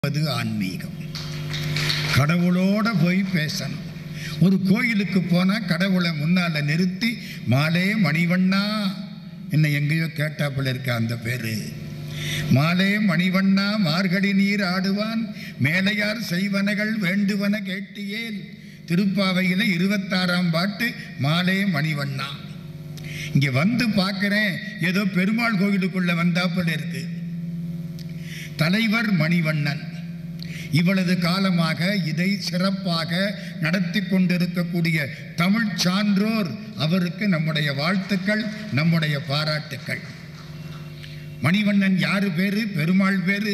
அது ஆன்மீகம் கடவுளோட போய் பேசணும் ஒரு கோயிலுக்கு போனால் கடவுளை முன்னால் நிறுத்தி மாலே மணிவண்ணா என்ன எங்கேயோ கேட்டாப்புல இருக்க அந்த பேரு மாலே மணிவண்ணா மார்கழி நீர் ஆடுவான் மேலையார் செய்வனகள் வேண்டுவன கேட்டியேல் திருப்பாவையில் இருபத்தாறாம் பாட்டு மாலே மணிவண்ணா இங்கே வந்து பார்க்குறேன் ஏதோ பெருமாள் கோயிலுக்குள்ள வந்தாப்புல இருக்கு தலைவர் மணிவண்ணன் இவ்வளவு காலமாக இதை சிறப்பாக நடத்தி கொண்டிருக்கக்கூடிய தமிழ் சான்றோர் அவருக்கு நம்முடைய வாழ்த்துக்கள் நம்முடைய பாராட்டுக்கள் மணிவண்ணன் யாரு பேரு பெருமாள் பேரு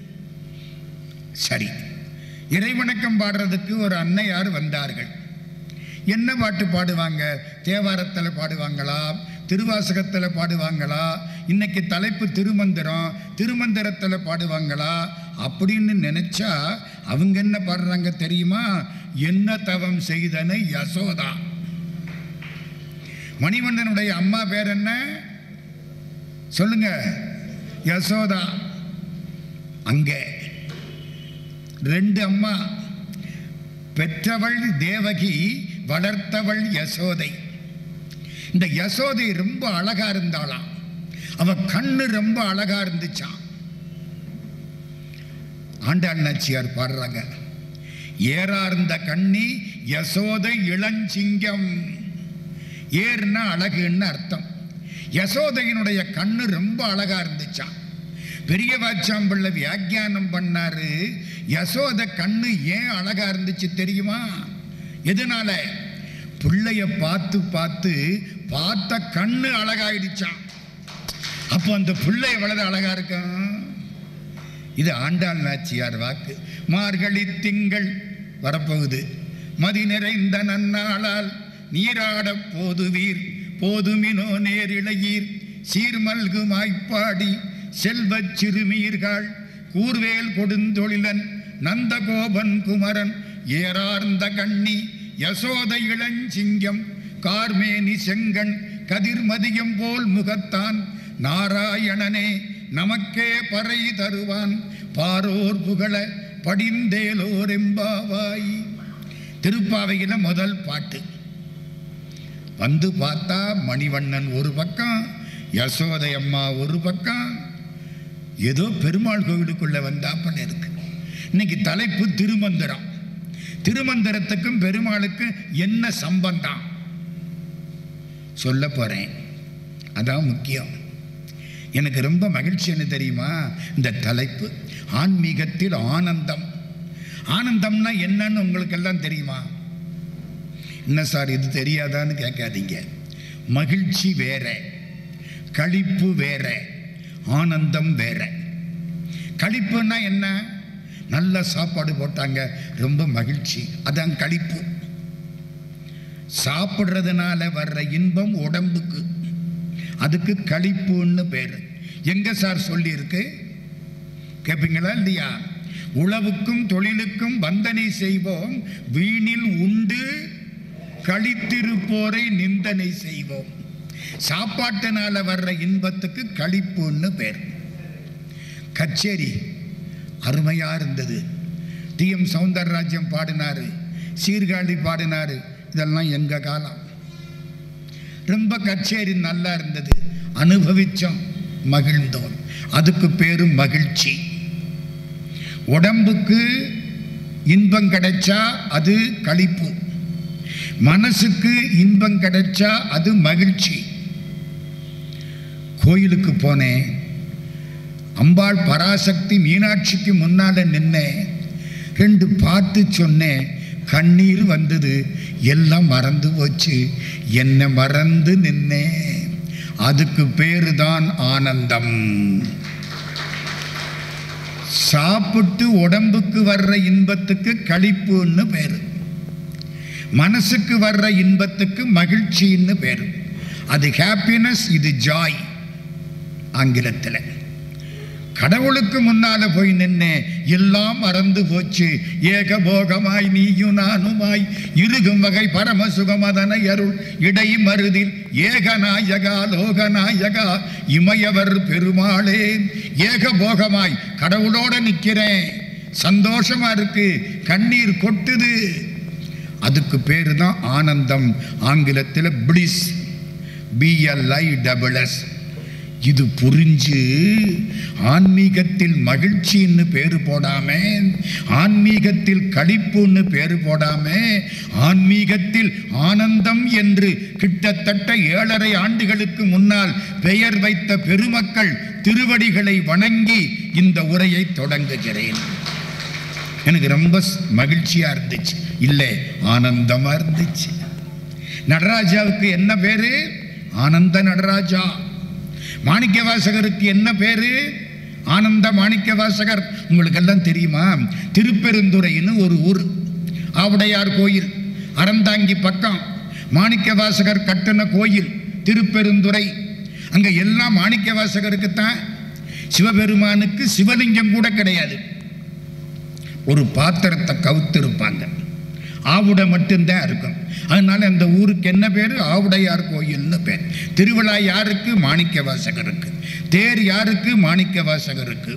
சரி இறைவணக்கம் பாடுறதுக்கு ஒரு அன்னையார் வந்தார்கள் என்ன பாட்டு பாடுவாங்க தேவாரத்தில் பாடுவாங்களா திருவாசகத்தில் பாடுவாங்களா இன்னைக்கு தலைப்பு திருமந்திரம் திருமந்திரத்தில் பாடுவாங்களா அப்படின்னு நினைச்சா அவங்க என்ன பாடுறாங்க தெரியுமா என்ன தவம் செய்தன யசோதா மணிவண்ணனுடைய அம்மா பேர் என்ன சொல்லுங்க யசோதா அங்கே ரெண்டு அம்மா பெற்றவள் தேவகி வளர்த்தவள் யசோதை இந்த யசோதை ரொம்ப அழகா இருந்தாளாம் அவ கண்ணு ரொம்ப அழகா இருந்துச்சான் ஆண்டாள் நாச்சியார் பாடுறாங்க ஏறார்ந்த கண்ணி யசோதை இளஞ்சிங்கம் ஏர்னா அழகுன்னு அர்த்தம் யசோதையினுடைய கண்ணு ரொம்ப அழகா இருந்துச்சான் பெரிய வாச்சாம்பிள்ள வியாக்கியானம் பண்ணாரு யசோத கண்ணு ஏன் அழகா இருந்துச்சு தெரியுமா எதனால பிள்ளைய பார்த்து பார்த்து பார்த்த கண்ணு அழகாயிடுச்சான் அப்போ அந்த பிள்ளை எவ்வளவு அழகா இருக்கும் இது ஆண்டாள் நாச்சியார் வாக்கு மார்கழி திங்கள் வரப்போகுது மதி நிறைந்த நன்னாளால் நீராடப் போதுவீர் போதுமினோ நேரிழையீர் சீர்மல்கு மாய்ப்பாடி செல்வச் சிறுமீர்கள் கூர்வேல் கொடுந்தொழிலன் நந்தகோபன் குமரன் ஏறார்ந்த கண்ணி யசோத இளஞ்சிங்கம் கார்மேனி செங்கண் கதிர்மதியம் போல் முகத்தான் நாராயணனே நமக்கே பறை தருவான் பாரோர் புகழ படிந்தேலோர் எம்பாவாய் திருப்பாவையில முதல் பாட்டு வந்து பார்த்தா மணிவண்ணன் ஒரு பக்கம் யசோதை அம்மா ஒரு பக்கம் ஏதோ பெருமாள் கோவிலுக்குள்ள வந்தாப்பன் இருக்கு இன்னைக்கு தலைப்பு திருமந்திரம் திருமந்திரத்துக்கும் பெருமாளுக்கும் என்ன சம்பந்தம் சொல்ல போறேன் அதான் முக்கியம் எனக்கு ரொம்ப மகிழ்ச்சி என்ன தெரியுமா இந்த தலைப்பு ஆன்மீகத்தில் ஆனந்தம் ஆனந்தம்னா என்னன்னு உங்களுக்கு எல்லாம் தெரியுமா என்ன சார் இது தெரியாதான்னு கேட்காதீங்க மகிழ்ச்சி வேற களிப்பு வேற ஆனந்தம் வேற களிப்புன்னா என்ன நல்ல சாப்பாடு போட்டாங்க ரொம்ப மகிழ்ச்சி அதான் களிப்பு சாப்பிட்றதுனால வர்ற இன்பம் உடம்புக்கு அதுக்கு களிப்புன்னு பேர் எங்க சார் சொல்லியிருக்கு கேட்பீங்களா இல்லையா உழவுக்கும் தொழிலுக்கும் வந்தனை செய்வோம் வீணில் உண்டு களித்திருப்போரை நிந்தனை செய்வோம் சாப்பாட்டினால வர்ற இன்பத்துக்கு களிப்புன்னு பேர் கச்சேரி அருமையா இருந்தது டி எம் சவுந்தரராஜ்யம் பாடினாரு சீர்காழி பாடினாரு இதெல்லாம் எங்க காலம் ரொம்ப கச்சேரி நல்லா இருந்தது அனுபவிச்சோம் மகிழ்ந்தோம் அதுக்கு பேரு மகிழ்ச்சி உடம்புக்கு இன்பம் கிடைச்சா அது களிப்பு மனசுக்கு இன்பம் கிடைச்சா அது மகிழ்ச்சி கோயிலுக்கு போனேன் அம்பாள் பராசக்தி மீனாட்சிக்கு முன்னால நின்னேன் ரெண்டு பார்த்து சொன்னேன் கண்ணீர் வந்தது எல்லாம் மறந்து போச்சு என்ன மறந்து நின்னேன் அதுக்கு பேரு தான் ஆனந்தம் சாப்பிட்டு உடம்புக்கு வர்ற இன்பத்துக்கு களிப்புன்னு பேரு மனசுக்கு வர்ற இன்பத்துக்கு மகிழ்ச்சின்னு பேரு அது ஹாப்பினஸ் இது ஜாய் ஆங்கிலத்தில் கடவுளுக்கு முன்னால போய் நின்னே எல்லாம் மறந்து போச்சு ஏகபோகமாய் நீயும் நானுமாய் இருகும் வகை பரமசுகமதன அருள் இடை மருதில் ஏகநாயகா லோகநாயகா இமயவர் பெருமாளே ஏகபோகமாய் கடவுளோட நிற்கிறேன் சந்தோஷமா இருக்கு கண்ணீர் கொட்டுது அதுக்கு பேர் தான் ஆனந்தம் ஆங்கிலத்தில் பிளிஸ் பிஎல்ஐ டபுள் எஸ் இது புரிஞ்சு ஆன்மீகத்தில் மகிழ்ச்சின்னு பேரு போடாம ஆன்மீகத்தில் களிப்புன்னு பேரு போடாம ஆன்மீகத்தில் ஆனந்தம் என்று கிட்டத்தட்ட ஏழரை ஆண்டுகளுக்கு முன்னால் பெயர் வைத்த பெருமக்கள் திருவடிகளை வணங்கி இந்த உரையை தொடங்குகிறேன் எனக்கு ரொம்ப ஸ்- மகிழ்ச்சியா இருந்துச்சு இல்லை ஆனந்தமா இருந்துச்சு நடராஜாவுக்கு என்ன பேரு ஆனந்த நடராஜா மாணிக்கவாசகருக்கு என்ன பேரு ஆனந்த மாணிக்கவாசகர் உங்களுக்கு எல்லாம் தெரியுமா திருப்பெருந்துறைன்னு ஒரு ஊர் ஆவுடையார் கோயில் அறந்தாங்கி பக்கம் மாணிக்கவாசகர் கட்டின கோயில் திருப்பெருந்துறை அங்க எல்லாம் மாணிக்கவாசகருக்கு தான் சிவபெருமானுக்கு சிவலிங்கம் கூட கிடையாது ஒரு பாத்திரத்தை கவுத்திருப்பாங்க ஆவுடை மட்டும்தான் இருக்கும் அதனால அந்த ஊருக்கு என்ன பேர் ஆவுடையார் கோயில்னு பேர் திருவிழா யாருக்கு மாணிக்க வாசகருக்கு தேர் யாருக்கு மாணிக்க வாசகருக்கு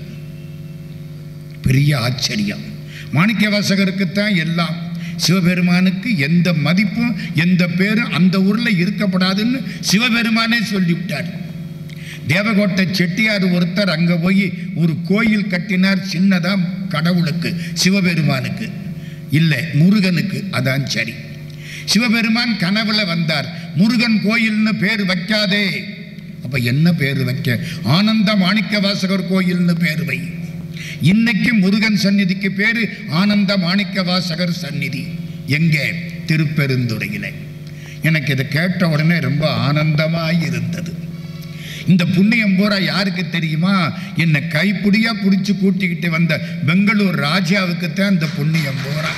பெரிய ஆச்சரியம் மாணிக்க வாசகருக்கு தான் எல்லாம் சிவபெருமானுக்கு எந்த மதிப்பும் எந்த பேரும் அந்த ஊர்ல இருக்கப்படாதுன்னு சிவபெருமானே சொல்லிவிட்டார் தேவகோட்டை செட்டியார் ஒருத்தர் அங்க போய் ஒரு கோயில் கட்டினார் சின்னதா கடவுளுக்கு சிவபெருமானுக்கு இல்லை முருகனுக்கு அதான் சரி சிவபெருமான் கனவுல வந்தார் முருகன் கோயில்னு பேர் வைக்காதே அப்ப என்ன பேர் வைக்க ஆனந்த மாணிக்க வாசகர் கோயில்னு பேர் வை இன்னைக்கு முருகன் சந்நிதிக்கு பேரு ஆனந்த மாணிக்க வாசகர் சந்நிதி எங்கே திருப்பெருந்துறையிலே எனக்கு இதை கேட்ட உடனே ரொம்ப ஆனந்தமாய் இருந்தது இந்த புண்ணியம் பூரா யாருக்கு தெரியுமா என்னை கைப்பிடியா பிடிச்சி கூட்டிக்கிட்டு வந்த பெங்களூர் ராஜாவுக்கு தான் இந்த புண்ணியம் பூரா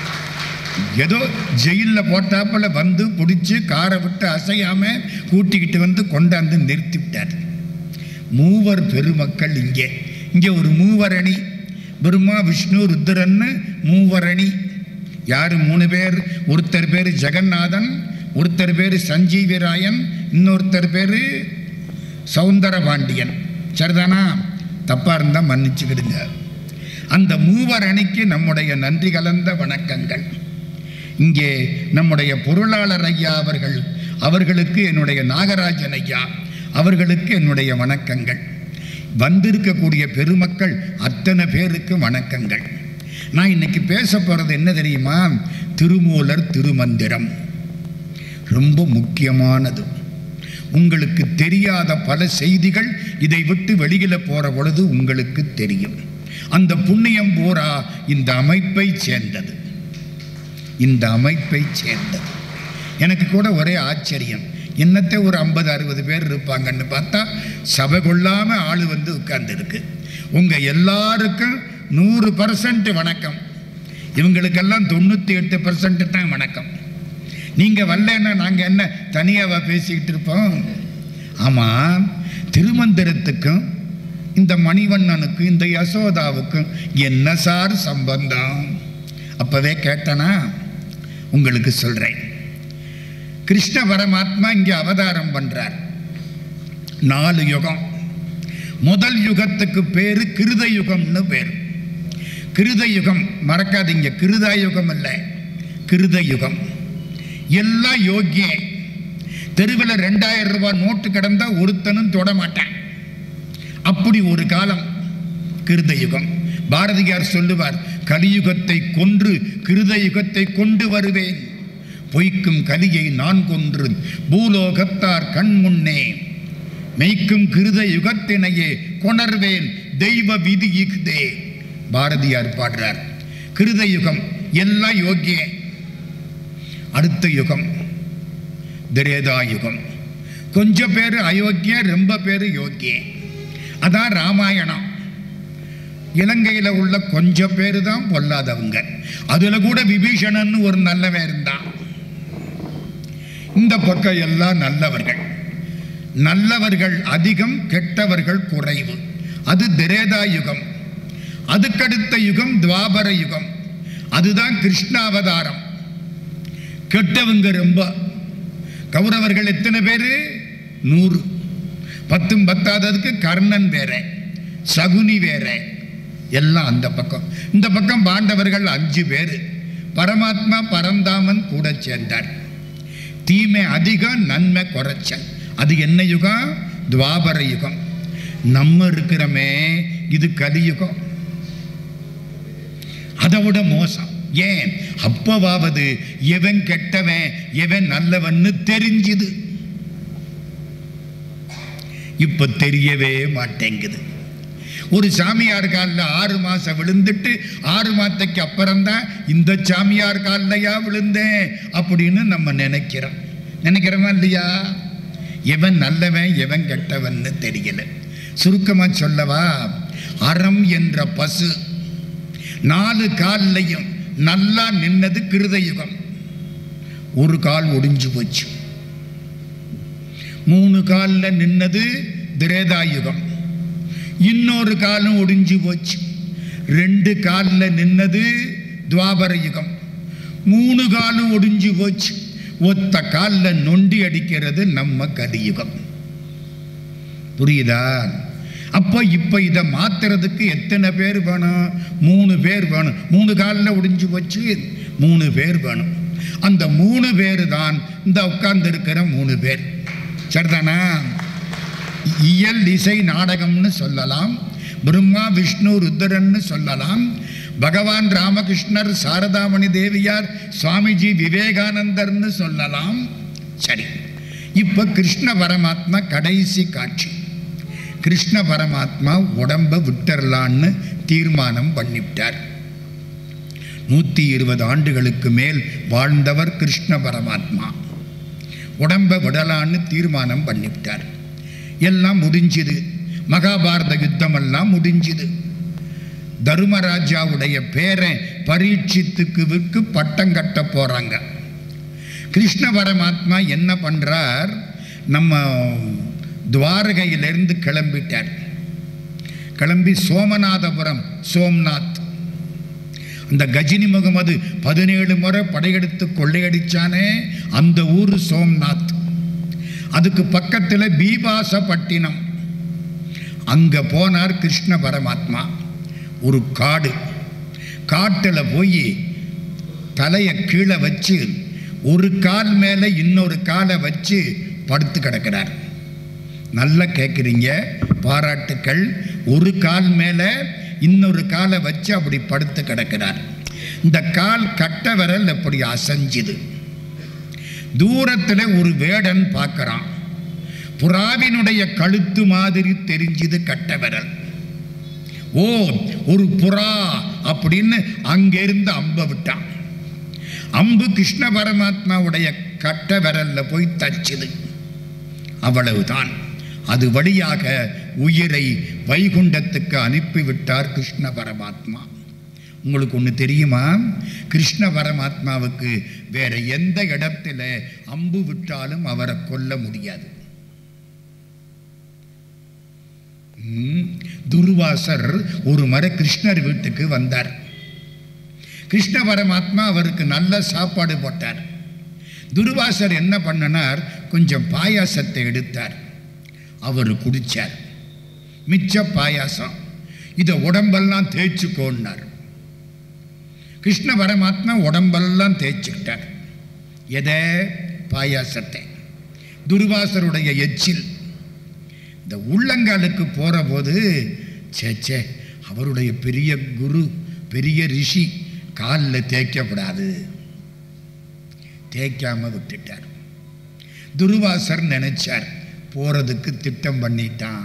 ஏதோ ஜெயிலில் போட்டாப்புல வந்து பிடிச்சி காரை விட்டு அசையாம கூட்டிக்கிட்டு வந்து கொண்டாந்து நிறுத்தி விட்டார் மூவர் பெருமக்கள் இங்கே இங்கே ஒரு மூவரணி பிரம்மா விஷ்ணு ருத்ரன்னு மூவரணி யார் மூணு பேர் ஒருத்தர் பேர் ஜெகநாதன் ஒருத்தர் பேர் சஞ்சீவிராயன் இன்னொருத்தர் பேர் சௌந்தரபாண்டியன் சரிதானா தப்பா இருந்தா மன்னிச்சுக்கிடுங்க அந்த மூவர் அணிக்கு நம்முடைய நன்றி கலந்த வணக்கங்கள் இங்கே நம்முடைய பொருளாளர் ஐயா அவர்கள் அவர்களுக்கு என்னுடைய நாகராஜன் ஐயா அவர்களுக்கு என்னுடைய வணக்கங்கள் வந்திருக்கக்கூடிய பெருமக்கள் அத்தனை பேருக்கு வணக்கங்கள் நான் இன்னைக்கு பேச போறது என்ன தெரியுமா திருமூலர் திருமந்திரம் ரொம்ப முக்கியமானது உங்களுக்கு தெரியாத பல செய்திகள் இதை விட்டு வெளியில போற பொழுது உங்களுக்கு தெரியும் அந்த புண்ணியம் பூரா இந்த அமைப்பை சேர்ந்தது இந்த அமைப்பை சேர்ந்தது எனக்கு கூட ஒரே ஆச்சரியம் என்னத்தை ஒரு ஐம்பது அறுபது பேர் இருப்பாங்கன்னு பார்த்தா சபை கொள்ளாம ஆளு வந்து உட்கார்ந்துருக்கு உங்க எல்லாருக்கும் நூறு பர்சன்ட் வணக்கம் இவங்களுக்கெல்லாம் தொண்ணூற்றி எட்டு பர்சன்ட் தான் வணக்கம் நீங்க வரலன்னா நாங்க என்ன தனியாவா பேசிக்கிட்டு இருப்போம் ஆமா திருமந்திரத்துக்கும் இந்த மணிவண்ணனுக்கும் இந்த யசோதாவுக்கும் என்ன சார் சம்பந்தம் அப்பவே கேட்டனா உங்களுக்கு சொல்றேன் கிருஷ்ண பரமாத்மா இங்கே அவதாரம் பண்றார் நாலு யுகம் முதல் யுகத்துக்கு பேரு கிருத யுகம்னு பேர் கிருத யுகம் மறக்காதீங்க கிருதா யுகம் இல்லை கிருத யுகம் எல்லாம் யோக்கியே தெருவில் ரெண்டாயிரம் ரூபாய் நோட்டு கிடந்தா ஒருத்தனும் தொட மாட்டான் அப்படி ஒரு காலம் கிருத யுகம் பாரதியார் சொல்லுவார் கலியுகத்தை கொன்று கிருத யுகத்தை கொண்டு வருவேன் பொய்க்கும் கலியை நான் கொன்று பூலோகத்தார் கண் முன்னே மெய்க்கும் கிருத யுகத்தினையே கொணர்வேன் தெய்வ விதி இஃதே பாரதியார் பாடுறார் கிருத யுகம் எல்லாம் யோக்கியே அடுத்த யுகம் திரேதா யுகம் கொஞ்சம் பேர் அயோக்கிய ரொம்ப பேர் யோக்கிய அதான் ராமாயணம் இலங்கையில் உள்ள கொஞ்சம் பேர் தான் பொல்லாதவங்க அதுல கூட விபீஷணன் ஒரு நல்லவன் இருந்தான் இந்த பக்கம் எல்லாம் நல்லவர்கள் நல்லவர்கள் அதிகம் கெட்டவர்கள் குறைவு அது திரேதா யுகம் அதுக்கடுத்த யுகம் துவாபர யுகம் அதுதான் கிருஷ்ணாவதாரம் கெட்டவங்க ரொம்ப கௌரவர்கள் எத்தனை பேரு நூறு பத்தும் பத்தாததுக்கு கர்ணன் வேற சகுனி வேற எல்லாம் அந்த பக்கம் இந்த பக்கம் பாண்டவர்கள் அஞ்சு பேர் பரமாத்மா பரந்தாமன் கூட சேர்ந்தார் தீமை அதிகம் நன்மை குறைச்சல் அது என்ன யுகம் துவாபர யுகம் நம்ம இருக்கிறோமே இது கலியுகம் அதை விட மோசம் ஏன் அப்பவாவது எவன் கெட்டவன் எவன் நல்லவன்னு தெரிஞ்சுது இப்ப தெரியவே மாட்டேங்குது ஒரு சாமியார் காலில் ஆறு மாசம் விழுந்துட்டு ஆறு மாதத்துக்கு அப்புறம்தான் இந்த சாமியார் காலிலையா விழுந்தேன் அப்படின்னு நம்ம நினைக்கிறோம் நினைக்கிறோமா இல்லையா எவன் நல்லவன் எவன் கெட்டவன்னு தெரியல சுருக்கமா சொல்லவா அறம் என்ற பசு நாலு கால்லையும் நல்லா நின்னது கிருதயுகம் ஒரு கால் ஒடிஞ்சு போச்சு மூணு காலில் நின்னது திரேதாயுகம் இன்னொரு காலும் ஒடிஞ்சு போச்சு ரெண்டு காலில் நின்னது துவாபர யுகம் மூணு காலும் ஒடிஞ்சு போச்சு ஒத்த காலில் நொண்டி அடிக்கிறது நம்ம கலியுகம் புரியுதா அப்போ இப்போ இதை மாத்துறதுக்கு எத்தனை பேர் வேணும் மூணு பேர் வேணும் மூணு காலில் ஒடிஞ்சு போச்சு மூணு பேர் வேணும் அந்த மூணு பேர் தான் இந்த உட்கார்ந்து இருக்கிற மூணு பேர் சரிதானா இயல் இசை நாடகம்னு சொல்லலாம் பிரம்மா விஷ்ணு ருத்ரன்னு சொல்லலாம் பகவான் ராமகிருஷ்ணர் சாரதாமணி தேவியார் சுவாமிஜி விவேகானந்தர்னு சொல்லலாம் சரி இப்போ கிருஷ்ண பரமாத்மா கடைசி காட்சி கிருஷ்ண பரமாத்மா உடம்ப விட்டுறலான்னு தீர்மானம் பண்ணிவிட்டார் நூற்றி இருபது ஆண்டுகளுக்கு மேல் வாழ்ந்தவர் கிருஷ்ண பரமாத்மா உடம்ப விடலான்னு தீர்மானம் பண்ணிவிட்டார் எல்லாம் முடிஞ்சுது மகாபாரத யுத்தமெல்லாம் முடிஞ்சுது தர்மராஜாவுடைய பேரன் பரீட்சித்துக்கு விற்கு பட்டம் கட்ட போறாங்க கிருஷ்ண பரமாத்மா என்ன பண்றார் நம்ம துவாரகையிலிருந்து கிளம்பிட்டார் கிளம்பி சோமநாதபுரம் சோம்நாத் அந்த கஜினி முகமது பதினேழு முறை படையெடுத்து கொள்ளையடிச்சானே அந்த ஊர் சோம்நாத் அதுக்கு பக்கத்தில் பீபாசப்பட்டினம் அங்கே போனார் கிருஷ்ண பரமாத்மா ஒரு காடு காட்டில் போய் தலையை கீழே வச்சு ஒரு கால் மேலே இன்னொரு காலை வச்சு படுத்து கிடக்கிறார் நல்லா கேட்குறீங்க பாராட்டுக்கள் ஒரு கால் மேலே இன்னொரு காலை வச்சு அப்படி படுத்து கிடக்கிறார் இந்த கால் கட்ட விரல் அப்படி அசைஞ்சுது தூரத்தில் ஒரு வேடன் பார்க்கறான் புறாவினுடைய கழுத்து மாதிரி தெரிஞ்சுது கட்ட விரல் ஓ ஒரு புறா அப்படின்னு அங்கிருந்து அம்ப விட்டான் அம்பு கிருஷ்ண பரமாத்மாவுடைய கட்ட விரல்ல போய் தச்சுது அவ்வளவுதான் அது வழியாக உயிரை வைகுண்டத்துக்கு அனுப்பிவிட்டார் கிருஷ்ண பரமாத்மா உங்களுக்கு ஒன்று தெரியுமா கிருஷ்ண பரமாத்மாவுக்கு வேற எந்த இடத்துல அம்பு விட்டாலும் அவரை கொல்ல முடியாது ம், துர்வாசர் ஒரு முறை கிருஷ்ணர் வீட்டுக்கு வந்தார் கிருஷ்ண பரமாத்மா அவருக்கு நல்ல சாப்பாடு போட்டார் துர்வாசர் என்ன பண்ணனார் கொஞ்சம் பாயாசத்தை எடுத்தார் அவர் குடிச்சார் மிச்ச பாயாசம் இதை உடம்பெல்லாம் தேய்ச்சிக்கோன்னார் கிருஷ்ண பரமாத்மா உடம்பெல்லாம் தேய்ச்சிக்கிட்டார் எதை பாயாசத்தை துர்வாசருடைய எச்சில் இந்த உள்ளங்காலுக்கு போகிற போது சே சே அவருடைய பெரிய குரு பெரிய ரிஷி காலில் தேய்க்கப்படாது தேய்க்காம விட்டுட்டார் துர்வாசர் நினைச்சார் போறதுக்கு திட்டம் பண்ணிட்டான்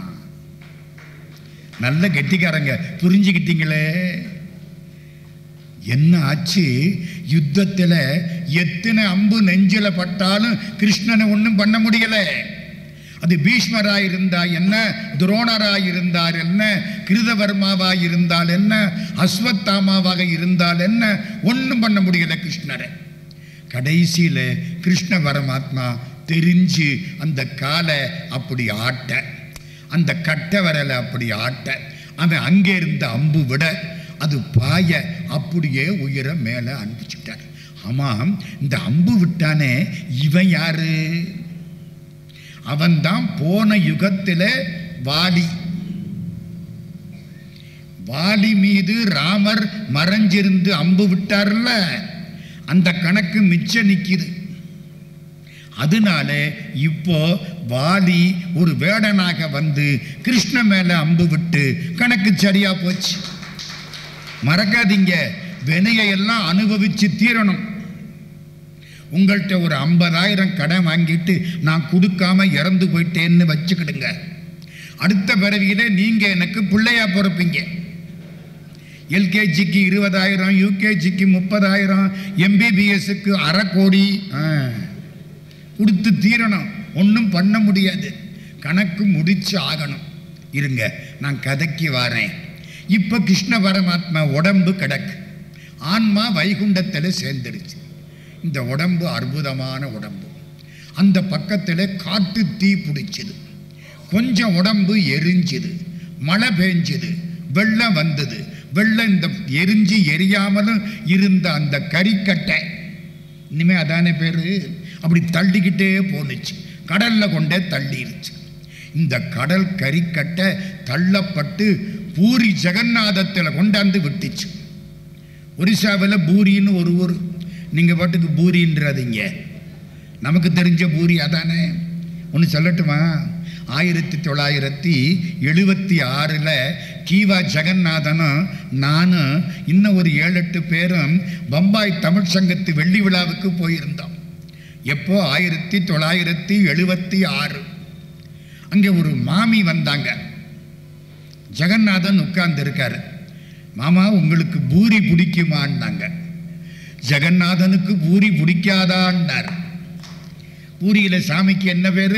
நல்ல கெட்டிக்காரங்க புரிஞ்சுக்கிட்டீங்களே என்ன ஆச்சு யுத்தத்தில் எத்தனை அம்பு நெஞ்சில பட்டாலும் கிருஷ்ணனை ஒன்றும் பண்ண முடியல அது பீஷ்மராய் இருந்தா என்ன துரோணராய் இருந்தார் என்ன கிருதவர்மாவாய் இருந்தால் என்ன அஸ்வத்தாமாவாக இருந்தால் என்ன ஒன்றும் பண்ண முடியல கிருஷ்ணரை கடைசியில் கிருஷ்ண பரமாத்மா தெரிஞ்சு அந்த காலை அப்படி ஆட்ட அந்த கட்ட விரலை அப்படி ஆட்ட அவன் அங்கே இருந்த அம்பு விட அது பாய அப்படியே உயிரை மேலே அனுப்பிச்சுட்டார் ஆமாம் இந்த அம்பு விட்டானே இவன் யாரு அவன்தான் போன யுகத்தில் வாலி வாலி மீது ராமர் மறைஞ்சிருந்து அம்பு விட்டார்ல அந்த கணக்கு மிச்சம் நிக்குது அதனால இப்போ வாலி ஒரு வேடனாக வந்து கிருஷ்ண மேல அம்பு விட்டு கணக்கு சரியா போச்சு மறக்காதீங்க வினையை எல்லாம் அனுபவிச்சு தீரணும் உங்கள்கிட்ட ஒரு ஐம்பதாயிரம் கடன் வாங்கிட்டு நான் கொடுக்காம இறந்து போயிட்டேன்னு வச்சுக்கிடுங்க அடுத்த பிறவியில நீங்க எனக்கு பிள்ளையா பிறப்பீங்க எல்கேஜிக்கு இருபதாயிரம் யூகேஜிக்கு முப்பதாயிரம் எம்பிபிஎஸ்க்கு அரை கோடி ஆ. கொடுத்து தீரணும் ஒன்றும் பண்ண முடியாது கணக்கு முடிச்சு ஆகணும் இருங்க நான் கதைக்கு வரேன் இப்போ கிருஷ்ண பரமாத்மா உடம்பு கிடக்கு ஆன்மா வைகுண்டத்தில் சேர்ந்துருச்சு இந்த உடம்பு அற்புதமான உடம்பு அந்த பக்கத்தில் காட்டு தீ பிடிச்சது கொஞ்சம் உடம்பு எரிஞ்சுது மழை பெஞ்சுது வெள்ளம் வந்தது வெள்ளம் இந்த எரிஞ்சு எரியாமலும் இருந்த அந்த கறிக்கட்டை இனிமே அதானே பேரு அப்படி தள்ளிக்கிட்டே போனுச்சு கடல்ல கொண்டே தள்ளிருச்சு இந்த கடல் கறிக்கட்டை தள்ளப்பட்டு பூரி ஜெகநாதத்தில் கொண்டாந்து விட்டுச்சு ஒரிசாவில் பூரின்னு ஒரு ஊர் நீங்கள் பாட்டுக்கு பூரின்றாதீங்க நமக்கு தெரிஞ்ச பூரி அதானே ஒன்று சொல்லட்டுமா ஆயிரத்தி தொள்ளாயிரத்தி எழுபத்தி ஆறில் கீவா ஜெகநாதனும் நானும் இன்னும் ஒரு ஏழு எட்டு பேரும் பம்பாய் தமிழ் சங்கத்து வெள்ளி விழாவுக்கு போயிருந்தோம் எப்போ ஆயிரத்தி தொள்ளாயிரத்தி எழுபத்தி ஆறு அங்கே ஒரு மாமி வந்தாங்க ஜெகநாதன் உட்கார்ந்து இருக்காரு மாமா உங்களுக்கு பூரி பிடிக்குமான்னாங்க ஜெகநாதனுக்கு பூரி பிடிக்காதான்னார் பூரியில சாமிக்கு என்ன பேரு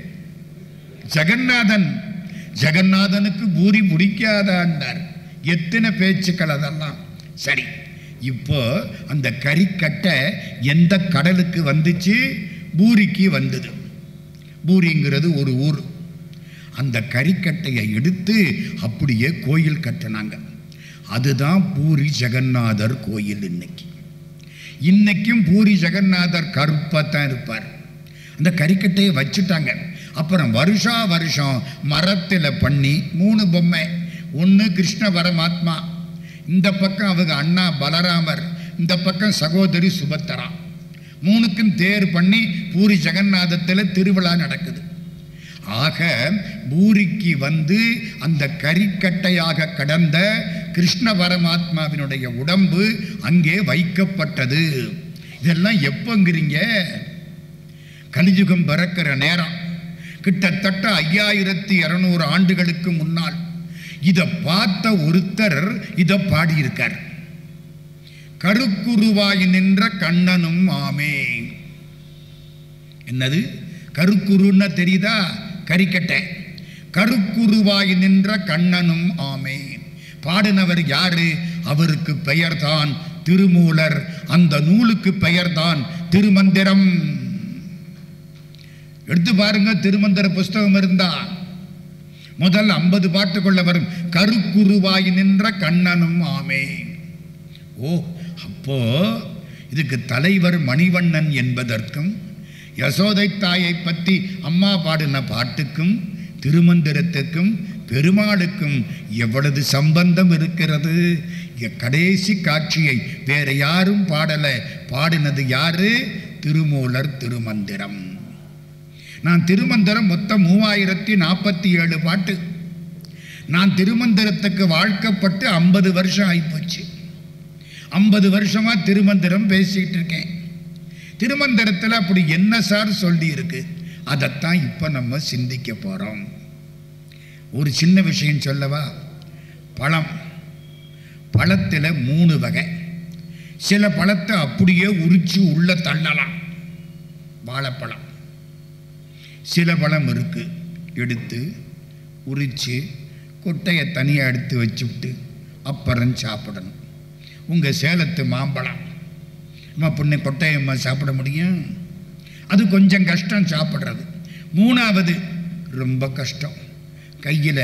ஜெகநாதன் ஜெகநாதனுக்கு பூரி பிடிக்காதான்னார் எத்தனை பேச்சுக்கள் அதெல்லாம் சரி இப்போ அந்த கறிக்கட்டை எந்த கடலுக்கு வந்துச்சு பூரிக்கு வந்தது பூரிங்கிறது ஒரு ஊர் அந்த கறிக்கட்டையை எடுத்து அப்படியே கோயில் கட்டினாங்க அதுதான் பூரி ஜெகநாதர் கோயில் இன்னைக்கு இன்னைக்கும் பூரி ஜெகநாதர் கருப்பாக தான் இருப்பார் அந்த கறிக்கட்டையை வச்சுட்டாங்க அப்புறம் வருஷா வருஷம் மரத்தில் பண்ணி மூணு பொம்மை ஒன்று கிருஷ்ண பரமாத்மா இந்த பக்கம் அவங்க அண்ணா பலராமர் இந்த பக்கம் சகோதரி சுபத்தரா மூணுக்கும் தேர் பண்ணி பூரி ஜெகநாதத்தில் திருவிழா நடக்குது ஆக பூரிக்கு வந்து அந்த கறிக்கட்டையாக கடந்த கிருஷ்ண பரமாத்மாவினுடைய உடம்பு அங்கே வைக்கப்பட்டது இதெல்லாம் எப்போங்கிறீங்க கலியுகம் பிறக்கிற நேரம் கிட்டத்தட்ட ஐயாயிரத்தி இருநூறு ஆண்டுகளுக்கு முன்னால் இதை பார்த்த ஒருத்தர் இதை பாடியிருக்கார் கருக்குருவாய் நின்ற கண்ணனும் ஆமே என்னது கருக்குருன்னா தெரியுதா கரிக்கட்டை கருக்குருவாய் நின்ற கண்ணனும் ஆமே பாடினவர் யாரு அவருக்கு பெயர்தான் திருமூலர் அந்த நூலுக்கு பெயர்தான் திருமந்திரம் எடுத்து பாருங்க திருமந்திர புஸ்தகம் இருந்தா முதல் ஐம்பது பாட்டுக்குள்ள வரும் கருக்குருவாய் நின்ற கண்ணனும் ஆமே ஓ அப்போ இதுக்கு தலைவர் மணிவண்ணன் என்பதற்கும் யசோதை தாயை பற்றி அம்மா பாடின பாட்டுக்கும் திருமந்திரத்துக்கும் பெருமாளுக்கும் எவ்வளவு சம்பந்தம் இருக்கிறது இங்க கடைசி காட்சியை வேற யாரும் பாடல பாடினது யாரு திருமூலர் திருமந்திரம் நான் திருமந்திரம் மொத்தம் மூவாயிரத்தி நாற்பத்தி ஏழு பாட்டு நான் திருமந்திரத்துக்கு வாழ்க்கப்பட்டு ஐம்பது வருஷம் ஆகிப்போச்சு ஐம்பது வருஷமா திருமந்திரம் பேசிட்டு இருக்கேன் திருமந்திரத்தில் அப்படி என்ன சார் சொல்லி இருக்கு அதைத்தான் இப்போ நம்ம சிந்திக்க போகிறோம் ஒரு சின்ன விஷயம் சொல்லவா பழம் பழத்தில் மூணு வகை சில பழத்தை அப்படியே உரிச்சு உள்ள தள்ளலாம் வாழைப்பழம் சில பழம் இருக்கு எடுத்து உரித்து கொட்டையை தனியாக எடுத்து வச்சுவிட்டு அப்புறம் சாப்பிடணும் உங்கள் சேலத்து மாம்பழம் அம்மா பொண்ணு கொட்டையம்மா சாப்பிட முடியும் அது கொஞ்சம் கஷ்டம் சாப்பிட்றது மூணாவது ரொம்ப கஷ்டம் கையில்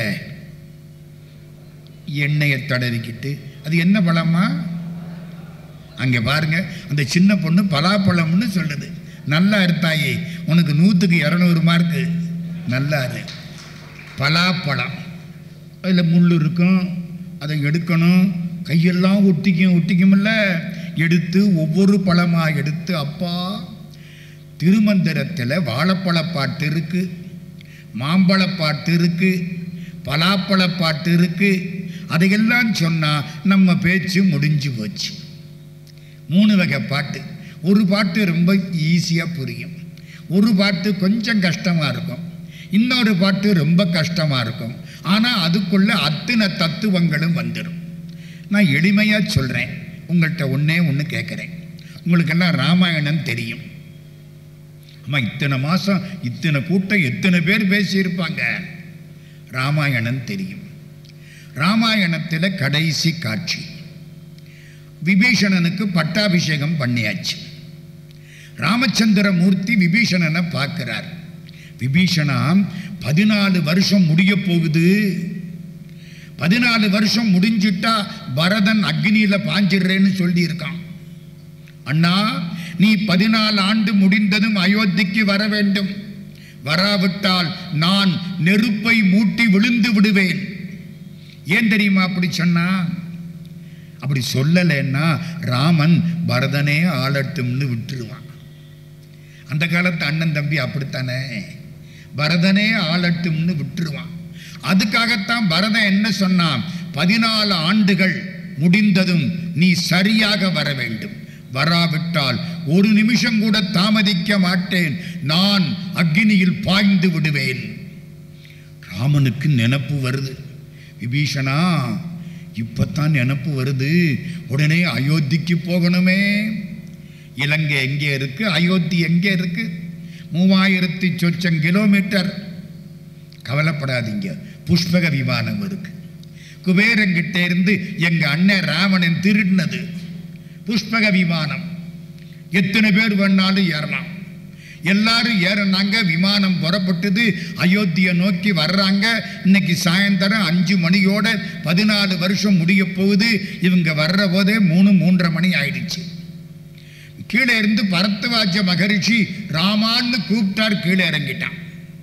எண்ணெயை தடவிக்கிட்டு அது என்ன பழமா அங்கே பாருங்க அந்த சின்ன பொண்ணு பலாப்பழம்னு சொல்லுது நல்லா இருத்தாயே உனக்கு நூற்றுக்கு இரநூறு மார்க்கு நல்லா இரு பலாப்பழம் அதில் முள் இருக்கும் அதை எடுக்கணும் கையெல்லாம் ஒட்டிக்கும் ஒட்டிக்கும்ல எடுத்து ஒவ்வொரு பழமாக எடுத்து அப்பா திருமந்திரத்தில் வாழைப்பழப்பாட்டு இருக்கு மாம்பழப்பாட்டு இருக்கு பலாப்பழப்பாட்டு இருக்கு அதையெல்லாம் சொன்னால் நம்ம பேச்சு முடிஞ்சு போச்சு மூணு வகை பாட்டு ஒரு பாட்டு ரொம்ப ஈஸியாக புரியும் ஒரு பாட்டு கொஞ்சம் கஷ்டமாக இருக்கும் இன்னொரு பாட்டு ரொம்ப கஷ்டமாக இருக்கும் ஆனால் அதுக்குள்ள அத்தனை தத்துவங்களும் வந்துடும் நான் எளிமையாக சொல்கிறேன் உங்கள்கிட்ட ஒன்றே ஒன்று கேட்குறேன் உங்களுக்கெல்லாம் ராமாயணம் தெரியும் அம்மா இத்தனை மாதம் இத்தனை கூட்டம் எத்தனை பேர் பேசியிருப்பாங்க ராமாயணம் தெரியும் ராமாயணத்தில் கடைசி காட்சி விபீஷணனுக்கு பட்டாபிஷேகம் பண்ணியாச்சு ராமச்சந்திர மூர்த்தி விபீஷணனை பார்க்கிறார் விபீஷணா பதினாலு வருஷம் முடிய போகுது பதினாலு வருஷம் முடிஞ்சிட்டா பரதன் அக்னியில பாஞ்சிடுறேன்னு சொல்லியிருக்கான் அண்ணா நீ பதினாலு ஆண்டு முடிந்ததும் அயோத்திக்கு வர வேண்டும் வராவிட்டால் நான் நெருப்பை மூட்டி விழுந்து விடுவேன் ஏன் தெரியுமா அப்படி சொன்னா அப்படி சொல்லலைன்னா ராமன் பரதனே ஆளட்டும்னு விட்டுருவான் அந்த காலத்து அண்ணன் தம்பி அப்படித்தானே பரதனே ஆளட்டும்னு விட்டுருவான் அதுக்காகத்தான் பரதன் என்ன சொன்னான் பதினாலு ஆண்டுகள் முடிந்ததும் நீ சரியாக வர வேண்டும் வராவிட்டால் ஒரு நிமிஷம் கூட தாமதிக்க மாட்டேன் நான் அக்னியில் பாய்ந்து விடுவேன் ராமனுக்கு நினப்பு வருது விபீஷணா இப்பத்தான் நினப்பு வருது உடனே அயோத்திக்கு போகணுமே இலங்கை எங்கே இருக்கு அயோத்தி எங்கே இருக்கு மூவாயிரத்தி சொச்சம் கிலோமீட்டர் கவலைப்படாதீங்க புஷ்பக விமானம் இருக்கு குபேரங்கிட்ட இருந்து எங்க அண்ணன் ராவணன் திருடினது புஷ்பக விமானம் எத்தனை பேர் வேணாலும் ஏறலாம் எல்லாரும் ஏறினாங்க விமானம் புறப்பட்டது அயோத்தியை நோக்கி வர்றாங்க இன்னைக்கு சாயந்தரம் அஞ்சு மணியோட பதினாலு வருஷம் முடிய போகுது இவங்க வர்ற போதே மூணு மூன்றரை மணி ஆயிடுச்சு கீழே இருந்து பரத்வாஜ மகரிஷி ராமான்னு கூப்பிட்டார் கீழே இறங்கிட்டான்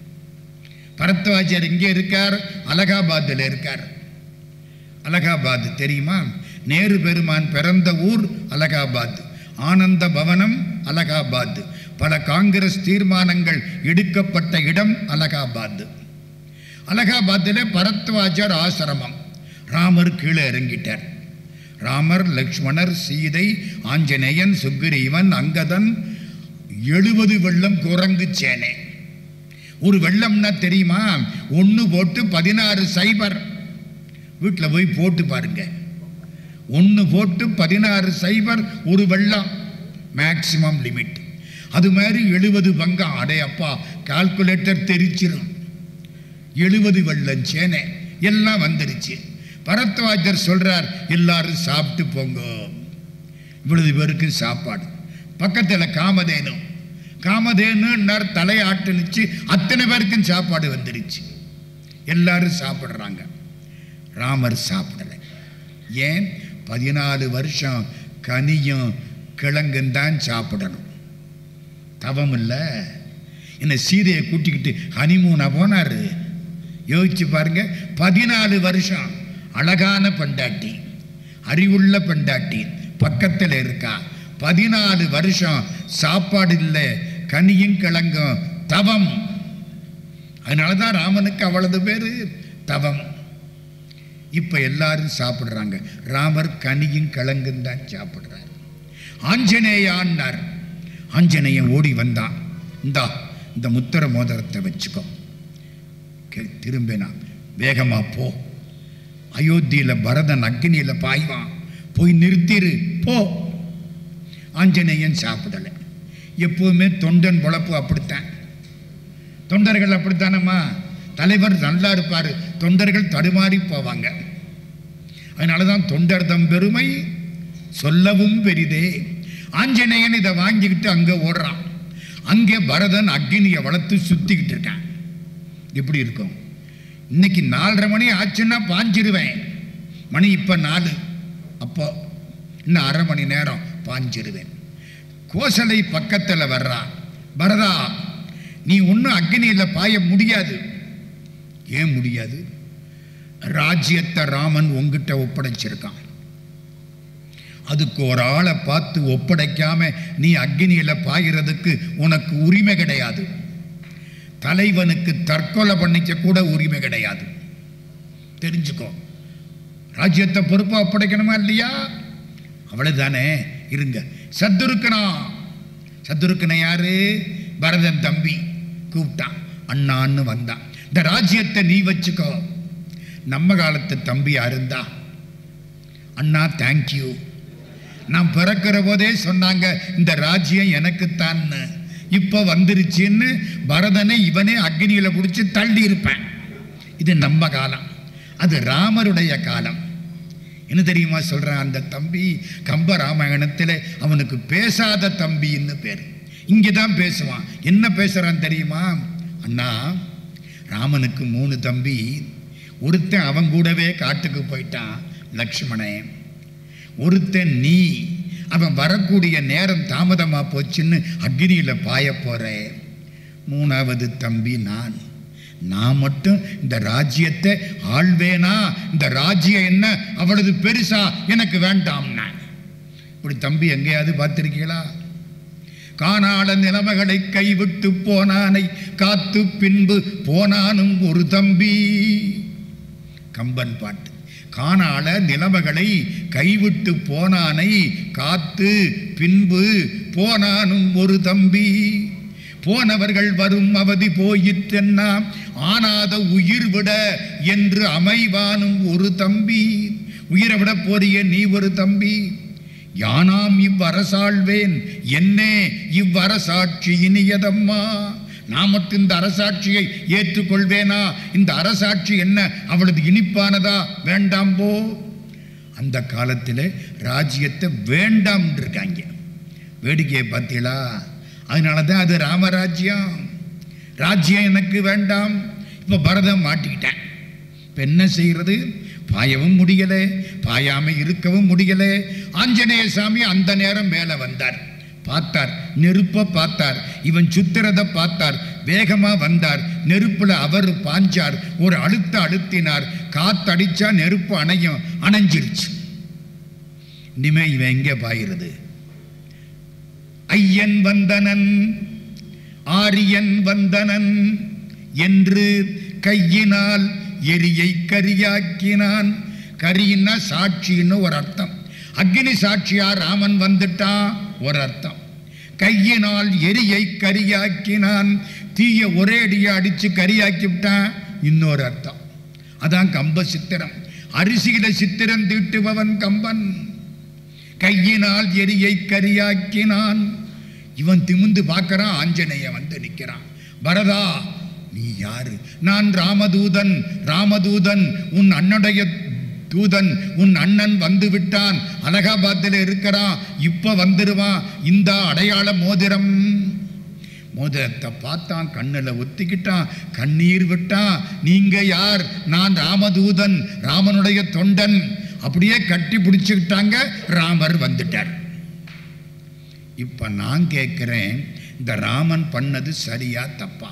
பரத்வாஜர் எங்கே இருக்கார் அலகாபாத்தில் இருக்கார் அலகாபாத் தெரியுமா நேரு பெருமான் பிறந்த ஊர் அலகாபாத் ஆனந்த பவனம் அலகாபாத் பல காங்கிரஸ் தீர்மானங்கள் எடுக்கப்பட்ட இடம் அலகாபாத் அலகாபாத்தில் பரத்வாஜர் ஆசிரமம் ராமர் கீழே இறங்கிட்டார் ராமர் லக்ஷ்மணர் சீதை ஆஞ்சநேயன் சுக்ரீவன் அங்கதன் எழுபது வெள்ளம் குரங்கு சேனை ஒரு வெள்ளம்னா தெரியுமா ஒன்று போட்டு பதினாறு சைபர் வீட்டில் போய் போட்டு பாருங்க ஒன்று போட்டு பதினாறு சைபர் ஒரு வெள்ளம் மேக்சிமம் லிமிட் அது மாதிரி எழுபது பங்கம் அடே அப்பா கால்குலேட்டர் தெரிச்சிரும் எழுபது வெள்ளம் சேனை எல்லாம் வந்துருச்சு பரத்வாஜர் சொல்றார் எல்லாரும் சாப்பிட்டு போங்க இவ்வளவு பேருக்கு சாப்பாடு பக்கத்தில் காமதேனு காமதேனுன்னார் தலையாட்டுனுச்சு அத்தனை பேருக்கும் சாப்பாடு வந்துருச்சு எல்லாரும் சாப்பிட்றாங்க ராமர் சாப்பிடலை ஏன் பதினாலு வருஷம் கனியும் கிழங்கும் தான் சாப்பிடணும் தவம் இல்லை என்ன சீதையை கூட்டிக்கிட்டு ஹனிமூனா போனார் யோசிச்சு பாருங்க பதினாலு வருஷம் அழகான பெண்டாட்டி அறிவுள்ள பெண்டாட்டி பக்கத்தில் இருக்கா பதினாலு வருஷம் சாப்பாடு இல்லை கனியும் கிழங்கும் தவம் அதனால தான் ராமனுக்கு அவ்வளவு பேர் தவம் இப்போ எல்லாரும் சாப்பிட்றாங்க ராமர் கனியும் கிழங்கும் தான் சாப்பிட்றாரு ஆஞ்சநேயான்னார் ஆஞ்சநேயன் ஓடி வந்தான் இந்தா இந்த முத்திர மோதிரத்தை வச்சுக்கோ கே- திரும்பினான் வேகமா போ அயோத்தியில் பரதன் அக்னியில் பாய்வான் போய் நிறுத்திரு போ ஆஞ்சநேயன் சாப்பிடலை எப்போவுமே தொண்டன் பொழப்பு அப்படித்தான் தொண்டர்கள் அப்படித்தானம்மா தலைவர் நல்லா இருப்பார் தொண்டர்கள் தடுமாறி போவாங்க அதனால தான் தொண்டர் தம் பெருமை சொல்லவும் பெரிதே ஆஞ்சநேயன் இதை வாங்கிக்கிட்டு அங்கே ஓடுறான் அங்கே பரதன் அக்னியை வளர்த்து சுத்திக்கிட்டு இருக்கான் எப்படி இருக்கும் இன்னைக்கு நாலரை மணி ஆச்சுன்னா பாஞ்சிருவேன் மணி இப்போ நாலு அப்போ இன்னும் அரை மணி நேரம் பாஞ்சிருவேன் கோசலை பக்கத்தில் வர்றா பரதா நீ ஒன்றும் அக்னியில் பாய முடியாது ஏன் முடியாது ராஜ்யத்தை ராமன் உங்ககிட்ட ஒப்படைச்சிருக்கான் அதுக்கு ஒரு ஆளை பார்த்து ஒப்படைக்காம நீ அக்னியில பாய்கிறதுக்கு உனக்கு உரிமை கிடையாது தலைவனுக்கு தற்கொலை பண்ணிக்க கூட உரிமை கிடையாது தெரிஞ்சுக்கோ ராஜ்யத்தை பொறுப்பா ஒப்படைக்கணுமா இல்லையா அவ்வளவுதானே இருங்க சத்துருக்கனா சத்துருக்கன யாரு பரதன் தம்பி கூப்பிட்டான் அண்ணான்னு வந்தான் இந்த ராஜ்யத்தை நீ வச்சுக்கோ நம்ம காலத்து தம்பியா இருந்தா அண்ணா தேங்க்யூ நான் பிறக்கிற போதே சொன்னாங்க இந்த ராஜ்யம் எனக்குத்தான்னு இப்போ வந்துருச்சுன்னு பரதனை இவனே அக்னியில பிடிச்சி தள்ளி இருப்பேன் இது நம்ம காலம் அது ராமருடைய காலம் என்ன தெரியுமா சொல்றேன் அந்த தம்பி கம்ப ராமாயணத்தில் அவனுக்கு பேசாத தம்பின்னு பேர் இங்கே தான் பேசுவான் என்ன பேசுறான் தெரியுமா அண்ணா ராமனுக்கு மூணு தம்பி ஒருத்தன் அவன் கூடவே காட்டுக்கு போயிட்டான் லக்ஷ்மணன் ஒருத்தன் நீ அவன் வரக்கூடிய நேரம் தாமதமா போச்சுன்னு அக்னியில பாய போறேன் மூணாவது தம்பி நான் நான் மட்டும் இந்த ராஜ்யத்தை ஆள்வேனா இந்த ராஜ்யம் என்ன அவ்வளவு பெருசா எனக்கு வேண்டாம்னா இப்படி தம்பி எங்கேயாவது பார்த்திருக்கீங்களா காணாள நிலைமைகளை கைவிட்டு போனானை காத்து பின்பு போனானும் ஒரு தம்பி கம்பன் பாட்டு காணாள நிலைமைகளை கைவிட்டு போனானை காத்து பின்பு போனானும் ஒரு தம்பி போனவர்கள் வரும் அவதி போயிற்றென்னா ஆனாத உயிர் விட என்று அமைவானும் ஒரு தம்பி உயிரை விட போறிய நீ ஒரு தம்பி யானாம் இவ்வரசாழ்வேன் என்னே இவ்வரசாட்சி இனியதம்மா நான் மட்டும் இந்த அரசாட்சியை ஏற்றுக்கொள்வேனா இந்த அரசாட்சி என்ன அவளது இனிப்பானதா வேண்டாம் போ அந்த காலத்தில் ராஜ்யத்தை வேண்டாம் இருக்காங்க வேடிக்கையை பார்த்தீங்களா அதனால தான் அது ராமராஜ்யம் ராஜ்யம் எனக்கு வேண்டாம் இப்போ பரதம் மாட்டிக்கிட்டேன் இப்போ என்ன செய்கிறது பாயவும் முடியலை பாயாம இருக்கவும் முடியலை ஆஞ்சநேய சாமி அந்த நேரம் மேலே வந்தார் பார்த்தார் நெருப்பை பார்த்தார் இவன் சுத்திரதை பார்த்தார் வேகமா வந்தார் நெருப்புல அவர் பாஞ்சார் ஒரு அழுத்த அழுத்தினார் காத்தடிச்சா நெருப்பு அணையும் அணைஞ்சிருச்சு இனிமே இவன் எங்கே பாயிறது ஐயன் வந்தனன் ஆரியன் வந்தனன் என்று கையினால் எரியை கரியாக்கினான் கரின்னா சாட்சின்னு ஒரு அர்த்தம் அக்னி சாட்சியா ராமன் வந்துட்டான் ஒரு அர்த்தம் கையினால் எரியை கரியாக்கினான் தீய ஒரே அடியா அடிச்சு கரியாக்கி விட்டான் இன்னொரு அர்த்தம் அதான் கம்ப சித்திரம் அரிசியில சித்திரம் தீட்டுபவன் கம்பன் கையினால் எரியை கரியாக்கினான் இவன் திமிந்து பார்க்கறான் ஆஞ்சநேய வந்து நிற்கிறான் பரதா நீ யாரு நான் ராமதூதன் ராமதூதன் உன் அண்ணனுடைய தூதன் உன் அண்ணன் வந்து விட்டான் அலகாபாத்தில் இருக்கிறான் இப்ப வந்துருவான் இந்த அடையாள மோதிரம் மோதிரத்தை பார்த்தான் கண்ணில் ஒத்திக்கிட்டான் கண்ணீர் விட்டான் நீங்க யார் நான் ராமதூதன் ராமனுடைய தொண்டன் அப்படியே கட்டி பிடிச்சுக்கிட்டாங்க ராமர் வந்துட்டார் இப்ப நான் கேட்கிறேன் இந்த ராமன் பண்ணது சரியா தப்பா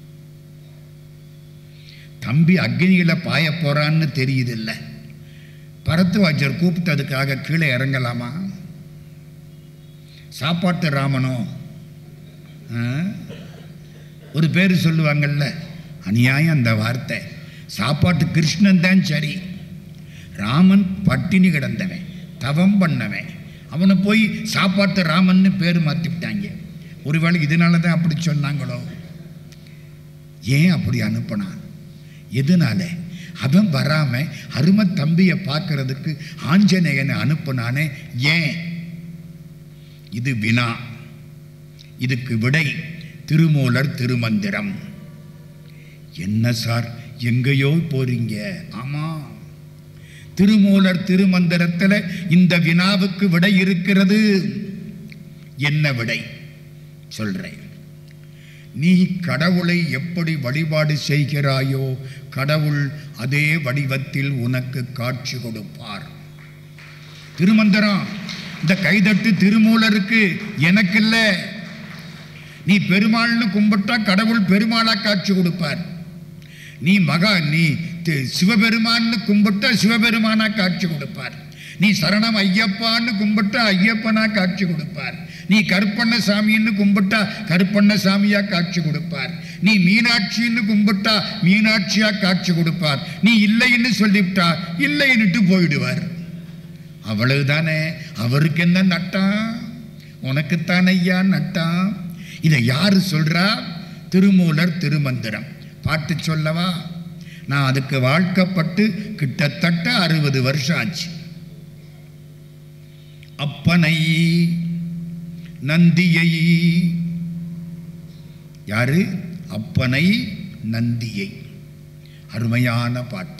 தம்பி அக்னியில பாய போறான்னு தெரியுதில்ல பரத்வாஜர் கூப்பிட்டதுக்காக கீழே இறங்கலாமா சாப்பாட்டு ராமனோ ஆ? ஒரு பேர் சொல்லுவாங்கல்ல அநியாயம் அந்த வார்த்தை சாப்பாட்டு கிருஷ்ணன் தான் சரி ராமன் பட்டினி கிடந்தவன் தவம் பண்ணவன் அவனை போய் சாப்பாட்டு ராமன்னு பேர் மாற்றி விட்டாங்க ஒருவேளை இதனால தான் அப்படி சொன்னாங்களோ ஏன் அப்படி அனுப்பினான் எதனால அவன் வராம அரும தம்பியை பார்க்கறதுக்கு ஆஞ்சநேயனை அனுப்புனானே ஏன் இது வினா இதுக்கு விடை திருமூலர் திருமந்திரம் என்ன சார் எங்கேயோ போறீங்க ஆமா திருமூலர் திருமந்திரத்தில் இந்த வினாவுக்கு விடை இருக்கிறது என்ன விடை சொல்றேன் நீ கடவுளை எப்படி வழிபாடு செய்கிறாயோ கடவுள் அதே வடிவத்தில் உனக்கு காட்சி கொடுப்பார் திருமந்திரம் இந்த கைதட்டு திருமூலருக்கு எனக்கு இல்ல நீ பெருமாள்னு கும்பிட்டா கடவுள் பெருமாளா காட்சி கொடுப்பார் நீ மகா நீ தி- சிவபெருமான்னு கும்பிட்டா சிவபெருமானா காட்சி கொடுப்பார் நீ சரணம் ஐயப்பான்னு கும்பிட்டா ஐயப்பனா காட்சி கொடுப்பார் நீ கருப்பண்ண சாமின்னு கும்பிட்டா கருப்பண்ண சாமியா காட்சி கொடுப்பார் நீ மீனாட்சின்னு கும்பிட்டா மீனாட்சியா காட்சி கொடுப்பார் நீ இல்லைன்னு சொல்லிவிட்டா இல்லைன்னுட்டு போயிடுவார் அவ்வளவுதானே அவருக்கு என்ன நட்டான் உனக்குத்தான் ஐயா நட்டான் இதை யாரு சொல்றா திருமூலர் திருமந்திரம் பாட்டு சொல்லவா நான் அதுக்கு வாழ்க்கப்பட்டு கிட்டத்தட்ட அறுபது வருஷம் ஆச்சு அப்பனை நந்தியை யாரு அப்பனை நந்தியை அருமையான பாட்டு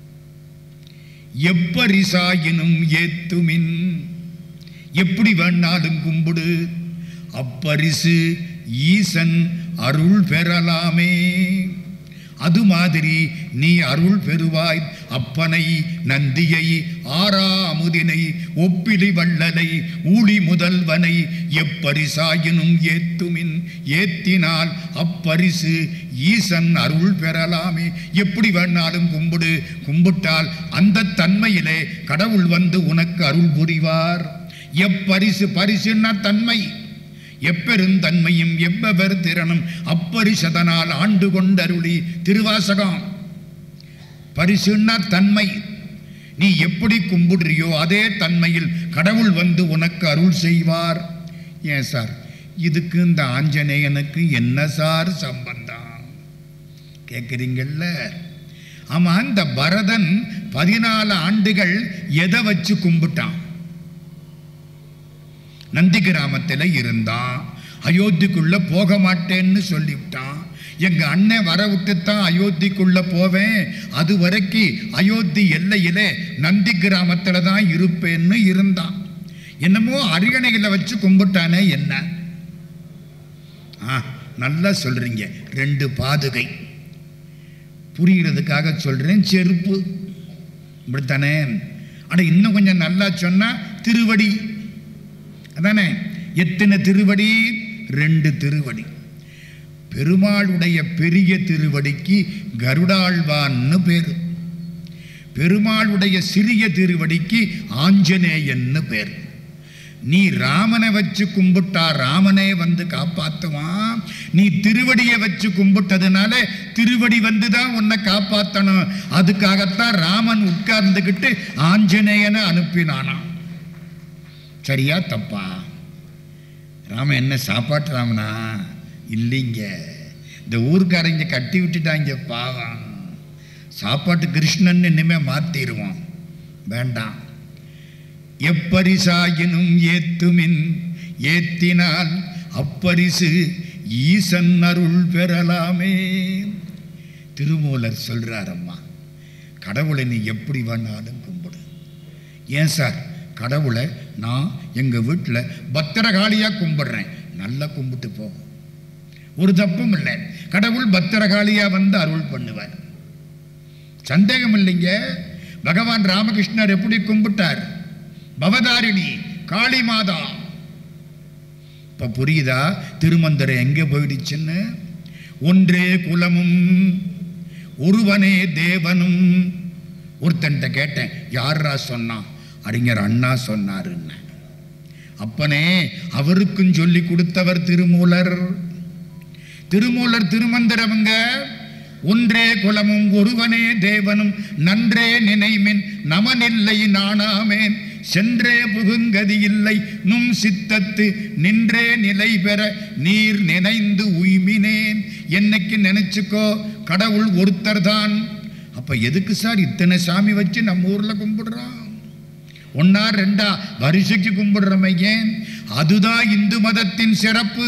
எப்பரிசாயினும் ஏத்துமின் எப்படி வேணாலும் கும்பிடு அப்பரிசு ஈசன் அருள் பெறலாமே அது மாதிரி நீ அருள் பெறுவாய் அப்பனை நந்தியை ஆறாமுதினை ஒப்பிலி வள்ளலை ஊழி முதல்வனை எப்பரிசாயினும் ஏத்துமின் ஏத்தினால் அப்பரிசு ஈசன் அருள் பெறலாமே எப்படி வேணாலும் கும்பிடு கும்பிட்டால் அந்த தன்மையிலே கடவுள் வந்து உனக்கு அருள் புரிவார் எப்பரிசு பரிசுன்னா தன்மை எப்பெருந்தன்மையும் எவ்வவர் திறனும் அப்பரிசதனால் ஆண்டு கொண்டருளி திருவாசகம் பரிசுன்னா தன்மை நீ எப்படி கும்பிடுறியோ அதே தன்மையில் கடவுள் வந்து உனக்கு அருள் செய்வார் ஏன் சார் இதுக்கு இந்த ஆஞ்சநேயனுக்கு என்ன சார் சம்பந்தம் கேட்குறீங்கல்ல ஆமா இந்த பரதன் பதினாலு ஆண்டுகள் எதை வச்சு கும்பிட்டான் நந்தி கிராமத்தில் இருந்தான் அயோத்திக்குள்ள போக மாட்டேன்னு சொல்லிவிட்டான் எங்க அண்ணன் வர விட்டுத்தான் அயோத்திக்குள்ள போவேன் அது வரைக்கும் அயோத்தி எல்லையிலே நந்தி கிராமத்தில் தான் இருப்பேன்னு இருந்தான் என்னமோ அரியணைகளை வச்சு கும்பிட்டானே என்ன ஆ நல்லா சொல்றீங்க ரெண்டு பாதுகை புரிகிறதுக்காக சொல்றேன் செருப்பு இப்படித்தானே அட இன்னும் கொஞ்சம் நல்லா சொன்னா திருவடி அதானே எத்தனை திருவடி ரெண்டு திருவடி பெருமாளுடைய பெரிய திருவடிக்கு கருடாழ்வான்னு பேரு பெருமாளுடைய சிறிய திருவடிக்கு ஆஞ்சநேயன்னு பேர் நீ ராமனை வச்சு கும்பிட்டா ராமனே வந்து காப்பாத்துவான் நீ திருவடியை வச்சு கும்பிட்டதுனால திருவடி வந்து தான் உன்னை காப்பாத்தணும் அதுக்காகத்தான் ராமன் உட்கார்ந்துக்கிட்டு ஆஞ்சநேயனை அனுப்பினானாம் சரியா தப்பா ராமன் என்ன சாப்பாட்டு ராமனா இல்லைங்க இந்த ஊர்க்காரங்க கட்டி விட்டுட்டாங்க பாவம் சாப்பாட்டு கிருஷ்ணன் இனிமே மாத்திடுவோம் வேண்டாம் எப்பரிசாயினும் ஏத்துமின் ஏத்தினால் அப்பரிசு ஈசன் அருள் பெறலாமே திருமூலர் சொல்றாரம்மா கடவுளை நீ எப்படி வேணாலும் கும்பிடு ஏன் சார் கடவுளை நான் எங்கள் வீட்டில் பத்திரகாளியாக கும்பிடுறேன் நல்லா கும்பிட்டு போ ஒரு தப்பும் இல்லை கடவுள் பத்திரகாளியாக வந்து அருள் பண்ணுவார் சந்தேகம் இல்லைங்க பகவான் ராமகிருஷ்ணர் எப்படி கும்பிட்டார் பவதாரிணி காளி மாதா இப்போ புரியுதா திருமந்திரம் எங்கே போயிடுச்சுன்னு ஒன்றே குலமும் ஒருவனே தேவனும் ஒருத்தன்ட்ட கேட்டேன் யாரா சொன்னான் அறிஞர் அண்ணா சொன்னாருன்னு அப்பனே அவருக்கும் சொல்லி கொடுத்தவர் திருமூலர் திருமூலர் திருமந்திரமுங்க ஒன்றே குலமும் ஒருவனே தேவனும் நன்றே நினைமின் நமனில்லை நாணாமேன் சென்றே புகுங்கதி இல்லை நும் சித்தத்து நின்றே நிலை பெற நீர் நினைந்து உய்மினேன் என்னைக்கு நினைச்சுக்கோ கடவுள் ஒருத்தர் தான் அப்ப எதுக்கு சார் இத்தனை சாமி வச்சு நம்ம ஊர்ல கும்பிடுறோம் ஒன்னா ரெண்டா வரிசைக்கு கும்பிடுறோமே ஏன் அதுதான் இந்து மதத்தின் சிறப்பு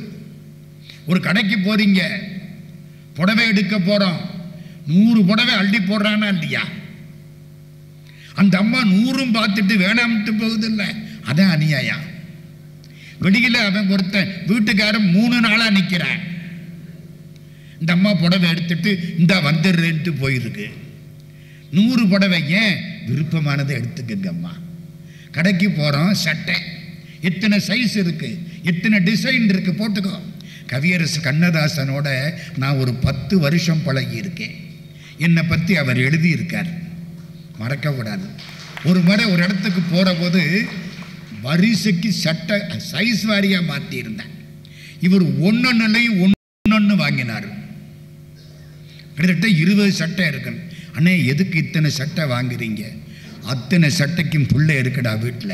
ஒரு கடைக்கு போறீங்க புடவை எடுக்க போறோம் நூறு புடவை அள்ளி போடுறானா இல்லையா அந்த அம்மா நூறும் பார்த்துட்டு வேணாம்ட்டு போகுது இல்லை அதான் அநியாயம் வெளியில அவன் ஒருத்தன் வீட்டுக்காரன் மூணு நாளா நிக்கிறான் இந்த அம்மா புடவை எடுத்துட்டு இந்த வந்துடுறேன்ட்டு போயிருக்கு நூறு புடவை ஏன் விருப்பமானதை எடுத்துக்கங்க அம்மா கடைக்கு போகிறோம் சட்டை எத்தனை சைஸ் இருக்கு எத்தனை டிசைன் இருக்கு போட்டுக்கோ கவியரசு கண்ணதாசனோட நான் ஒரு பத்து வருஷம் பழகி இருக்கேன் என்னை பற்றி அவர் எழுதியிருக்கார் மறக்கக்கூடாது ஒரு முறை ஒரு இடத்துக்கு போகிற போது வரிசைக்கு சட்டை சைஸ் வாரியாக மாற்றியிருந்தேன் இவர் ஒன்னொன்னுலையும் ஒன்னொன்று வாங்கினார் கிட்டத்தட்ட இருபது சட்டை இருக்கணும் அண்ணே எதுக்கு இத்தனை சட்டை வாங்குறீங்க அத்தனை சட்டைக்கும் பிள்ளை இருக்குடா வீட்டில்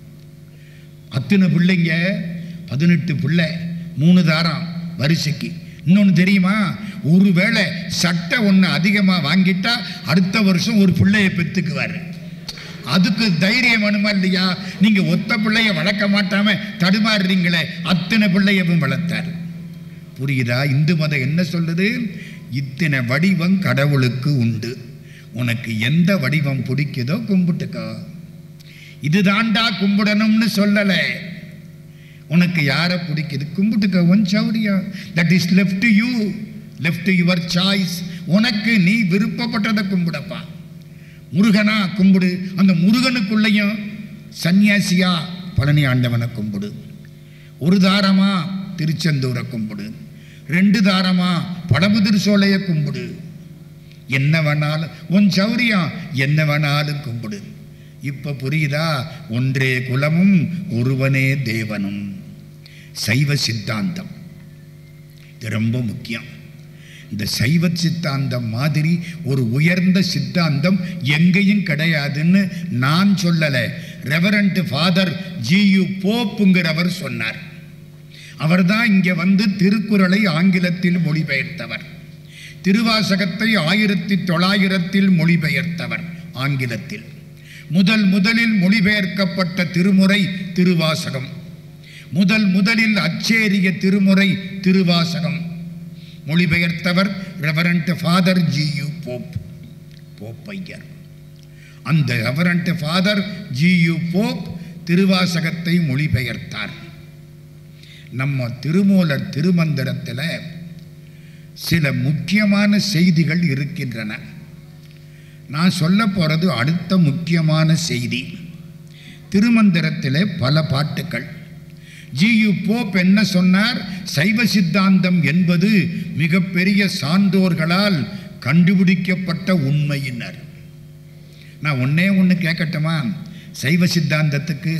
அத்தனை பிள்ளைங்க பதினெட்டு பிள்ளை மூணு தாரம் வரிசைக்கு இன்னொன்று தெரியுமா ஒருவேளை சட்டை ஒன்று அதிகமாக வாங்கிட்டா அடுத்த வருஷம் ஒரு பிள்ளையை பெற்றுக்குவார் அதுக்கு தைரியம் வேணுமா இல்லையா நீங்கள் ஒத்த பிள்ளைய வளர்க்க மாட்டாம தடுமாறுறீங்களே அத்தனை பிள்ளையவும் வளர்த்தார் புரியுதா இந்து மதம் என்ன சொல்லுது இத்தனை வடிவம் கடவுளுக்கு உண்டு உனக்கு எந்த வடிவம் பிடிக்குதோ கும்பிட்டுக்கோ இதுதான்டா கும்பிடணும்னு சொல்லலை உனக்கு யாரை பிடிக்குது கும்பிட்டுக்க ஒன் சௌரியம் that is left you left your choice உனக்கு நீ விருப்பப்பட்டதை கும்பிடப்பா முருகனா கும்பிடு அந்த முருகனுக்குள்ளேயும் சன்னியாசியா பழனி ஆண்டவனை கும்பிடு ஒரு தாரமா திருச்செந்தூரை கும்பிடு ரெண்டு தாரமா பழமுதிர் சோலையை கும்பிடு என்ன வேணாலும் உன் சௌரியம் என்ன வேணாலும் கும்பிடு இப்ப புரியுதா ஒன்றே குலமும் ஒருவனே தேவனும் சைவ சித்தாந்தம் இது ரொம்ப முக்கியம் இந்த சைவ சித்தாந்தம் மாதிரி ஒரு உயர்ந்த சித்தாந்தம் எங்கேயும் கிடையாதுன்னு நான் சொல்லலை ரெவரண்ட் ஃபாதர் ஜியு போப்புங்கிறவர் சொன்னார் அவர்தான் இங்கே வந்து திருக்குறளை ஆங்கிலத்தில் மொழிபெயர்த்தவர் திருவாசகத்தை ஆயிரத்தி தொள்ளாயிரத்தில் மொழிபெயர்த்தவர் ஆங்கிலத்தில் முதல் முதலில் மொழிபெயர்க்கப்பட்ட திருமுறை திருவாசகம் முதல் முதலில் அச்சேரிய திருமுறை திருவாசகம் மொழிபெயர்த்தவர் ரெவரண்ட் ஃபாதர் ஜியு போப் போப்பையர் அந்த ரெவரண்ட் ஃபாதர் ஜியு போப் திருவாசகத்தை மொழிபெயர்த்தார் நம்ம திருமூலர் திருமந்திரத்தில் சில முக்கியமான செய்திகள் இருக்கின்றன நான் சொல்ல போகிறது அடுத்த முக்கியமான செய்தி திருமந்திரத்தில் பல பாட்டுக்கள் ஜியு போப் என்ன சொன்னார் சைவ சித்தாந்தம் என்பது மிகப்பெரிய சான்றோர்களால் கண்டுபிடிக்கப்பட்ட உண்மையினர் நான் ஒன்னே ஒன்று கேட்கட்டுமா சைவ சித்தாந்தத்துக்கு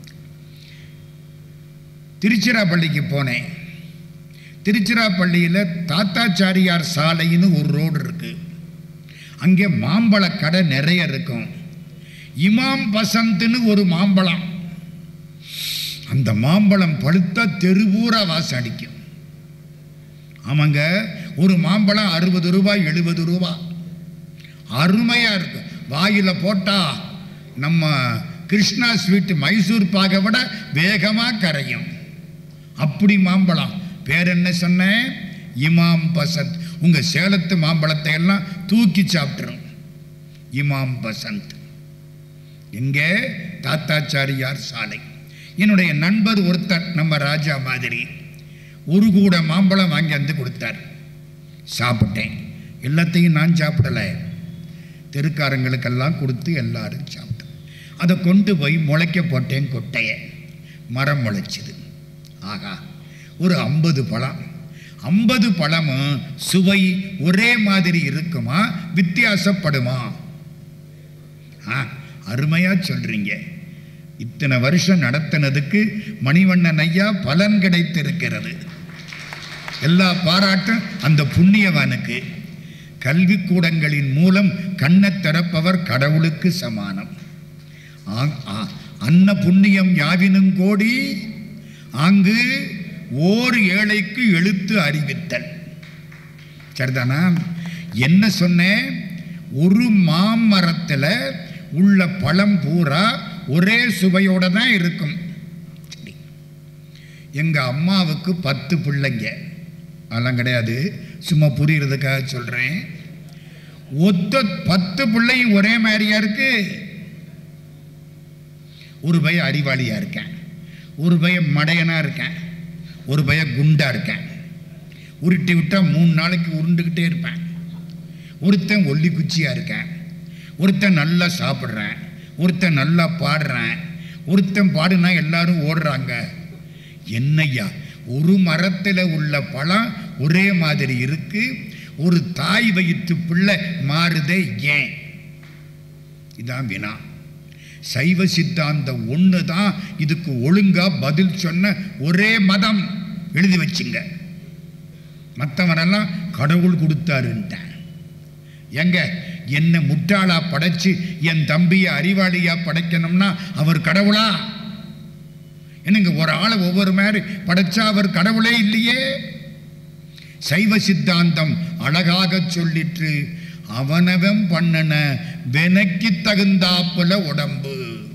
திருச்சிராப்பள்ளிக்கு போனேன் திருச்சிராப்பள்ளியில் தாத்தாச்சாரியார் சாலைன்னு ஒரு ரோடு இருக்கு அங்கே மாம்பழ கடை நிறைய இருக்கும் இமாம் பசந்த்னு ஒரு மாம்பழம் அந்த மாம்பழம் பழுத்தா தெருவூரா வாசம் அடிக்கும் ஆமாங்க ஒரு மாம்பழம் அறுபது ரூபாய் எழுபது ரூபாய் அருமையா இருக்கு வாயில போட்டா நம்ம கிருஷ்ணா ஸ்வீட் மைசூர் பாகை விட வேகமா கரையும் அப்படி மாம்பழம் பேர் என்ன சொன்னேன் இமாம் பசந்த் உங்க சேலத்து மாம்பழத்தை எல்லாம் தூக்கி சாப்பிட்டுரும் இமாம் பசந்த் எங்கே தாத்தாச்சாரியார் சாலை என்னுடைய நண்பர் ஒருத்தர் நம்ம ராஜா மாதிரி ஒரு கூட மாம்பழம் வாங்கி வந்து கொடுத்தார் சாப்பிட்டேன் எல்லாத்தையும் நான் சாப்பிடலை தெருக்காரங்களுக்கெல்லாம் கொடுத்து எல்லாரும் சாப்பிட்டோம் அதை கொண்டு போய் முளைக்க போட்டேன் கொட்டையை மரம் முளைச்சிது ஆகா ஒரு ஐம்பது பழம் ஐம்பது பழமும் சுவை ஒரே மாதிரி இருக்குமா வித்தியாசப்படுமா ஆ அருமையா சொல்றீங்க இத்தனை வருஷம் நடத்தினதுக்கு மணிவண்ணன் ஐயா பலன் கிடைத்திருக்கிறது எல்லா பாராட்டும் அந்த புண்ணியவானுக்கு கல்விக்கூடங்களின் மூலம் கண்ணை திறப்பவர் கடவுளுக்கு சமானம் ஆ- ஆ- அன்ன புண்ணியம் யாவினும் கோடி அங்கு ஓர் ஏழைக்கு எழுத்து அறிவித்தல் சரிதானா என்ன சொன்னேன் ஒரு மாமரத்தில் உள்ள பழம் பூரா ஒரே சுவையோட தான் இருக்கும் சரி எங்க அம்மாவுக்கு பத்து பிள்ளைங்க அதெல்லாம் கிடையாது சும்மா புரியறதுக்காக சொல்றேன் ஒத்த பத்து பிள்ளையும் ஒரே மாதிரியா இருக்கு ஒரு பையன் அறிவாளியா இருக்கேன் ஒரு பையன் மடையனா இருக்கேன் ஒரு பையன் குண்டா இருக்கேன் உருட்டி விட்டா மூணு நாளைக்கு உருண்டுக்கிட்டே இருப்பேன் ஒருத்தன் ஒல்லி குச்சியா இருக்கேன் ஒருத்தன் நல்லா சாப்பிட்றேன் ஒருத்தன் நல்லா பாடுறேன் ஒருத்தன் பாடுனா எல்லாரும் ஓடுறாங்க என்னய்யா ஒரு மரத்தில் உள்ள பழம் ஒரே மாதிரி இருக்கு ஒரு தாய் வயிற்று பிள்ளை மாறுதே ஏன் இதான் வினா சைவ சித்தாந்தம் ஒன்று தான் இதுக்கு ஒழுங்கா பதில் சொன்ன ஒரே மதம் எழுதி வச்சுங்க மற்றவனெல்லாம் கடவுள் கொடுத்தாருன்ட்டான் எங்க என்ன முட்டாளா படைச்சு என் தம்பியை அறிவாளியா படைக்கணும்னா அவர் கடவுளா என்னங்க ஒரு ஆளை ஒவ்வொரு மாதிரி படைச்சா அவர் கடவுளே இல்லையே சைவ சித்தாந்தம் அழகாக சொல்லிற்று அவனவன் பண்ணன வினைக்கு தகுந்தாப்புல உடம்பு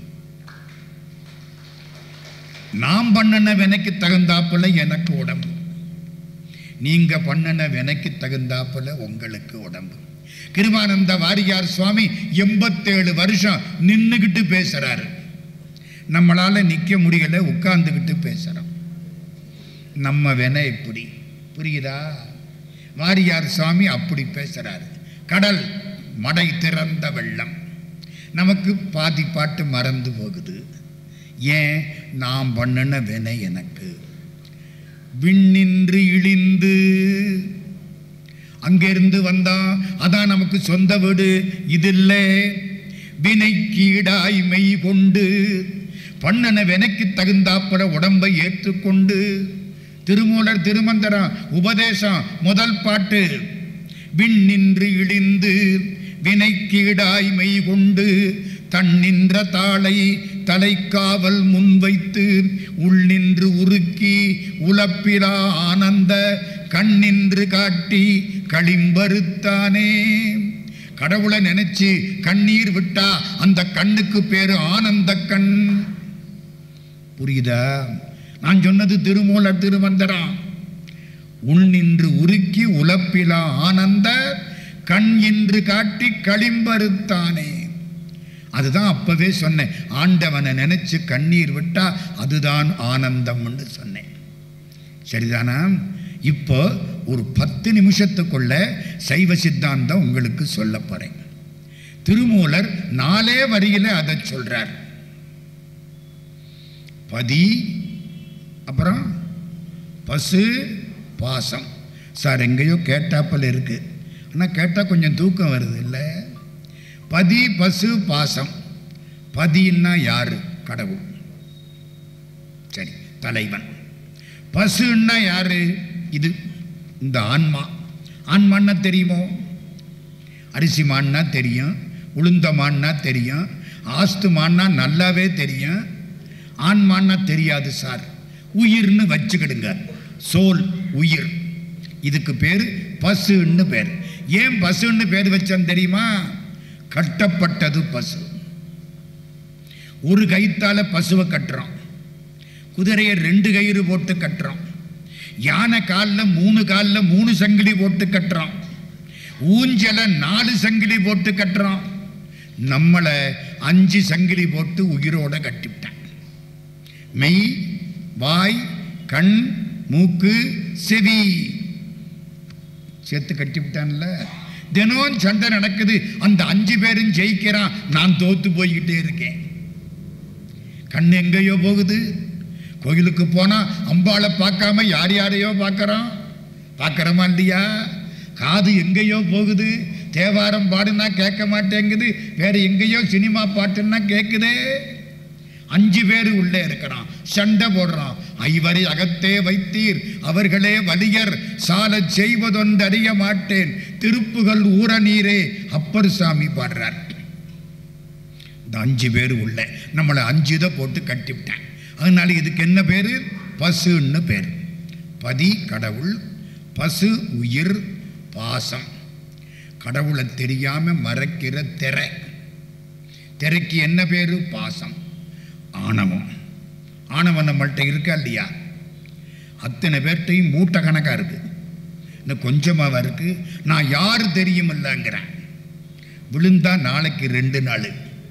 நாம் பண்ணன வினைக்கு தகுந்தாப்புல எனக்கு உடம்பு நீங்க பண்ணன வினைக்கு தகுந்தாப்புல உங்களுக்கு உடம்பு கிருமானந்த வாரியார் சுவாமி எண்பத்தேழு வருஷம் நின்னுகிட்டு பேசுறாரு நம்மளால நிக்க முடியல உட்கார்ந்துகிட்டு பேசுறோம் நம்ம வினை இப்படி புரியுதா வாரியார் சுவாமி அப்படி பேசுறாரு கடல் மடை திறந்த வெள்ளம் நமக்கு பாதி பாட்டு மறந்து போகுது ஏன் நாம் பண்ணின வினை எனக்கு விண்ணின்று இழிந்து அங்கிருந்து வந்தா அதான் நமக்கு சொந்த வீடு இதில்லை வினைக்கு ஈடாய் மெய் கொண்டு பண்ணன வினைக்கு தகுந்தாப்பட உடம்பை ஏற்றுக்கொண்டு திருமூலர் திருமந்திரம் உபதேசம் முதல் பாட்டு விண்ணின்று இழிந்து வினைக்கீடாய் மெய் கொண்டு தன்னின்ற தாளை தலைக்காவல் முன்வைத்து உள்நின்று உருக்கி உலப்பிலா ஆனந்த கண்ணின்று காட்டி களிம்பருத்தானே கடவுளை நினைச்சு கண்ணீர் விட்டா அந்த கண்ணுக்கு பேரு ஆனந்த கண் புரியுதா நான் சொன்னது திருமூலர் திருமந்திரம் உள் நின்று உருக்கி உலப்பிலா ஆனந்த கண் என்று காட்டி களிம்பருத்தானே அதுதான் அப்பவே சொன்னேன் ஆண்டவனை நினைச்சு கண்ணீர் விட்டா அதுதான் ஆனந்தம்னு சொன்னேன் சரிதானா இப்போ ஒரு பத்து நிமிஷத்துக்குள்ள சைவ சித்தாந்தம் உங்களுக்கு சொல்ல போறேன் திருமூலர் நாலே வரியில அதை சொல்றார் பதி அப்புறம் பசு பாசம் சார் எங்கேயோ கேட்டாப்பல் இருக்கு ஆனால் கேட்டால் கொஞ்சம் தூக்கம் வருது இல்லை பதி பசு பாசம் பதின்னா யாரு கடவுள் சரி தலைவன் பசுன்னா யாரு இது இந்த ஆன்மா ஆன்மான்னா தெரியுமோ அரிசி மான்னா தெரியும் உளுந்த மான்னா தெரியும் ஆஸ்து மான்னா நல்லாவே தெரியும் ஆன்மான்னா தெரியாது சார் உயிர்னு வச்சுக்கிடுங்க சோல் உயிர் இதுக்கு பேர் பசுன்னு பேர் ஏன் பசுன்னு பேர் வச்சான் தெரியுமா கட்டப்பட்டது பசு ஒரு கயித்தால பசுவை கட்டுறோம் குதிரையை ரெண்டு கயிறு போட்டு கட்டுறோம் யானை காலில் மூணு காலில் மூணு சங்கிலி போட்டு கட்டுறோம் ஊஞ்சலை நாலு சங்கிலி போட்டு கட்டுறோம் நம்மளை அஞ்சு சங்கிலி போட்டு உயிரோட கட்டிவிட்டான் மெய் வாய் கண் மூக்கு செவி சேர்த்து கட்டி விட்டான்ல தினம் சண்டை நடக்குது அந்த அஞ்சு பேரும் ஜெயிக்கிறான் நான் தோத்து போய்கிட்டே இருக்கேன் கண் எங்கேயோ போகுது கோயிலுக்கு போனா அம்பாளை பார்க்காம யார் யாரையோ பார்க்கறோம் பார்க்கறோமா இல்லையா காது எங்கேயோ போகுது தேவாரம் பாடுனா கேட்க மாட்டேங்குது வேற எங்கேயோ சினிமா பாட்டுன்னா கேட்குதே அஞ்சு பேர் உள்ளே இருக்கிறான் சண்டை போடுறான் ஐவரை அகத்தே வைத்தீர் அவர்களே வலியர் சாலச் செய்வதொன்றறிய மாட்டேன் திருப்புகள் ஊற நீரே அப்பர் சாமி பாடுறார் இந்த அஞ்சு பேர் உள்ள நம்மளை அஞ்சு இதை போட்டு கட்டிவிட்டேன் அதனால இதுக்கு என்ன பேர் பசுன்னு பேர் பதி கடவுள் பசு உயிர் பாசம் கடவுளை தெரியாம மறைக்கிற திரை திரைக்கு என்ன பேரு பாசம் ஆணவம் ஆணவம் நம்மள்கிட்ட இருக்கா இல்லையா அத்தனை பேர்ட்டையும் மூட்டை கணக்கா இருக்கு இன்னும் கொஞ்சமாவா இருக்கு நான் யார் தெரியும் இல்லைங்கிறேன் விழுந்தா நாளைக்கு ரெண்டு நாள்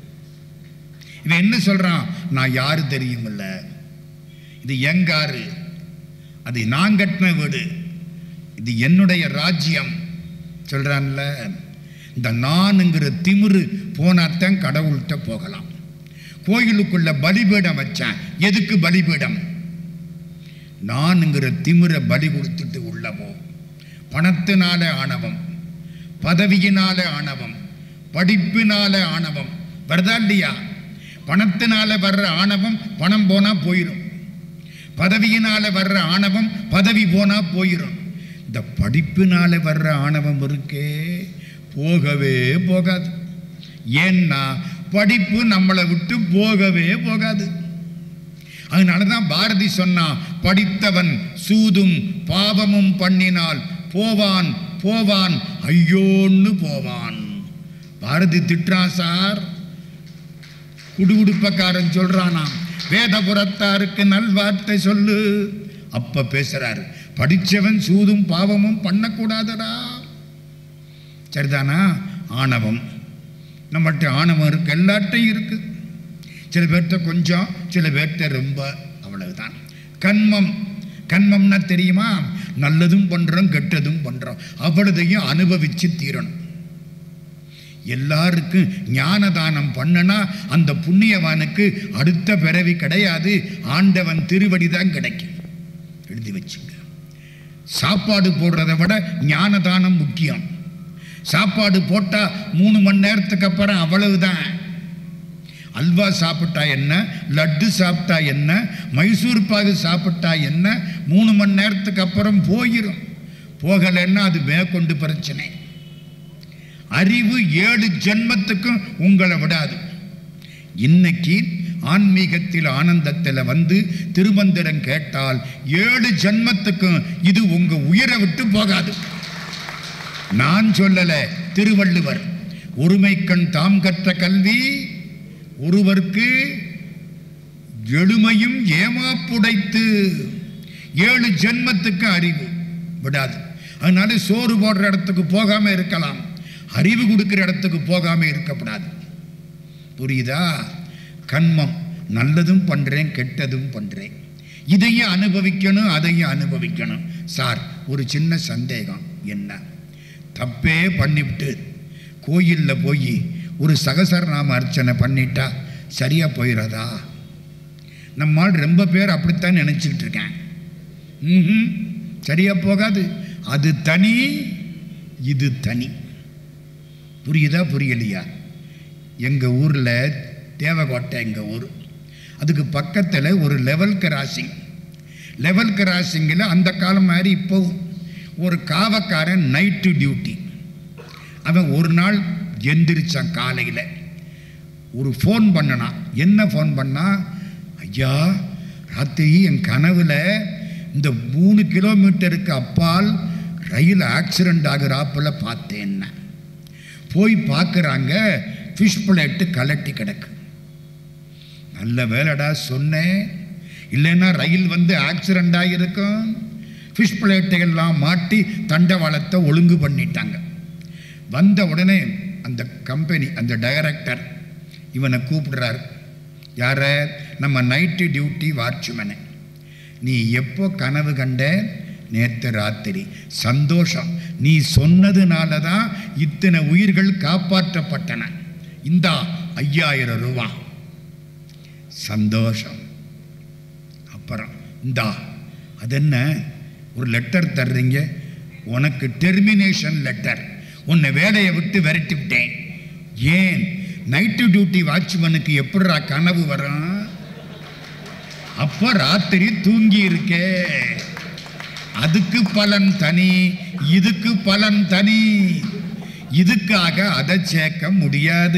இவன் என்ன சொல்றான் நான் யாரு தெரியும் இல்ல இது எங்காரு அது நான் கட்டின வீடு இது என்னுடைய ராஜ்யம் சொல்றான்ல இந்த நானுங்கிற திமிரு போனாத்தான் கடவுள்கிட்ட போகலாம் கோயிலுக்குள்ள பலிபீடம் வச்சேன் எதுக்கு பலிபீடம் நானுங்கிற திமிரை பலி கொடுத்துட்டு உள்ள போ பணத்தினால ஆணவம் பதவியினால ஆணவம் படிப்பினால ஆணவம் வருதா இல்லையா பணத்தினால வர்ற ஆணவம் பணம் போனா போயிடும் பதவியினால வர்ற ஆணவம் பதவி போனா போயிடும் இந்த படிப்பினால வர்ற ஆணவம் இருக்கே போகவே போகாது ஏன்னா படிப்பு நம்மளை விட்டு போகவே போகாது அதனால தான் பாரதி சொன்னா படித்தவன் சூதும் பாவமும் பண்ணினால் போவான் போவான் ஐயோன்னு போவான் பாரதி திட்டுறான் சார் குடுகுடுப்பக்காரன் சொல்றானாம் வேதபுரத்தாருக்கு நல்வார்த்தை சொல்லு அப்ப பேசுறாரு படிச்சவன் சூதும் பாவமும் பண்ணக்கூடாதடா சரிதானா ஆணவம் நம்மகிட்ட ஆணவம் இருக்கு எல்லாட்டையும் இருக்கு சில பேர்த்த கொஞ்சம் சில பேர்த்த ரொம்ப அவ்வளவுதான் கண்மம் கண்மம்னா தெரியுமா நல்லதும் பண்றோம் கெட்டதும் பண்றோம் அவ்வளதையும் அனுபவிச்சு தீரணும் எல்லாருக்கும் ஞான தானம் பண்ணனா அந்த புண்ணியவானுக்கு அடுத்த பிறவி கிடையாது ஆண்டவன் திருவடி தான் கிடைக்கும் எழுதி வச்சுங்க சாப்பாடு போடுறதை விட ஞான தானம் முக்கியம் சாப்பாடு போட்டா மூணு மணி நேரத்துக்கு அப்புறம் அவ்வளவுதான் அல்வா சாப்பிட்டா என்ன லட்டு சாப்பிட்டா என்ன மைசூர் பாகு சாப்பிட்டா என்ன மூணு மணி நேரத்துக்கு அப்புறம் போயிடும் போகலைன்னா அது மேற்கொண்டு பிரச்சனை அறிவு ஏழு ஜென்மத்துக்கும் உங்களை விடாது இன்னைக்கு ஆன்மீகத்தில் ஆனந்தத்தில் வந்து திருமந்திரம் கேட்டால் ஏழு ஜென்மத்துக்கும் இது உங்க உயிரை விட்டு போகாது நான் சொல்லல திருவள்ளுவர் ஒருமைக்கண் தாம் கற்ற கல்வி ஒருவர்க்கு எழுமையும் ஏமாப்புடைத்து ஏழு ஜென்மத்துக்கு அறிவு விடாது அதனால சோறு போடுற இடத்துக்கு போகாம இருக்கலாம் அறிவு கொடுக்கிற இடத்துக்கு போகாம இருக்கக்கூடாது புரியுதா கண்மம் நல்லதும் பண்றேன் கெட்டதும் பண்றேன் இதையும் அனுபவிக்கணும் அதையும் அனுபவிக்கணும் சார் ஒரு சின்ன சந்தேகம் என்ன தப்பே பண்ணிவிட்டு கோயிலில் போய் ஒரு சகசரநாம அர்ச்சனை பண்ணிட்டா சரியா போயிடாதா நம்மால் ரொம்ப பேர் அப்படித்தான் நினைச்சிட்டு இருக்கேன் ம்ஹும். சரியா போகாது அது தனி இது தனி புரியுதா புரியலையா எங்கள் ஊரில் தேவகோட்டை எங்கள் ஊர் அதுக்கு பக்கத்தில் ஒரு லெவல் கிராசிங் லெவல் கிராசிங்கில் அந்த காலம் மாதிரி இப்போவும் ஒரு காவக்காரன் நைட்டு டியூட்டி அவன் ஒரு நாள் எந்திரிச்சான் காலையில் ஒரு ஃபோன் பண்ணனான் என்ன ஃபோன் பண்ணா ஐயா ராத்திரி என் கனவுல இந்த மூணு கிலோமீட்டருக்கு அப்பால் ரயில் ஆக்சிடெண்ட் ஆகுறாப்புல பார்த்தேன் போய் பார்க்குறாங்க ஃபிஷ் பிளேட்டு கலட்டி கிடக்கு நல்ல வேலைடா சொன்னேன் இல்லைன்னா ரயில் வந்து ஆக்சிடெண்ட் ஆகியிருக்கும் ஃபிஷ் பிளேட்டையெல்லாம் மாட்டி தண்டவாளத்தை ஒழுங்கு பண்ணிட்டாங்க வந்த உடனே அந்த கம்பெனி அந்த டைரக்டர் இவனை கூப்பிடுறாரு யார நம்ம நைட்டு டியூட்டி வாட்ச்மேனு நீ எப்போ கனவு கண்ட நேற்று ராத்திரி சந்தோஷம் நீ சொன்னதுனால தான் இத்தனை உயிர்கள் காப்பாற்றப்பட்டன இந்தா ஐயாயிரம் ரூபா சந்தோஷம் அப்புறம் இந்தா அது என்ன ஒரு லெட்டர் தர்றீங்க உனக்கு டெர்மினேஷன் லெட்டர் உன்னை வேலையை விட்டு விரட்டி விட்டேன் ஏன் நைட்டு டியூட்டி வாட்ச்மேனுக்கு எப்படிடா கனவு வரும் அப்ப ராத்திரி தூங்கி இருக்கே அதுக்கு பலன் தனி இதுக்கு பலன் தனி இதுக்காக அதை சேர்க்க முடியாது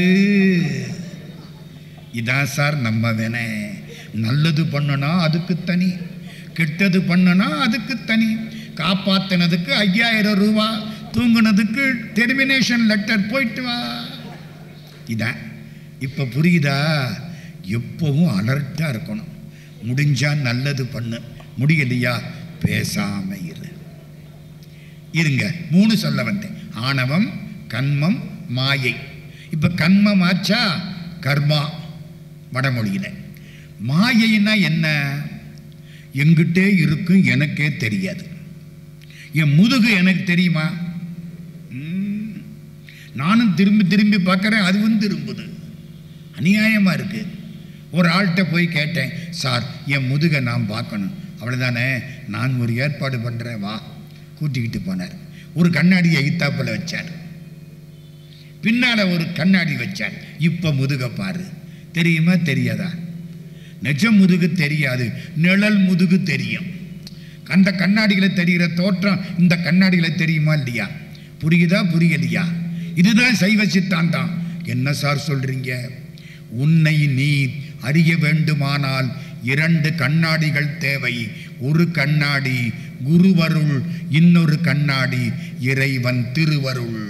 இதான் சார் நம்ம வேணே நல்லது பண்ணனா அதுக்கு தனி கெட்டது பண்ணனா அதுக்கு தனி காப்பாத்தினதுக்கு ஐயாயிரம் ரூபா தூங்குனதுக்கு டெர்மினேஷன் லெட்டர் போயிட்டு வா இதான் இப்போ புரியுதா எப்பவும் அலர்ட்டாக இருக்கணும் முடிஞ்சா நல்லது பண்ணு முடியலையா பேசாம இரு இருங்க மூணு சொல்ல வந்தேன் ஆணவம் கண்மம் மாயை இப்போ கண்மம் ஆச்சா கர்மா வடமொழியில் மாயைன்னா என்ன எங்கிட்டே இருக்கும் எனக்கே தெரியாது என் முதுகு எனக்கு தெரியுமா ம். நானும் திரும்பி திரும்பி பார்க்குறேன் அதுவும் திரும்புது அநியாயமாக இருக்கு ஒரு ஆள்கிட்ட போய் கேட்டேன் சார் என் முதுகை நான் பார்க்கணும் அவ்வளோதானே நான் ஒரு ஏற்பாடு பண்ணுறேன் வா கூட்டிக்கிட்டு போனார் ஒரு கண்ணாடி எகித்தாப்புல வச்சார் பின்னால ஒரு கண்ணாடி வச்சார் இப்ப முதுக பாரு தெரியுமா தெரியாதா நிஜ முதுகு தெரியாது நிழல் முதுகு தெரியும் அந்த கண்ணாடிகளை தெரிகிற தோற்றம் இந்த கண்ணாடிகளை தெரியுமா இல்லையா புரியுதா புரியலையா இதுதான் சைவ சித்தாந்தம் என்ன சார் சொல்றீங்க உன்னை நீ அறிய வேண்டுமானால் இரண்டு கண்ணாடிகள் தேவை ஒரு கண்ணாடி குருவருள் இன்னொரு கண்ணாடி இறைவன் திருவருள்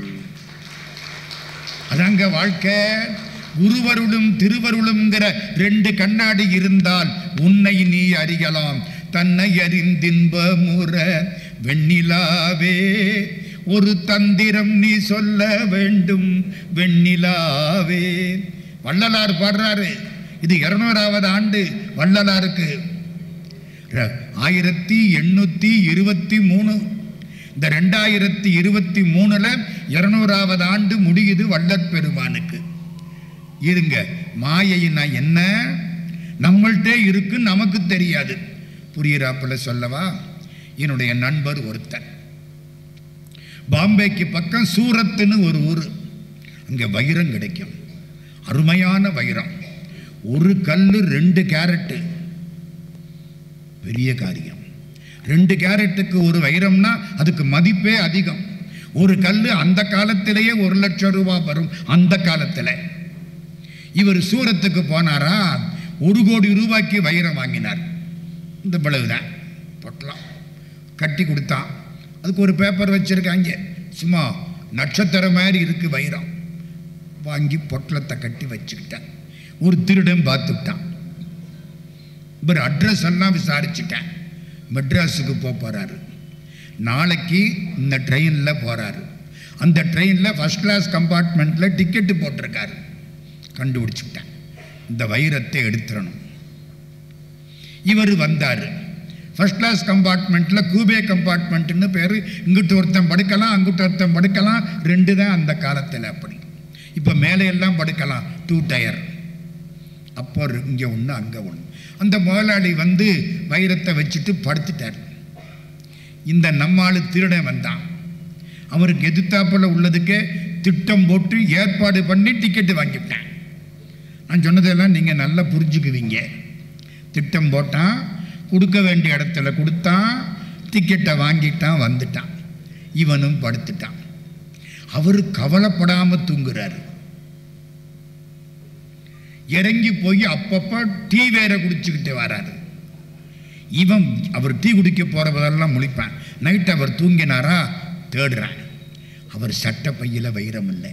அதாங்க வாழ்க்கை குருவருளும் திருவருளும்ங்கிற ரெண்டு கண்ணாடி இருந்தால் உன்னை நீ அறியலாம் தன்னை அறிந்தின்ப முற வெண்ணிலாவே ஒரு தந்திரம் நீ சொல்ல வேண்டும் வெண்ணிலாவே வள்ளலார் பாடுறாரு இது இருநூறாவது ஆண்டு வள்ளலாருக்கு ர- ஆயிரத்தி எண்ணூத்தி இருபத்தி மூணு இந்த ரெண்டாயிரத்தி இருபத்தி மூணுல இருநூறாவது ஆண்டு முடியுது வள்ளற் பெருமானுக்கு இருங்க மாயைன்னா என்ன நம்மள்கிட்ட இருக்கு நமக்கு தெரியாது புரியிறாப்புல சொல்லவா என்னுடைய நண்பர் ஒருத்தர் பாம்பேக்கு பக்கம் சூரத்துன்னு ஒரு ஊர் அங்கே வைரம் கிடைக்கும் அருமையான வைரம் ஒரு கல்லு ரெண்டு கேரட்டு பெரிய காரியம் ரெண்டு கேரட்டுக்கு ஒரு வைரம்னா அதுக்கு மதிப்பே அதிகம் ஒரு கல் அந்த காலத்திலேயே ஒரு லட்சம் ரூபாய் வரும் அந்த காலத்தில் இவர் சூரத்துக்கு போனாரா ஒரு கோடி ரூபாய்க்கு வைரம் வாங்கினார் இந்த பிளவுதான் பொட்டலாம் கட்டி கொடுத்தான் அதுக்கு ஒரு பேப்பர் வச்சிருக்காங்க சும்மா நட்சத்திரம் மாதிரி இருக்கு வைரம் வாங்கி பொட்டலத்தை கட்டி வச்சுக்கிட்டேன் ஒரு திருடன் பார்த்துட்டான் இவர் அட்ரஸ் எல்லாம் விசாரிச்சுட்டேன் மெட்ராஸுக்கு போக போகிறாரு நாளைக்கு இந்த ட்ரெயினில் போகிறாரு அந்த ட்ரெயினில் ஃபஸ்ட் கிளாஸ் கம்பார்ட்மெண்ட்டில் டிக்கெட்டு போட்டிருக்காரு கண்டுபிடிச்சுக்கிட்டேன் இந்த வைரத்தை எடுத்துடணும் இவர் வந்தார் ஃபர்ஸ்ட் கிளாஸ் கம்பார்ட்மெண்ட்டில் கூபே கம்பார்ட்மெண்ட்னு பேர் இங்கிட்டு ஒருத்தன் படுக்கலாம் அங்கிட்டு ஒருத்தன் படுக்கலாம் ரெண்டு தான் அந்த காலத்தில் அப்படி இப்போ மேலே எல்லாம் படுக்கலாம் டூ டயர் அப்போ இங்கே ஒன்று அங்கே ஒன்று அந்த முதலாளி வந்து வைரத்தை வச்சுட்டு படுத்துட்டார் இந்த நம்மாளு திருடன் வந்தான் அவருக்கு எதிர்த்தாப்புல உள்ளதுக்கே திட்டம் போட்டு ஏற்பாடு பண்ணி டிக்கெட்டு வாங்கிவிட்டேன் நான் சொன்னதெல்லாம் நீங்கள் நல்லா புரிஞ்சுக்குவீங்க திட்டம் போட்டான் கொடுக்க வேண்டிய இடத்துல கொடுத்தான் டிக்கெட்டை வாங்கிட்டான் வந்துட்டான் இவனும் படுத்துட்டான் அவர் கவலைப்படாமல் தூங்குறாரு இறங்கி போய் அப்பப்போ டீ வேற குடிச்சுக்கிட்டு வராரு இவன் அவர் டீ குடிக்க போகிறவதெல்லாம் முழிப்பான் நைட் அவர் தூங்கினாரா தேடுறான் அவர் சட்ட பையில் வைரம் இல்லை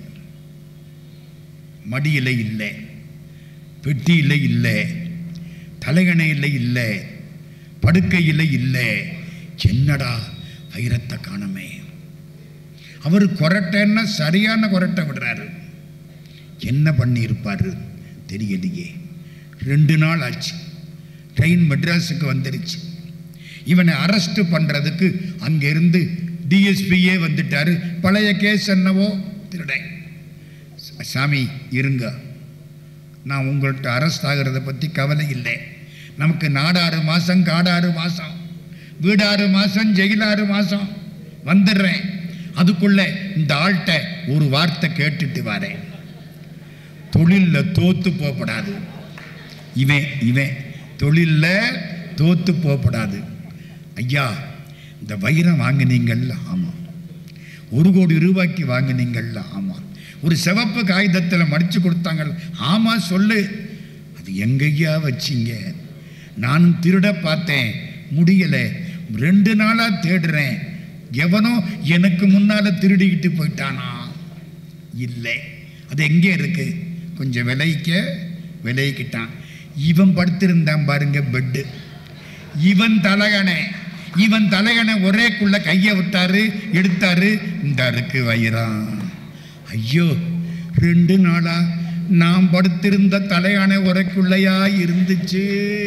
மடியில் இல்லை பெட்டியில் இல்லை தலைகணையில் இல்லை படுக்கையில் இல்லை என்னடா வைரத்தை காணமே அவர் கொரட்டைன்னா சரியான கொரட்டை விடுறாரு என்ன பண்ணியிருப்பாரு தெரியலையே ரெண்டு நாள் ஆச்சு ட்ரெயின் மெட்ராஸுக்கு வந்துருச்சு இவனை அரெஸ்ட் பண்ணுறதுக்கு அங்கேருந்து டிஎஸ்பியே வந்துட்டாரு பழைய கேஸ் என்னவோ திருடன் சாமி இருங்க நான் உங்கள்கிட்ட அரெஸ்ட் ஆகிறத பற்றி கவலை இல்லை நமக்கு நாடாறு மாதம் காடாறு மாதம் வீடாறு மாதம் ஜெயிலாறு மாதம் வந்துடுறேன் அதுக்குள்ள இந்த ஆள்கிட்ட ஒரு வார்த்தை கேட்டுட்டு வரேன் தொழிலில் தோத்து போகப்படாது இவன் இவன் தொழிலில் தோத்து போகப்படாது ஐயா இந்த வைரம் வாங்கினீங்கள்ல ஆமாம் ஒரு கோடி ரூபாய்க்கு வாங்கினீங்கள்ல ஆமாம் ஒரு சிவப்பு காகிதத்தில் மடித்து கொடுத்தாங்கள் ஆமாம் சொல்லு அது எங்கய்யா வச்சிங்க நானும் திருட பார்த்தேன் முடியலை ரெண்டு நாளாக தேடுறேன் எவனோ எனக்கு முன்னால் திருடிக்கிட்டு போயிட்டானா இல்லை அது எங்கே இருக்கு கொஞ்சம் விலைக்க விலைக்கிட்டான் இவன் படுத்திருந்தான் பாருங்க பெட்டு இவன் தலகனை இவன் தலகனை ஒரேக்குள்ள கையை விட்டாரு எடுத்தாரு இந்த இருக்கு வைரம் ஐயோ ரெண்டு நாளா நாம் படுத்திருந்த தலையானை உரைக்குள்ளையா இருந்துச்சு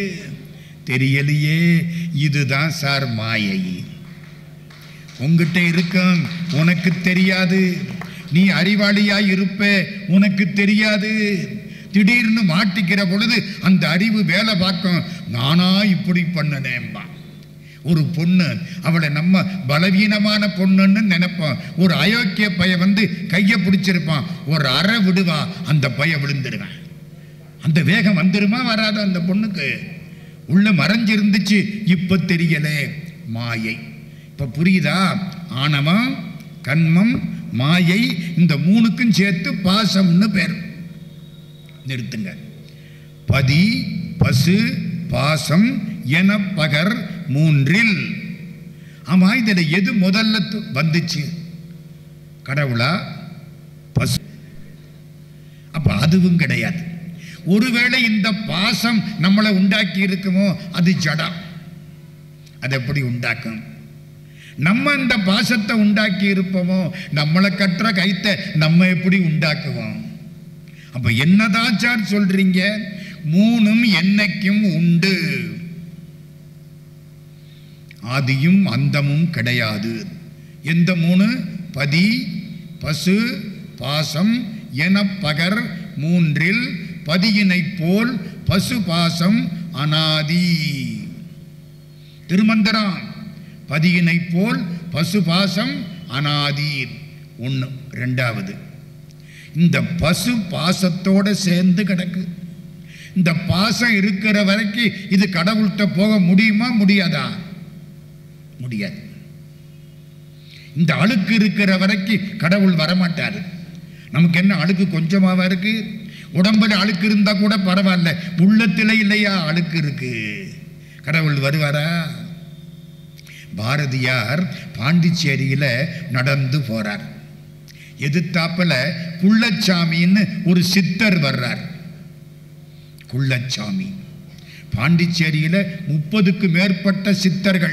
தெரியலையே இதுதான் சார் மாயை உங்ககிட்ட இருக்கும் உனக்கு தெரியாது நீ அறிவாளியா இருப்ப உனக்கு தெரியாது திடீர்னு மாட்டிக்கிற பொழுது அந்த அறிவு வேலை பார்க்கும் நானா இப்படி பண்ணனேன்பா ஒரு பொண்ணு அவளை நம்ம பலவீனமான பொண்ணுன்னு நினைப்போம் ஒரு அயோக்கிய பைய வந்து கையை பிடிச்சிருப்பான் ஒரு அறை விடுவா அந்த பைய விழுந்துடுவேன் அந்த வேகம் வந்துருமா வராதா அந்த பொண்ணுக்கு உள்ள மறைஞ்சிருந்துச்சு இப்ப தெரியலே மாயை இப்ப புரியுதா ஆணவம் கண்மம் மாயை இந்த மூணுக்கும் சேர்த்து பாசம்னு பேர் நிறுத்துங்க பதி பசு பாசம் என பகர் மூன்றில் ஆமா இதுல எது முதல்ல து- வந்துச்சு கடவுளா பசு அப்ப அதுவும் கிடையாது ஒருவேளை இந்த பாசம் நம்மளை உண்டாக்கி இருக்குமோ அது ஜடம் அது எப்படி உண்டாக்கும் நம்ம இந்த பாசத்தை உண்டாக்கி இருப்போமோ நம்மளை கட்டுற கைத்தை நம்ம எப்படி உண்டாக்குவோம் அப்ப என்னதான் சார் சொல்றீங்க மூணும் என்னைக்கும் உண்டு ஆதியும் அந்தமும் கிடையாது எந்த மூணு பதி பசு பாசம் என பகர் மூன்றில் பதியினைப் போல் பசு பாசம் அனாதி திருமந்திரம் பதியினைப் போல் பசு பாசம் அனாதி ஒன்று ரெண்டாவது இந்த பசு பாசத்தோட சேர்ந்து கிடக்கு இந்த பாசம் இருக்கிற வரைக்கும் இது கடவுள்கிட்ட போக முடியுமா முடியாதா முடியாது இந்த அழுக்கு இருக்கிற வரைக்கும் கடவுள் வரமாட்டார் நமக்கு என்ன அழுக்கு கொஞ்சமாவா இருக்கு உடம்புல அழுக்கு இருந்தா கூட பரவாயில்ல உள்ளத்துல இல்லையா அழுக்கு இருக்கு கடவுள் வருவாரா பாரதியார் பாண்டிச்சேரியில நடந்து போறார் எதிர்த்தாப்புல குள்ளச்சாமின்னு ஒரு சித்தர் வர்றார் குள்ளச்சாமி பாண்டிச்சேரியில முப்பதுக்கு மேற்பட்ட சித்தர்கள்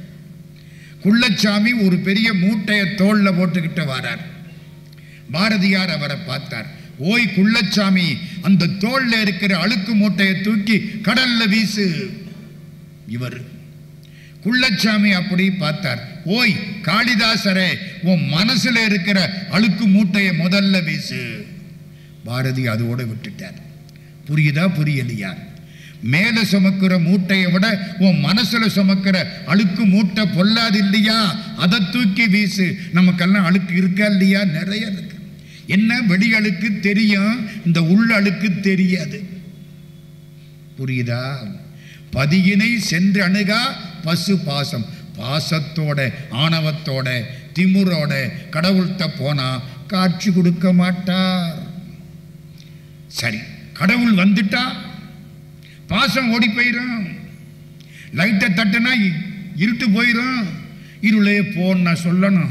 குள்ளச்சாமி ஒரு பெரிய மூட்டையை தோல்ல போட்டுக்கிட்டு வரார் பாரதியார் அவரை பார்த்தார் ஓய் குள்ளச்சாமி அந்த தோல்ல இருக்கிற அழுக்கு மூட்டையை தூக்கி கடல்ல வீசு இவர் குள்ளச்சாமி அப்படி பார்த்தார் ஓய் காளிதாசரே உன் மனசுல இருக்கிற அழுக்கு மூட்டையை முதல்ல வீசு பாரதி அதோட விட்டுட்டார் புரியுதா புரியலையா மேல சுமக்கிற மூட்டையை விட உன் மனசுல சுமக்கிற அழுக்கு மூட்டை பொல்லாது இல்லையா அதை தூக்கி வீசு நமக்கெல்லாம் அழுக்கு இருக்கா இல்லையா நிறைய இருக்கு என்ன வெளி அழுக்கு தெரியும் இந்த உள்ள அழுக்கு தெரியாது புரியுதா பதியினை சென்று அணுகா பசு பாசம் பாசத்தோட ஆணவத்தோட திமுறோட கடவுள்கிட்ட போனா காட்சி கொடுக்க மாட்டார் சரி கடவுள் வந்துட்டா பாசம் ஓடி போயிடும் லைட்டை தட்டுனா இ- இருட்டு போயிடும் இருளே போன்னு நான் சொல்லணும்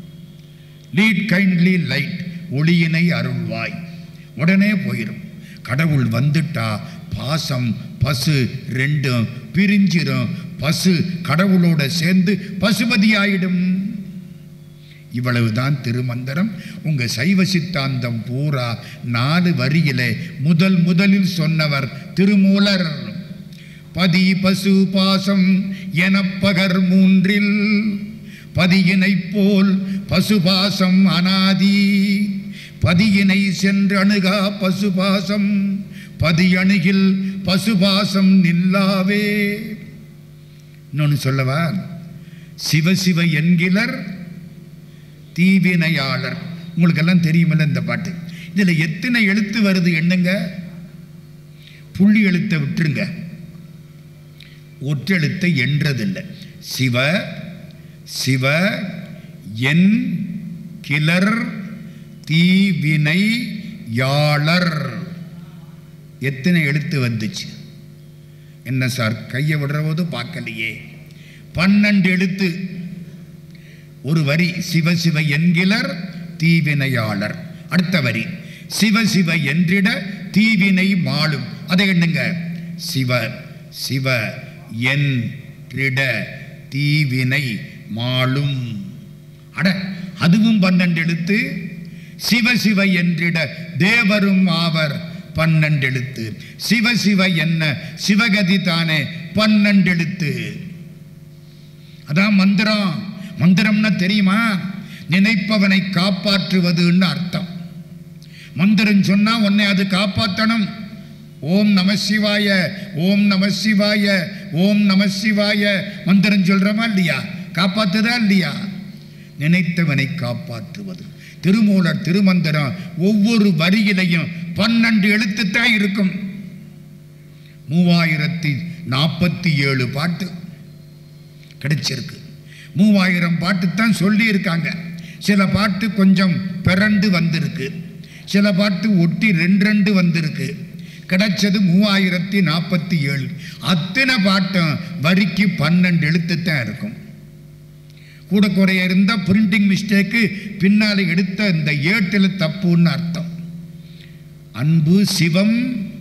லீட் கைண்ட்லி லைட் ஒளியினை அருள்வாய் உடனே போயிடும் கடவுள் வந்துட்டா பாசம் பசு ரெண்டும் பிரிஞ்சிரும் பசு கடவுளோட சேர்ந்து பசுபதி ஆயிடும் இவ்வளவுதான் திருமந்திரம் உங்க சைவ சித்தாந்தம் பூரா நாலு வரியிலே முதல் முதலில் சொன்னவர் திருமூலர் பதி பசு பாசம் எனப்பகர் மூன்றில் பதியினைப் போல் பசுபாசம் அனாதி பதியினை சென்று அணுகா பசுபாசம் பதி அணுகில் பசுபாசம் நில்லாவே இன்னொன்னு சொல்லவா சிவசிவ என்கிலர் தீவினையாளர் உங்களுக்கெல்லாம் தெரியுமில்ல இந்த பாட்டு இதுல எத்தனை எழுத்து வருது எண்ணுங்க புள்ளி எழுத்தை விட்டுருங்க ஒற்றெழுத்தை எண்றதில்லை சிவ சிவ என் கிளர் தீவினை யாளர் எத்தனை எழுத்து வந்துச்சு என்ன சார் கையை விடுற போது பார்க்கலையே பன்னெண்டு எழுத்து ஒரு வரி சிவ சிவ என்கிலர் தீவினையாளர் அடுத்த வரி சிவ சிவ என்றிட தீவினை மாளும் அதை எண்ணுங்க சிவ சிவ என்றிட தீவினை மாளும் அட அதுவும் பன்னெண்டு எழுத்து சிவ சிவ என்றிட தேவரும் ஆவர் பன்னெண்டு எழுத்து சிவ சிவ என்ன சிவகதி தானே பன்னெண்டு எழுத்து அதான் மந்திரம் மந்திரம்னா தெரியுமா நினைப்பவனை காப்பாற்றுவதுன்னு அர்த்தம் மந்திரம் சொன்னா உன்னை அது காப்பாற்றணும் ஓம் நம சிவாய ஓம் நம சிவாய ஓம் நம சிவாய மந்திரம் சொல்றோமா இல்லையா காப்பாத்துதா இல்லையா நினைத்தவனை காப்பாற்றுவது திருமூலர் திருமந்திரம் ஒவ்வொரு வரியிலையும் பன்னெண்டு எழுத்துத்தான் இருக்கும் மூவாயிரத்தி நாற்பத்தி ஏழு பாட்டு கிடைச்சிருக்கு மூவாயிரம் பாட்டு தான் சொல்லி இருக்காங்க சில பாட்டு கொஞ்சம் பிறண்டு வந்திருக்கு சில பாட்டு ஒட்டி ரெண்டு ரெண்டு வந்திருக்கு கிடைச்சது மூவாயிரத்தி நாற்பத்தி ஏழு அத்தனை பாட்டும் வரிக்கு பன்னெண்டு எழுத்து தான் இருக்கும் கூட குறைய இருந்தால் பிரிண்டிங் மிஸ்டேக்கு பின்னால் எடுத்த இந்த ஏட்டில் தப்புன்னு அர்த்தம் அன்பு சிவம்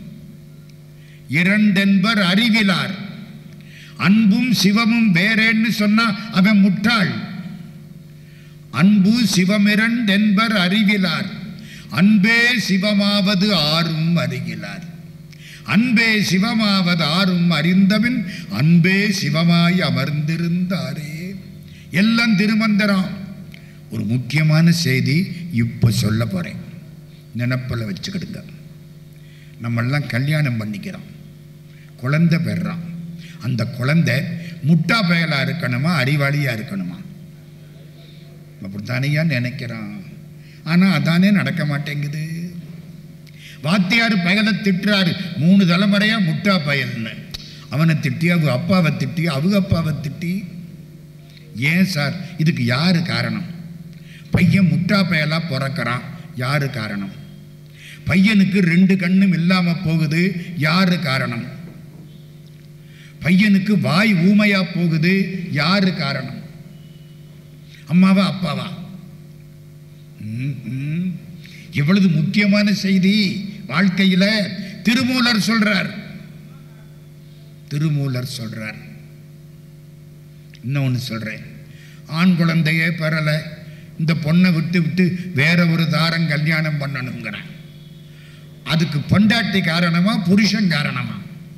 இரண்டென்பர் அறிவிலார் அன்பும் சிவமும் வேறேன்னு சொன்னா அவன் முட்டாள் அன்பு சிவமிரண்டென்பர் அறிவிலார் அன்பே சிவமாவது ஆறும் அறிகிறார் அன்பே சிவமாவது ஆறும் அறிந்தபின் அன்பே சிவமாய் அமர்ந்திருந்தாரே எல்லாம் திருமந்திரம் ஒரு முக்கியமான செய்தி இப்போ சொல்ல போறேன் நினப்பில் வச்சுக்கிடுங்க நம்மெல்லாம் கல்யாணம் பண்ணிக்கிறோம் குழந்தை பெறான் அந்த குழந்தை முட்டா பயலாக இருக்கணுமா அறிவாளியாக இருக்கணுமா அப்படித்தானையா நினைக்கிறான் ஆனால் அதானே நடக்க மாட்டேங்குது வாத்தியார் பயலை திட்டுறாரு மூணு தலைமுறையா முட்டா பயல்னு அவனை திட்டி அவங்க அப்பாவை திட்டி அவங்க அப்பாவை திட்டி ஏன் சார் இதுக்கு யாரு காரணம் பையன் முட்டா பயலா பிறக்கிறான் யாரு காரணம் பையனுக்கு ரெண்டு கண்ணும் இல்லாம போகுது யாரு காரணம் பையனுக்கு வாய் ஊமையா போகுது யாரு காரணம் அம்மாவா அப்பாவா ம், ம். எவ்வளவு முக்கியமான செய்தி வாழ்க்கையில திருமூலர் சொல்றார் திருமூலர் சொல்றார் இன்னொன்று சொல்றேன் ஆண் குழந்தையே பெறலை இந்த பொண்ணை விட்டு விட்டு வேற ஒரு தாரம் கல்யாணம் பண்ணணுங்கிறேன் அதுக்கு பொண்டாட்டி காரணமா புருஷன் காரணமா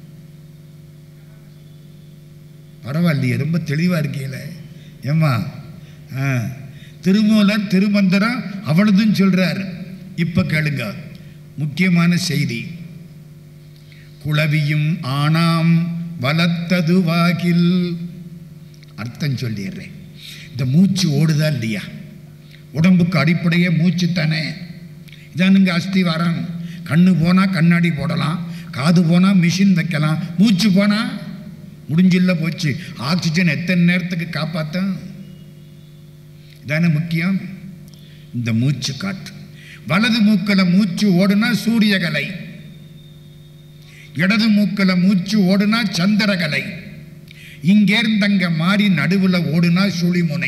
பரவாயில்லையே ரொம்ப தெளிவா இருக்கீங்கள ஏம்மா ஆ திருமூலர் திருமந்திரம் அவ்வளவுதும் சொல்றார் இப்ப கேளுங்க முக்கியமான செய்தி குளவியும் ஆனாம் வளர்த்ததுவாகில் அர்த்தம் சொல்லிடுறேன் இந்த மூச்சு ஓடுதா இல்லையா உடம்புக்கு அடிப்படையே மூச்சு தானே இதானுங்க அஸ்திவாரம் கண்ணு போனால் கண்ணாடி போடலாம் காது போனால் மிஷின் வைக்கலாம் மூச்சு போனால் முடிஞ்சில்ல போச்சு ஆக்சிஜன் எத்தனை நேரத்துக்கு காப்பாற்றும் இதானே முக்கியம் இந்த மூச்சு காற்று வலது மூக்கில் மூச்சு ஓடுனா சூரியகலை இடது மூக்கில் மூச்சு ஓடுனா சந்திரகலை இங்கேருந்து அங்க மாறி நடுவுல ஓடுனா சுழிமுனை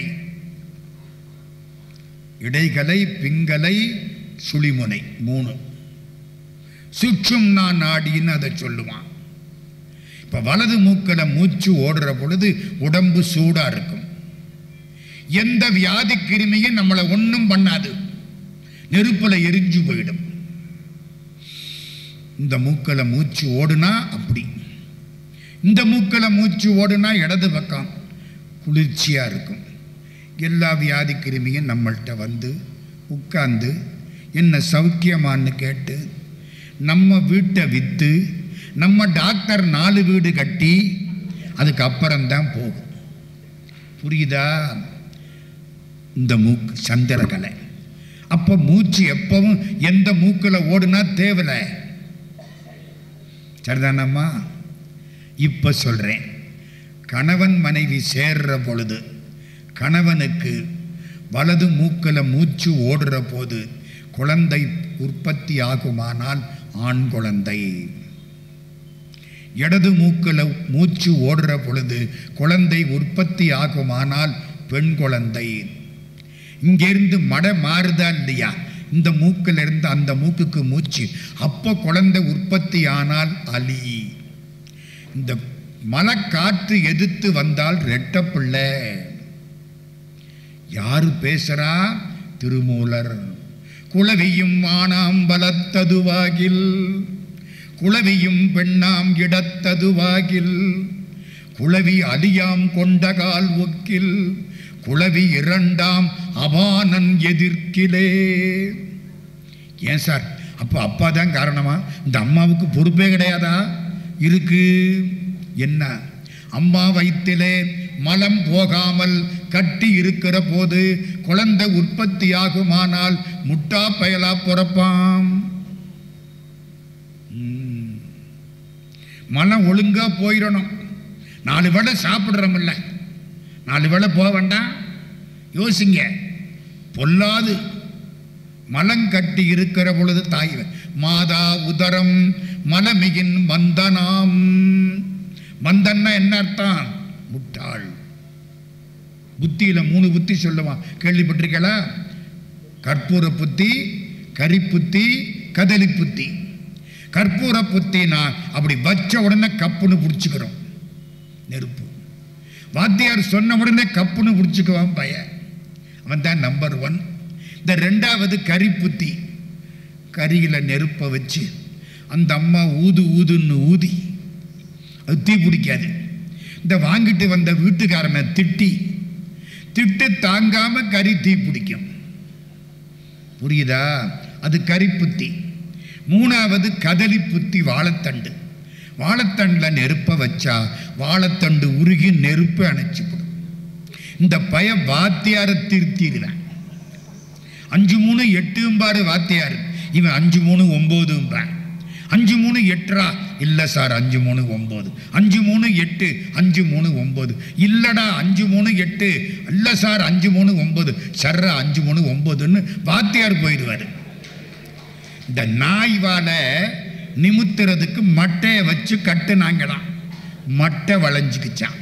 இடைகலை பிங்கலை சுழிமுனை மூணு சுற்றும் நான் நாடின்னு அதை சொல்லுவான் இப்ப வலது மூக்கில் மூச்சு ஓடுற பொழுது உடம்பு சூடா இருக்கும் எந்த வியாதி கிருமியும் நம்மளை ஒன்றும் பண்ணாது நெருப்புல எரிஞ்சு போயிடும் இந்த மூக்கில் மூச்சு ஓடுனா அப்படி இந்த மூக்கில் மூச்சு ஓடுனா இடது பக்கம் குளிர்ச்சியாக இருக்கும் எல்லா வியாதி கிருமியும் நம்மள்கிட்ட வந்து உட்கார்ந்து என்ன சௌக்கியமான்னு கேட்டு நம்ம வீட்டை விற்று நம்ம டாக்டர் நாலு வீடு கட்டி அதுக்கு அப்புறம்தான் போகும் புரியுதா இந்த மூக்கு சந்திரகலை அப்போ மூச்சு எப்பவும் எந்த மூக்கில் ஓடுனா தேவலை சரிதானம்மா இப்போ சொல்கிறேன் கணவன் மனைவி சேர்ற பொழுது கணவனுக்கு வலது மூக்கில் மூச்சு ஓடுற போது குழந்தை உற்பத்தி ஆகுமானால் ஆண் குழந்தை இடது மூக்கில் மூச்சு ஓடுற பொழுது குழந்தை உற்பத்தி ஆகுமானால் பெண் குழந்தை இங்கேருந்து மடை மாறுதா இல்லையா இந்த மூக்கில் இருந்து அந்த மூக்குக்கு மூச்சு அப்போ குழந்தை உற்பத்தி ஆனால் அலி இந்த மலைக்காற்று எதிர்த்து வந்தால் ரெட்ட பிள்ளை யாரு பேசுறா திருமூலர் குளவியும் ஆனாம் பலத்ததுவாகில் குளவியும் பெண்ணாம் இடத்ததுவாகில் குளவி அலியாம் கொண்டகால் ஒக்கில் குளவி இரண்டாம் அபானன் எதிர்க்கிலே ஏன் சார் அப்போ அப்பா தான் காரணமா இந்த அம்மாவுக்கு பொறுப்பே கிடையாதா இருக்கு என்ன அம்மா வயிற்றிலே மலம் போகாமல் கட்டி இருக்கிற போது குழந்தை உற்பத்தி ஆகுமானால் முட்டா பயலா பிறப்பாம் ம். மலம் ஒழுங்கா போயிடணும் நாலு வேளை சாப்பிட்றோமில்ல நாலு வேளை போக வேண்டாம் யோசிங்க பொல்லாது மலம் கட்டி இருக்கிற பொழுது தாய் மாதா உதரம் மலமிகின் மந்தனாம் மந்தன்னா என்ன அர்த்தம் முட்டாள் புத்தியில மூணு புத்தி சொல்லுவான் கேள்விப்பட்டிருக்கலா கற்பூர புத்தி கரி புத்தி கதலி புத்தி கற்பூர புத்தினா அப்படி வச்ச உடனே கப்புன்னு பிடிச்சிக்கிறோம் நெருப்பு வாத்தியார் சொன்ன உடனே கப்புன்னு பிடிச்சிக்குவான் பையன் அவன் தான் நம்பர் ஒன் இந்த ரெண்டாவது கரி புத்தி கரியில் நெருப்பை வச்சு அந்த அம்மா ஊது ஊதுன்னு ஊதி அது தீ பிடிக்காது இந்த வாங்கிட்டு வந்த வீட்டுக்காரனை திட்டி திட்டு தாங்காம கறி தீ பிடிக்கும் புரியுதா அது கரி புத்தி மூணாவது கதலி புத்தி வாழைத்தண்டு வாழைத்தண்டில் நெருப்பை வச்சா வாழைத்தண்டு உருகி நெருப்பு அணைச்சிப்படும் இந்த பய வாத்தியாரை திருத்திடுவேன் அஞ்சு மூணு எட்டும்பாரு வாத்தியார் இவன் அஞ்சு மூணு ஒம்போதும்பான் அஞ்சு மூணு எட்டுரா இல்லை சார் அஞ்சு மூணு ஒம்பது அஞ்சு மூணு எட்டு அஞ்சு மூணு ஒம்பது இல்லடா அஞ்சு மூணு எட்டு இல்லை சார் அஞ்சு மூணு ஒம்பது சர்ரா அஞ்சு மூணு ஒம்பதுன்னு வாத்தியார் போயிடுவார் இந்த நாய் வாழை நிமித்துறதுக்கு மட்டையை வச்சு கட்டுனாங்களாம் மட்டை வளைஞ்சுக்கிச்சான்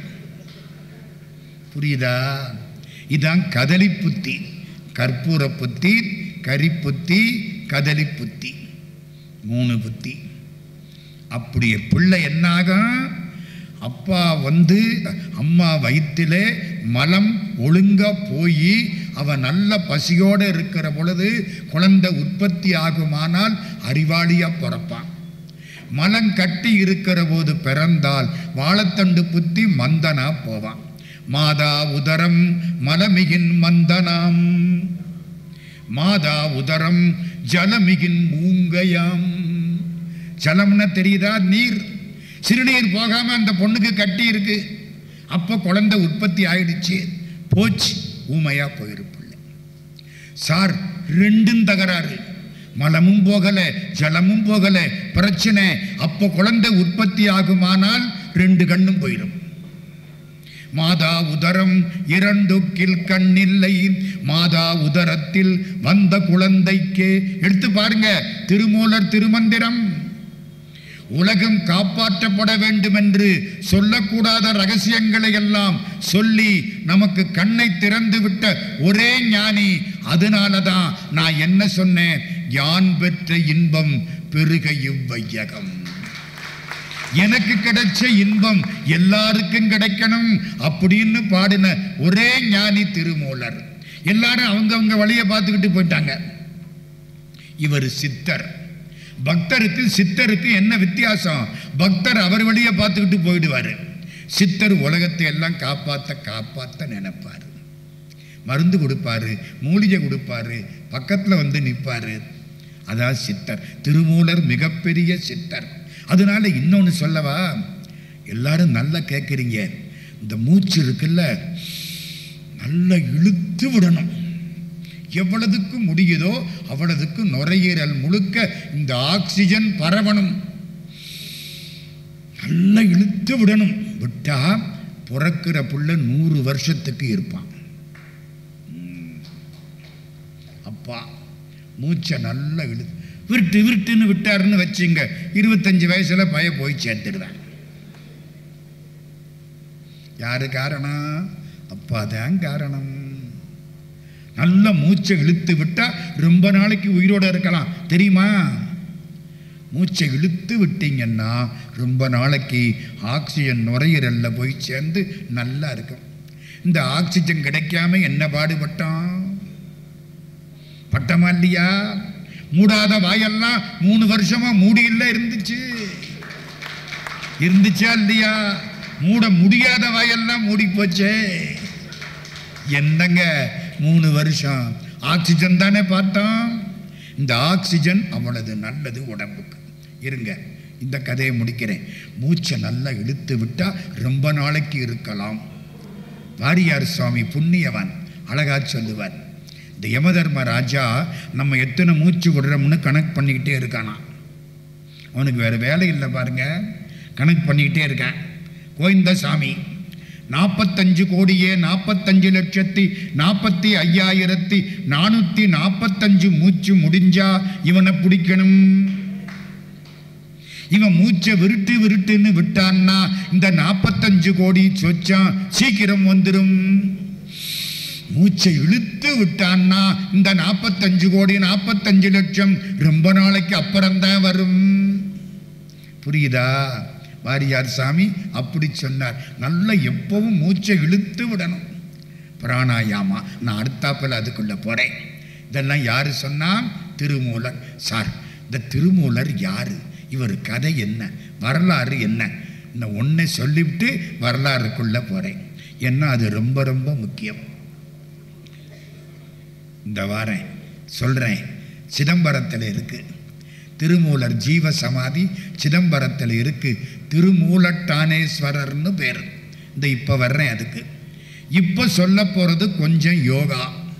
புரியுதா இதான் கதலி புத்தி கற்பூர புத்தி கரி புத்தி கதலி புத்தி மூணு புத்தி அப்படியே பிள்ளை என்னாகும் அப்பா வந்து அம்மா வயிற்றிலே மலம் ஒழுங்கா போய் அவன் நல்ல பசியோடு இருக்கிற பொழுது குழந்தை உற்பத்தி ஆகுமானால் அறிவாளியா பிறப்பான் மலம் கட்டி இருக்கிற போது பிறந்தால் வாழைத்தண்டு புத்தி மந்தனா போவான் மாதா உதரம் மலமிகின் மந்தனாம் மாதா உதரம் ஜலமிகின் மூங்கையாம் ஜலம்னா தெரியுதா நீர் சிறுநீர் போகாம அந்த பொண்ணுக்கு கட்டி இருக்கு அப்ப குழந்தை உற்பத்தி ஆயிடுச்சு போச்சு ஊமையா போயிரு பிள்ளை சார் ரெண்டும் தகராறு மலமும் போகல ஜலமும் போகல பிரச்சனை அப்போ குழந்தை உற்பத்தி ஆகுமானால் ரெண்டு கண்ணும் போயிடும் மாதா உதரம் இரண்டுக்கில் கண்ணில்லை மாதா உதரத்தில் வந்த குழந்தைக்கே எடுத்து பாருங்க திருமூலர் திருமந்திரம் உலகம் காப்பாற்றப்பட வேண்டும் என்று சொல்லக்கூடாத ரகசியங்களை எல்லாம் சொல்லி நமக்கு கண்ணை திறந்து விட்ட ஒரே ஞானி அதனால தான் நான் என்ன சொன்னேன் யான் பெற்ற இன்பம் பெருக இவ்வையகம் எனக்கு கிடைச்ச இன்பம் எல்லாருக்கும் கிடைக்கணும் அப்படின்னு பாடின ஒரே ஞானி திருமூலர் எல்லாரும் அவங்கவங்க வழியை பார்த்துக்கிட்டு போயிட்டாங்க இவர் சித்தர் பக்தருக்கு சித்தருக்கு என்ன வித்தியாசம் பக்தர் அவர் வழியை பார்த்துக்கிட்டு போயிடுவார் சித்தர் உலகத்தை எல்லாம் காப்பாற்ற காப்பாற்ற நினைப்பார் மருந்து கொடுப்பாரு மூலிகை கொடுப்பாரு பக்கத்தில் வந்து நிற்பாரு அதான் சித்தர் திருமூலர் மிகப்பெரிய சித்தர் அதனால இன்னொன்று சொல்லவா எல்லாரும் நல்லா கேட்குறீங்க இந்த மூச்சு இருக்குல்ல நல்லா இழுத்து விடணும் எவ்வளவுக்கு முடியுதோ அவ்வளவுக்கு நுரையீரல் முழுக்க இந்த ஆக்சிஜன் பரவணும் நல்லா இழுத்து விடணும் விட்டா பிறக்கிற புள்ள நூறு வருஷத்துக்கு இருப்பான் ம். அப்பா மூச்சை நல்லா இழு விருட்டு விருட்டுன்னு விட்டாருன்னு வச்சுங்க இருபத்தஞ்சு வயசுல பய போய் சேர்த்துடுவேன் யாரு காரணம் அப்பா தான் காரணம் நல்ல மூச்சை இழுத்து விட்டா ரொம்ப நாளைக்கு உயிரோட இருக்கலாம் தெரியுமா மூச்சை இழுத்து விட்டீங்கன்னா ரொம்ப நாளைக்கு ஆக்சிஜன் நுரையீரல்ல போய் சேர்ந்து நல்லா இருக்கும் இந்த ஆக்சிஜன் கிடைக்காம என்ன பாடுபட்டான் பட்டமா இல்லையா மூடாத வாயெல்லாம் மூணு வருஷமா மூடியில் இருந்துச்சு இருந்துச்சா இல்லையா மூட முடியாத வாயெல்லாம் மூடி போச்சே என்னங்க மூணு வருஷம் ஆக்சிஜன் தானே பார்த்தோம் இந்த ஆக்சிஜன் அவ்வளவு நல்லது உடம்புக்கு இருங்க இந்த கதையை முடிக்கிறேன் மூச்சை நல்லா இழுத்து விட்டால் ரொம்ப நாளைக்கு இருக்கலாம் வாரியார் சுவாமி புண்ணியவன் அழகா சொல்லுவார் இந்த யமதர்ம ராஜா நம்ம எத்தனை மூச்சு விடுறோம்னு கணக்கு பண்ணிக்கிட்டே இருக்கானா அவனுக்கு வேறு வேலை இல்லை பாருங்க கணக்கு பண்ணிக்கிட்டே இருக்கான் கோவிந்தசாமி நாற்பத்தஞ்சு கோடியே நாற்பத்தஞ்சு லட்சத்தி நாற்பத்தி ஐயாயிரத்தி நானூற்றி நாற்பத்தஞ்சு மூச்சு முடிஞ்சா இவனை பிடிக்கணும் இவன் மூச்சை விருட்டு விருட்டுன்னு விட்டான்னா இந்த நாற்பத்தஞ்சு கோடி சொச்சான் சீக்கிரம் வந்துடும் மூச்சை இழுத்து விட்டான்னா இந்த நாற்பத்தஞ்சு கோடி நாற்பத்தஞ்சு லட்சம் ரொம்ப நாளைக்கு அப்புறம்தான் வரும் புரியுதா வாரியார் சாமி அப்படி சொன்னார் நல்லா எப்பவும் மூச்சை இழுத்து விடணும் பிராணாயாமா நான் அடுத்தாப்பில் அதுக்குள்ள போறேன் இதெல்லாம் யாரு சொன்னா திருமூலர் சார் இந்த திருமூலர் யாரு இவர் கதை என்ன வரலாறு என்ன இந்த ஒன்றை சொல்லிவிட்டு வரலாறுக்குள்ள போறேன் ஏன்னா அது ரொம்ப ரொம்ப முக்கியம் இந்த வாரேன் சொல்றேன் சிதம்பரத்தில் இருக்கு திருமூலர் ஜீவ சமாதி சிதம்பரத்தில் இருக்கு திருமூலட்டானேஸ்வரர்னு பேர் இந்த இப்போ வர்றேன் அதுக்கு இப்போ சொல்ல போகிறது கொஞ்சம் யோகா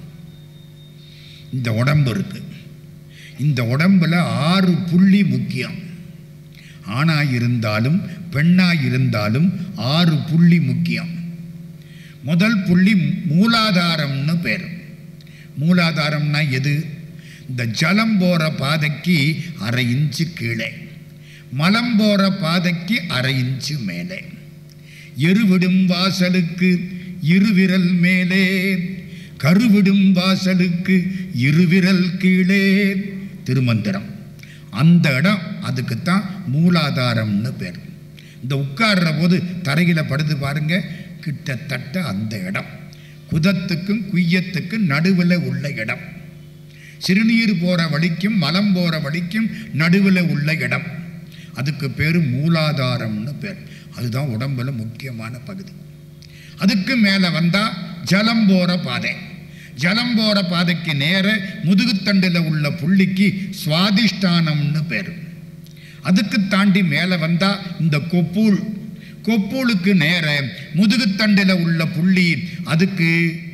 இந்த உடம்பு இருக்கு இந்த உடம்புல ஆறு புள்ளி முக்கியம் ஆணாக இருந்தாலும் பெண்ணாக இருந்தாலும் ஆறு புள்ளி முக்கியம் முதல் புள்ளி மூலாதாரம்னு பேர் மூலாதாரம்னா எது இந்த ஜலம் போகிற பாதைக்கு அரை இன்ச்சு கீழே மலம் போகிற பாதைக்கு அரை இன்ச்சு மேலே எருவிடும் வாசலுக்கு இருவிரல் மேலே கருவிடும் வாசலுக்கு இருவிரல் கீழே திருமந்திரம் அந்த இடம் அதுக்குத்தான் மூலாதாரம்னு பேர் இந்த உட்கார்ற போது தரையில் படுத்து பாருங்க கிட்டத்தட்ட அந்த இடம் குதத்துக்கும் குய்யத்துக்கும் நடுவில் உள்ள இடம் சிறுநீர் போகிற வழிக்கும் மலம் போகிற வழிக்கும் நடுவில் உள்ள இடம் அதுக்கு பேர் மூலாதாரம்னு பேர் அதுதான் உடம்புல முக்கியமான பகுதி அதுக்கு மேலே வந்தால் ஜலம் போகிற பாதை ஜலம் போகிற பாதைக்கு நேர முதுகுத்தண்டில் உள்ள புள்ளிக்கு சுவாதிஷ்டானம்னு பேர் அதுக்கு தாண்டி மேலே வந்தால் இந்த கொப்பூல் கொப்பூலுக்கு நேர முதுகுத்தண்டில் உள்ள புள்ளி அதுக்கு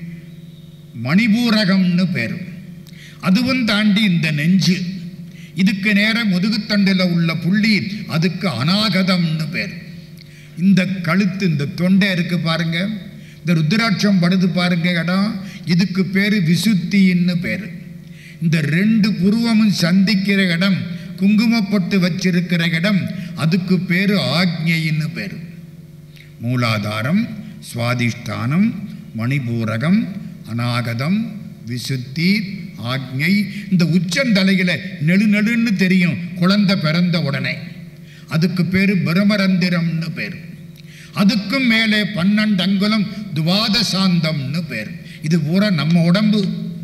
மணிபூரகம்னு பேர் அதுவும் தாண்டி இந்த நெஞ்சு இதுக்கு நேர முதுகுத்தண்டில் உள்ள புள்ளி அதுக்கு அநாகதம்னு பேர் இந்த கழுத்து இந்த தொண்டை இருக்கு பாருங்க இந்த ருத்ராட்சம் படுது பாருங்க இடம் இதுக்கு பேர் விசுத்தின்னு பேர் இந்த ரெண்டு புருவமும் சந்திக்கிற இடம் குங்குமப்பட்டு வச்சிருக்கிற இடம் அதுக்கு பேர் ஆக்ஞைன்னு பேர் மூலாதாரம் சுவாதிஷ்டானம் மணிபூரகம் அநாகதம் விசுத்தி ஆக்ஞை இந்த உச்சந்தலையில நெழு நெழுன்னு தெரியும் குழந்தை பிறந்த உடனே அதுக்கு பேரு பிரமரந்திரம்னு பேர் அதுக்கும் மேலே பன்னெண்டு அங்குலம் துவாதசாந்தம்னு பேர் இது பூரா நம்ம உடம்பு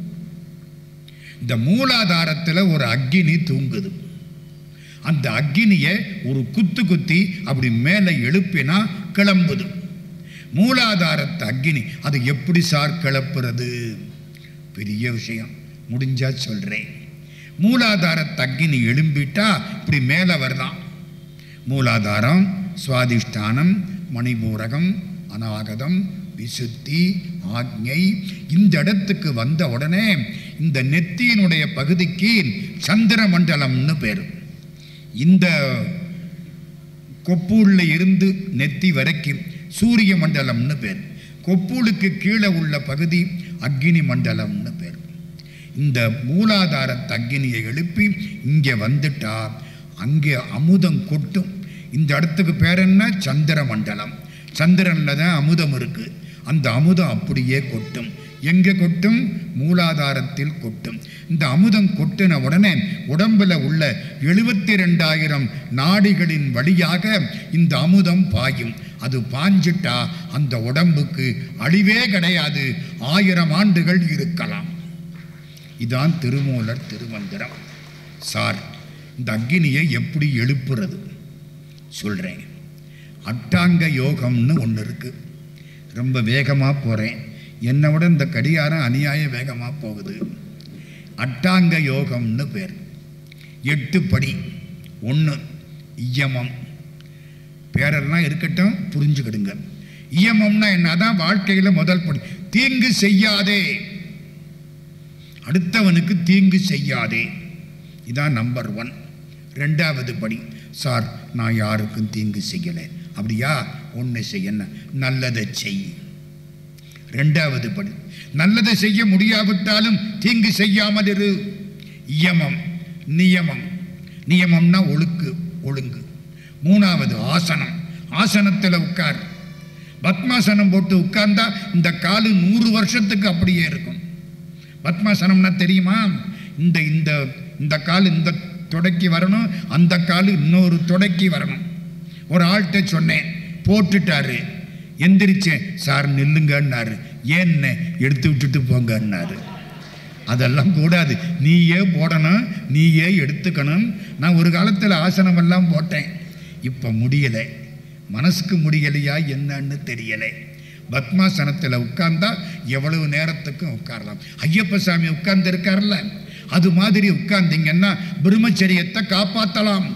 இந்த மூலாதாரத்தில் ஒரு அக்கினி தூங்குது அந்த அக்கினியை ஒரு குத்து குத்தி அப்படி மேலே எழுப்பினா கிளம்புது மூலாதாரத்து அக்கினி அது எப்படி சார் கிளப்புறது பெரிய விஷயம் முடிஞ்சா சொல்கிறேன் மூலாதாரத்து அக்கினி எழும்பிட்டா இப்படி மேலே வரலாம் மூலாதாரம் சுவாதிஷ்டானம் மணிபூரகம் அநாகதம் விசுத்தி ஆக்ஞை இந்த இடத்துக்கு வந்த உடனே இந்த நெத்தியினுடைய பகுதிக்கு சந்திர மண்டலம்னு பேர் இந்த கொப்பூலில் இருந்து நெத்தி வரைக்கும் சூரிய மண்டலம்னு பேர் கொப்பூலுக்கு கீழே உள்ள பகுதி அக்னி மண்டலம்னு பேர் இந்த மூலாதாரத்து அக்னியை எழுப்பி இங்கே வந்துட்டா அங்கே அமுதம் கொட்டும் இந்த இடத்துக்கு பேர் என்ன சந்திர மண்டலம் சந்திரனில் தான் அமுதம் இருக்குது அந்த அமுதம் அப்படியே கொட்டும் எங்கே கொட்டும் மூலாதாரத்தில் கொட்டும் இந்த அமுதம் கொட்டின உடனே உடம்பில் உள்ள எழுபத்தி ரெண்டாயிரம் நாடிகளின் வழியாக இந்த அமுதம் பாயும் அது பாஞ்சிட்டா அந்த உடம்புக்கு அழிவே கிடையாது ஆயிரம் ஆண்டுகள் இருக்கலாம் இதான் திருமூலர் திருமந்திரம் சார் இந்த அக்னியை எப்படி எழுப்புறது சொல்கிறேன் அட்டாங்க யோகம்னு ஒன்று இருக்குது ரொம்ப வேகமாக போகிறேன் என்னை விட இந்த கடிகாரம் அநியாய வேகமாக போகுது அட்டாங்க யோகம்னு பேர் எட்டு படி ஒன்று இயமம் பேரெல்லாம் இருக்கட்டும் புரிஞ்சுக்கிடுங்க இயமம்னா என்ன அதான் வாழ்க்கையில் முதல் படி தீங்கு செய்யாதே அடுத்தவனுக்கு தீங்கு செய்யாதே இதான் நம்பர் ஒன் ரெண்டாவது படி சார் நான் யாருக்கும் தீங்கு செய்யலை அப்படியா ஒன்று செய்ய நல்லதை செய் ரெண்டாவது படி நல்லதை செய்ய முடியாவிட்டாலும் தீங்கு செய்யாமல் இரு இயமம் நியமம் நியமம்னா ஒழுக்கு ஒழுங்கு மூணாவது ஆசனம் ஆசனத்தில் உட்கார் பத்மாசனம் போட்டு உட்கார்ந்தா இந்த காலு நூறு வருஷத்துக்கு அப்படியே இருக்கும் பத்மாசனம்னா தெரியுமா இந்த இந்த இந்த கால் இந்த தொடக்கி வரணும் அந்த கால் இன்னொரு தொடக்கி வரணும் ஒரு ஆள்கிட்ட சொன்னேன் போட்டுட்டாரு எந்திரிச்சேன் சார் நில்லுங்கன்னாரு ஏன்னு எடுத்து விட்டுட்டு போங்கன்னாரு அதெல்லாம் கூடாது நீயே போடணும் நீயே எடுத்துக்கணும் நான் ஒரு காலத்தில் ஆசனமெல்லாம் போட்டேன் இப்போ முடியலை மனசுக்கு முடியலையா என்னன்னு தெரியலை பத்மாசனத்தில் உட்கார்ந்தா எவ்வளவு நேரத்துக்கும் உட்காரலாம் ஐயப்ப சாமி உட்கார்ந்து இருக்கார்ல அது மாதிரி உட்கார்ந்தீங்கன்னா பிரம்மச்சரியத்தை காப்பாற்றலாம்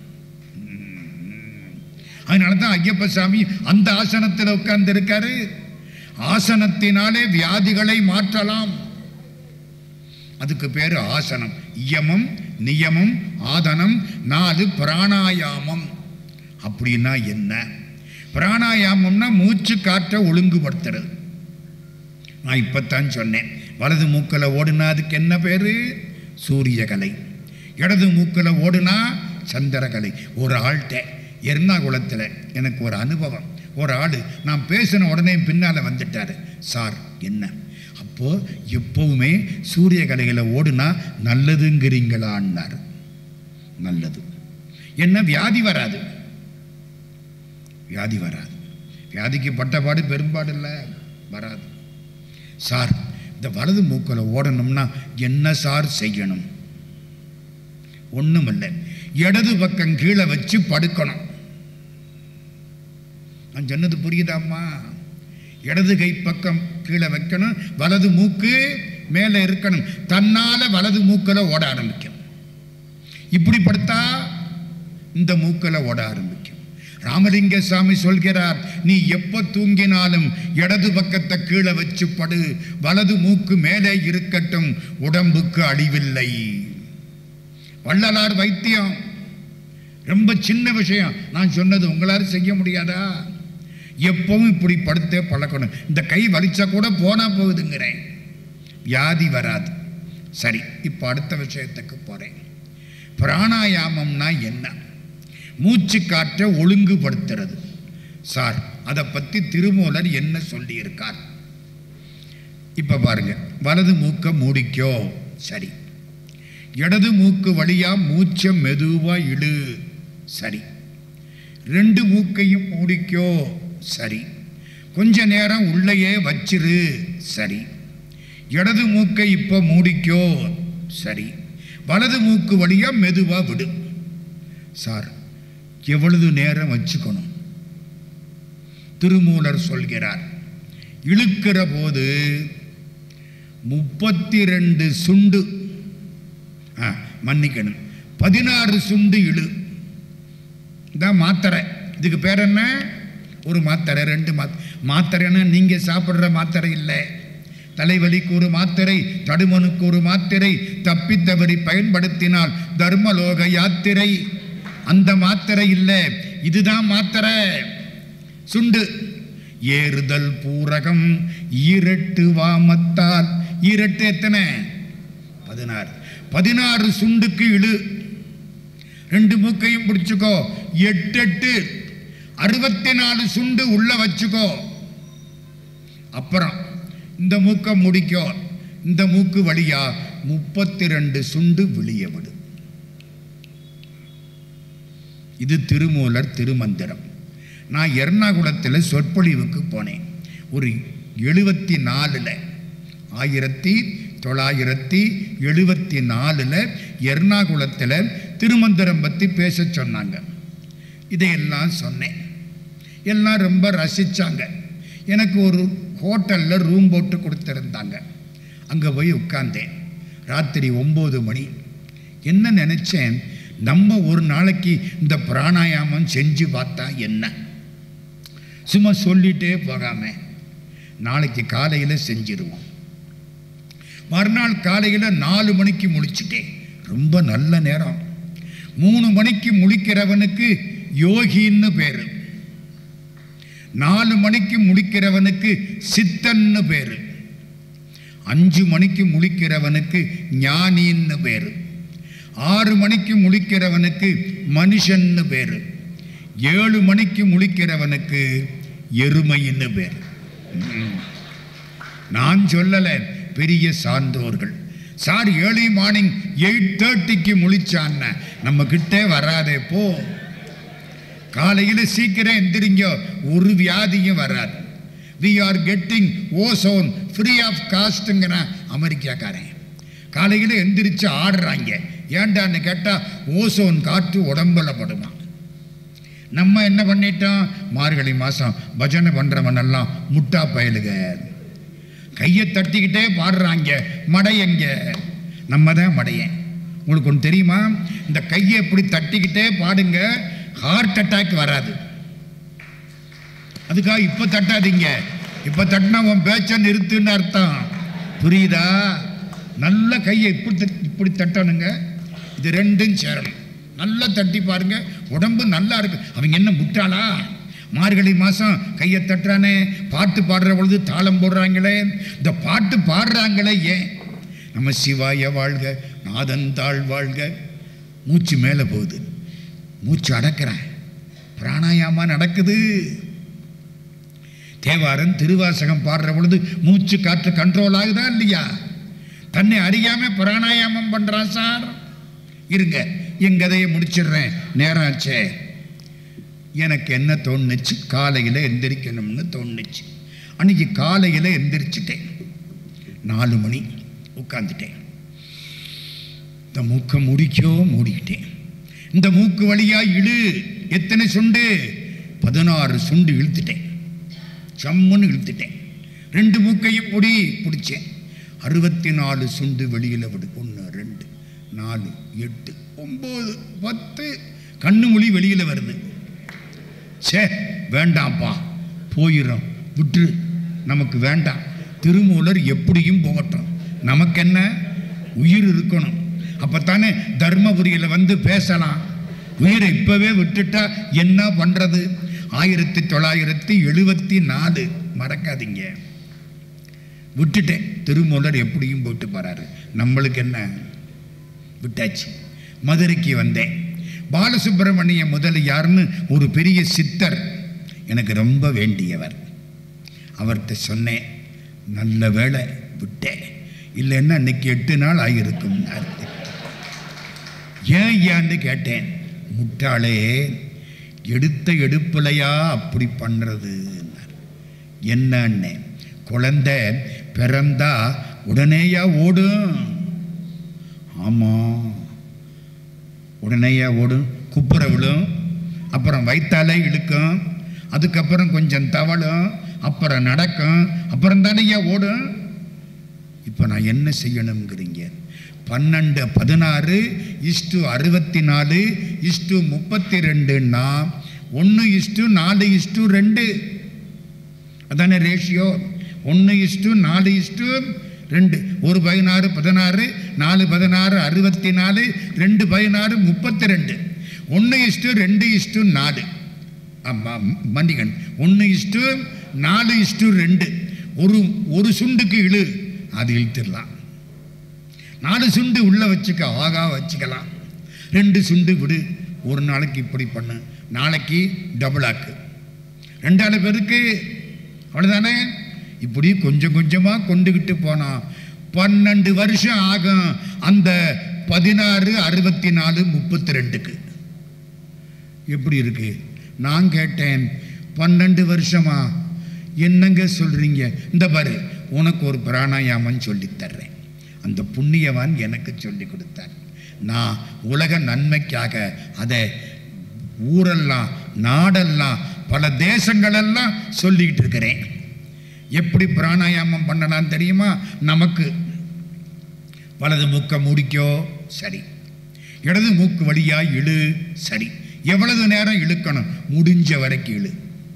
அதனால தான் ஐயப்ப சாமி அந்த ஆசனத்தில் உட்கார்ந்து இருக்காரு ஆசனத்தினாலே வியாதிகளை மாற்றலாம் அதுக்கு பேர் ஆசனம் இயமம் நியமம் ஆதனம் நாலு பிராணாயாமம் அப்படின்னா என்ன பிராணாயாமம்னா மூச்சு காற்றை ஒழுங்குபடுத்துறது நான் இப்பத்தான் சொன்னேன் வலது மூக்கில் ஓடுனா அதுக்கு என்ன பேர் சூரியகலை இடது மூக்கில் ஓடுனா சந்திரகலை ஒரு ஆள்கிட்ட எர்ணாகுளத்தில் எனக்கு ஒரு அனுபவம் ஒரு ஆள் நான் பேசின உடனே பின்னால் வந்துட்டார் சார் என்ன அப்போது எப்போவுமே சூரியகலைகளை ஓடுனா நல்லதுங்கிறீங்களான்னார் நல்லது என்ன வியாதி வராது வியாதி வராது வியாதிக்கு பட்டபாடு பெரும்பாடு இல்லை வராது சார் இந்த வலது மூக்கில் ஓடணும்னா என்ன சார் செய்யணும் ஒன்றும் இல்லை இடது பக்கம் கீழே வச்சு படுக்கணும் நான் சொன்னது புரியுதாம்மா இடது கை பக்கம் கீழே வைக்கணும் வலது மூக்கு மேலே இருக்கணும் தன்னால வலது மூக்கில் ஓட ஆரம்பிக்கும் இப்படி படுத்தா இந்த மூக்கில் ஓட ஆரம்பிக்கும் ராமலிங்க சாமி சொல்கிறார் நீ எப்ப தூங்கினாலும் இடது பக்கத்தை கீழே வச்சு படு வலது மூக்கு மேலே இருக்கட்டும் உடம்புக்கு அழிவில்லை வள்ளலார் வைத்தியம் ரொம்ப சின்ன விஷயம் நான் சொன்னது உங்களால் செய்ய முடியாதா எப்பவும் இப்படி படுத்தே பழக்கணும் இந்த கை வலிச்சா கூட போனா போகுதுங்கிறேன் வியாதி வராது சரி இப்போ அடுத்த விஷயத்துக்கு போறேன் பிராணாயாமம்னா என்ன மூச்சு காற்றை ஒழுங்குபடுத்துறது சார் அதை பற்றி திருமூலர் என்ன சொல்லியிருக்கார் இப்போ பாருங்க வலது மூக்க மூடிக்கோ சரி இடது மூக்கு வழியா மூச்சை மெதுவா இடு சரி ரெண்டு மூக்கையும் மூடிக்கோ சரி கொஞ்ச நேரம் உள்ளேயே வச்சிரு சரி இடது மூக்கை இப்போ மூடிக்கோ சரி வலது மூக்கு வழியா மெதுவா விடு சார் எவ்வளவு நேரம் வச்சுக்கணும் திருமூலர் சொல்கிறார் இழுக்கிற போது முப்பத்தி ரெண்டு சுண்டு ஆ, மன்னிக்கணும் பதினாறு சுண்டு இழு இதான் மாத்திரை இதுக்கு பேர் என்ன ஒரு மாத்திரை ரெண்டு மாத் மாத்திரைன்னா நீங்கள் சாப்பிட்ற மாத்திரை இல்லை தலைவலிக்கு ஒரு மாத்திரை தடுமனுக்கு ஒரு மாத்திரை தப்பித்தவறி பயன்படுத்தினால் தர்மலோக யாத்திரை அந்த மாத்திரை இல்லை இதுதான் மாத்திரை சுண்டு ஏறுதல் பூரகம் ஈரட்டு வாமத்தால் ஈரட்டு எத்தனை பதினாறு பதினாறு சுண்டுக்கு இழு ரெண்டு மூக்கையும் பிடிச்சுக்கோ எட்டு எட்டு அறுபத்தி நாலு சுண்டு உள்ள வச்சுக்கோ அப்புறம் இந்த மூக்கை முடிக்கோ இந்த மூக்கு வழியா முப்பத்தி ரெண்டு சுண்டு வெளியே விடு இது திருமூலர் திருமந்திரம் நான் எர்ணாகுளத்தில் சொற்பொழிவுக்கு போனேன் ஒரு எழுபத்தி நாலில் ஆயிரத்தி தொள்ளாயிரத்தி எழுபத்தி நாலில் எர்ணாகுளத்தில் திருமந்திரம் பற்றி பேச சொன்னாங்க இதையெல்லாம் சொன்னேன் எல்லாம் ரொம்ப ரசித்தாங்க எனக்கு ஒரு ஹோட்டலில் ரூம் போட்டு கொடுத்துருந்தாங்க அங்கே போய் உட்கார்ந்தேன் ராத்திரி ஒம்பது மணி என்ன நினச்சேன் நம்ம ஒரு நாளைக்கு இந்த பிராணாயாமம் செஞ்சு பார்த்தா என்ன சும்மா சொல்லிட்டே போகாம நாளைக்கு காலையில் செஞ்சிருவோம் மறுநாள் காலையில் நாலு மணிக்கு முழிச்சிட்டேன் ரொம்ப நல்ல நேரம் மூணு மணிக்கு முழிக்கிறவனுக்கு யோகின்னு பேரு நாலு மணிக்கு முழிக்கிறவனுக்கு சித்தன்னு பேரு அஞ்சு மணிக்கு முழிக்கிறவனுக்கு ஞானின்னு பேரு ஆறு மணிக்கு முழிக்கிறவனுக்கு மனுஷன்னு பேரு ஏழு மணிக்கு முழிக்கிறவனுக்கு எருமைன்னு பேர் ம். நான் சொல்லலை பெரிய சான்றோர்கள் சார் ஏர்லி மார்னிங் எயிட் தேர்ட்டிக்கு முழிச்சான்ன நம்ம கிட்டே வராதே போ காலையில் சீக்கிரம் எந்திரிங்க ஒரு வியாதியும் வராது we are getting ozone free of காஸ்ட்டுங்கிறான் அமெரிக்காக்காரன் காலையில் எந்திரிச்சு ஆடுறாங்க ஏன்டான்னு கேட்டால் ஓசோன் காற்று உடம்புல படுமா நம்ம என்ன பண்ணிட்டோம் மார்கழி மாதம் பஜனை பண்ணுறவனெல்லாம் முட்டா பயலுக கையை தட்டிக்கிட்டே பாடுறாங்க மடையங்க நம்ம தான் மடையன் உங்களுக்கு ஒன்று தெரியுமா இந்த கையை இப்படி தட்டிக்கிட்டே பாடுங்க ஹார்ட் அட்டாக் வராது அதுக்காக இப்போ தட்டாதீங்க இப்போ தட்டினா உன் பேச்சை நிறுத்துன்னு அர்த்தம் புரியுதா நல்ல கையை இப்படி தட்- இப்படி தட்டணுங்க இது ரெண்டும் சேரணும் நல்லா தட்டி பாருங்க உடம்பு நல்லா இருக்கு அவங்க என்ன முட்டாளா மார்கழி மாதம் கையை தட்டுறானே பாட்டு பாடுற பொழுது தாளம் போடுறாங்களே இந்த பாட்டு பாடுறாங்களே ஏன் நம்ம சிவாய வாழ்க நாதன் தாழ் வாழ்க மூச்சு மேலே போகுது மூச்சு அடக்கிறேன் பிராணாயாமா நடக்குது தேவாரம் திருவாசகம் பாடுற பொழுது மூச்சு காற்று கண்ட்ரோல் ஆகுதா இல்லையா தன்னை அறியாம பிராணாயாமம் பண்றான் சார் இருங்க என் கதையை முடிச்சிடுறேன் நேரம் ஆச்சே எனக்கு என்ன தோணுச்சு காலையில் எந்திரிக்கணும்னு தோணுச்சு அன்னைக்கு காலையில் எந்திரிச்சிட்டேன் நாலு மணி உட்காந்துட்டேன் இந்த மூக்கை முடிக்கோ மூடிக்கிட்டேன் இந்த மூக்கு வழியா இழு எத்தனை சுண்டு பதினாறு சுண்டு இழுத்துட்டேன் சம்முன்னு இழுத்துட்டேன் ரெண்டு மூக்கையும் பிடி பிடிச்சேன் அறுபத்தி நாலு சுண்டு வெளியில் விடு ஒன்று ரெண்டு நாலு எட்டு ஒம்பது பத்து கண்ணு மொழி வெளியில் வருது சே வேண்டாம்ப்பா போயிடும் விட்டு நமக்கு வேண்டாம் திருமூலர் எப்படியும் போகட்டும் நமக்கு என்ன உயிர் இருக்கணும் அப்பத்தானே தர்மபுரியில் வந்து பேசலாம் உயிரை இப்பவே விட்டுட்டா என்ன பண்றது ஆயிரத்தி தொள்ளாயிரத்தி எழுபத்தி நாலு மறக்காதீங்க விட்டுட்டேன் திருமூலர் எப்படியும் போட்டு போறாரு நம்மளுக்கு என்ன விட்டாச்சு மதுரைக்கு வந்தேன் பாலசுப்பிரமணிய முதலியார்னு ஒரு பெரிய சித்தர் எனக்கு ரொம்ப வேண்டியவர் அவர்கிட்ட சொன்னேன் நல்ல வேளை விட்டேன் இல்லைன்னா இன்னைக்கு எட்டு நாள் ஆகியிருக்கும் ஏன் ஏன்னு கேட்டேன் முட்டாளே எடுத்த எடுப்புலையா அப்படி பண்ணுறது என்னன்னு குழந்தை பிறந்தா உடனேயா ஓடும் ஆமாம் உடனேயா ஓடும் குப்புற விழும் அப்புறம் வயிற்றாலே இழுக்கும் அதுக்கப்புறம் கொஞ்சம் தவழும் அப்புறம் நடக்கும் அப்புறம் தானேயா ஓடும் இப்போ நான் என்ன செய்யணுங்கிறீங்க பன்னெண்டு பதினாறு இஷ்டு அறுபத்தி நாலு இஷ்டு முப்பத்தி ரெண்டுன்னா ஒன்று இஷ்டு நாலு இஷ்டு ரெண்டு அதானே ரேஷியோ ஒன்று இஷ்டு நாலு இஷ்டு ரெண்டு ஒரு பதினாறு பதினாறு நாலு பதினாறு அறுபத்தி நாலு ரெண்டு பதினாறு முப்பத்தி ரெண்டு ஒன்று இஷ்டு ரெண்டு இஷ்டு நாலு ஆமாம் மன்னிகன் ஒன்று இஷ்டு நாலு இஷ்டு ரெண்டு ஒரு ஒரு சுண்டுக்கு இழு அது இழுத்துடலாம் நாலு சுண்டு உள்ள வச்சுக்க ஆகா வச்சுக்கலாம் ரெண்டு சுண்டு விடு ஒரு நாளைக்கு இப்படி பண்ணு நாளைக்கு டபுள் ஆக்கு ரெண்டாலு பேருக்கு அவ்வளோதானே இப்படி கொஞ்சம் கொஞ்சமாக கொண்டுகிட்டு போனான் பன்னெண்டு வருஷம் ஆகும் அந்த பதினாறு அறுபத்தி நாலு முப்பத்தி ரெண்டுக்கு எப்படி இருக்கு நான் கேட்டேன் பன்னெண்டு வருஷமா என்னங்க சொல்றீங்க இந்த பாரு உனக்கு ஒரு பிராணாயாமம் சொல்லித் தர்றேன் அந்த புண்ணியவான் எனக்கு சொல்லி கொடுத்தார் நான் உலக நன்மைக்காக அதை ஊரெல்லாம் நாடெல்லாம் பல தேசங்களெல்லாம் சொல்லிக்கிட்டு இருக்கிறேன் எப்படி பிராணாயாமம் பண்ணலாம் தெரியுமா நமக்கு வலது முக்க முடிக்கோ சரி இடது மூக்கு வழியா இழு சரி எவ்வளவு நேரம் இழுக்கணும் முடிஞ்ச வரைக்கும் இழு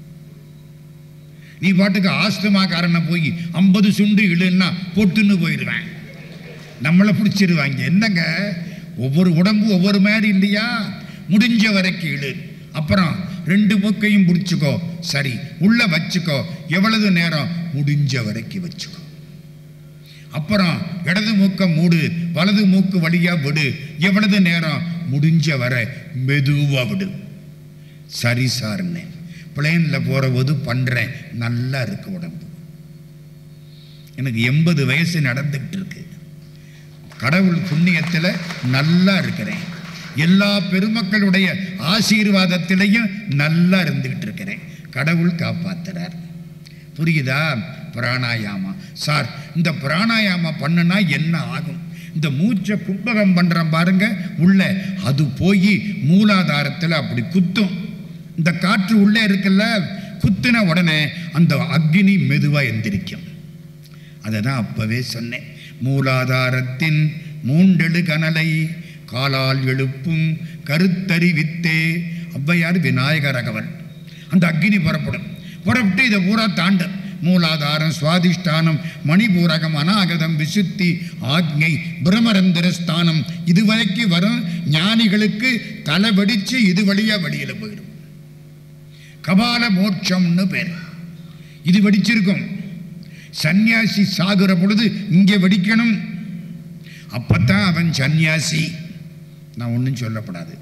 நீ பாட்டுக்கு ஆஸ்துமாக்காரனை போய் ஐம்பது சுண்டு இழுன்னா பொட்டுன்னு போயிடுவேன் நம்மளை பிடிச்சிருவாங்க என்னங்க ஒவ்வொரு உடம்பு ஒவ்வொரு மாதிரி இல்லையா முடிஞ்ச வரைக்கும் இழு அப்புறம் ரெண்டு மூக்கையும் பிடிச்சிக்கோ சரி உள்ள வச்சுக்கோ எவ்வளவு நேரம் முடிஞ்ச வரைக்கும் வச்சுக்கோ அப்புறம் இடது மூக்க மூடு வலது மூக்கு வழியா விடு எவ்வளவு நேரம் முடிஞ்ச வரை மெதுவா விடு சரி சார்னு பிளேனில் போகிறபோது பண்ணுறேன் நல்லா இருக்கு உடம்பு எனக்கு எண்பது வயசு நடந்துக்கிட்டு இருக்கு கடவுள் புண்ணியத்தில் நல்லா இருக்கிறேன் எல்லா பெருமக்களுடைய ஆசீர்வாதத்திலையும் நல்லா இருந்துக்கிட்டு இருக்கிறேன் கடவுள் காப்பாத்துறார் புரியுதா பிராணாயாமா சார் இந்த பிராணாயாமா பண்ணுனா என்ன ஆகும் இந்த மூச்சை கும்பகம் பண்ணுறோம் பாருங்க உள்ள அது போய் மூலாதாரத்தில் அப்படி குத்தும் இந்த காற்று உள்ளே இருக்குல்ல குத்தின உடனே அந்த அக்னி மெதுவாக எந்திரிக்கும் அதை தான் அப்பவே சொன்னேன் மூலாதாரத்தின் மூண்டெழு கனலை காலால் எழுப்பும் கருத்தறிவித்தே ஔவையார் விநாயகர் அகவல் அந்த அக்னி புறப்படும் புறப்பட்டு இதை பூரா தாண்டும் மூலாதாரம் சுவாதிஷ்டானம் மணிபூரகம் அநாகதம் விசுத்தி ஆக்ஞை பிரமரந்திர ஸ்தானம் இதுவரைக்கும் வரும் ஞானிகளுக்கு தலை வெடிச்சு இது வழியா வெளியில போயிடும் கபால மோட்சம்னு பேர் இது வெடிச்சிருக்கும் சந்நியாசி சாகுற பொழுது இங்கே வெடிக்கணும் அப்பத்தான் அவன் சந்நியாசி நான் ஒன்றும் சொல்லப்படாது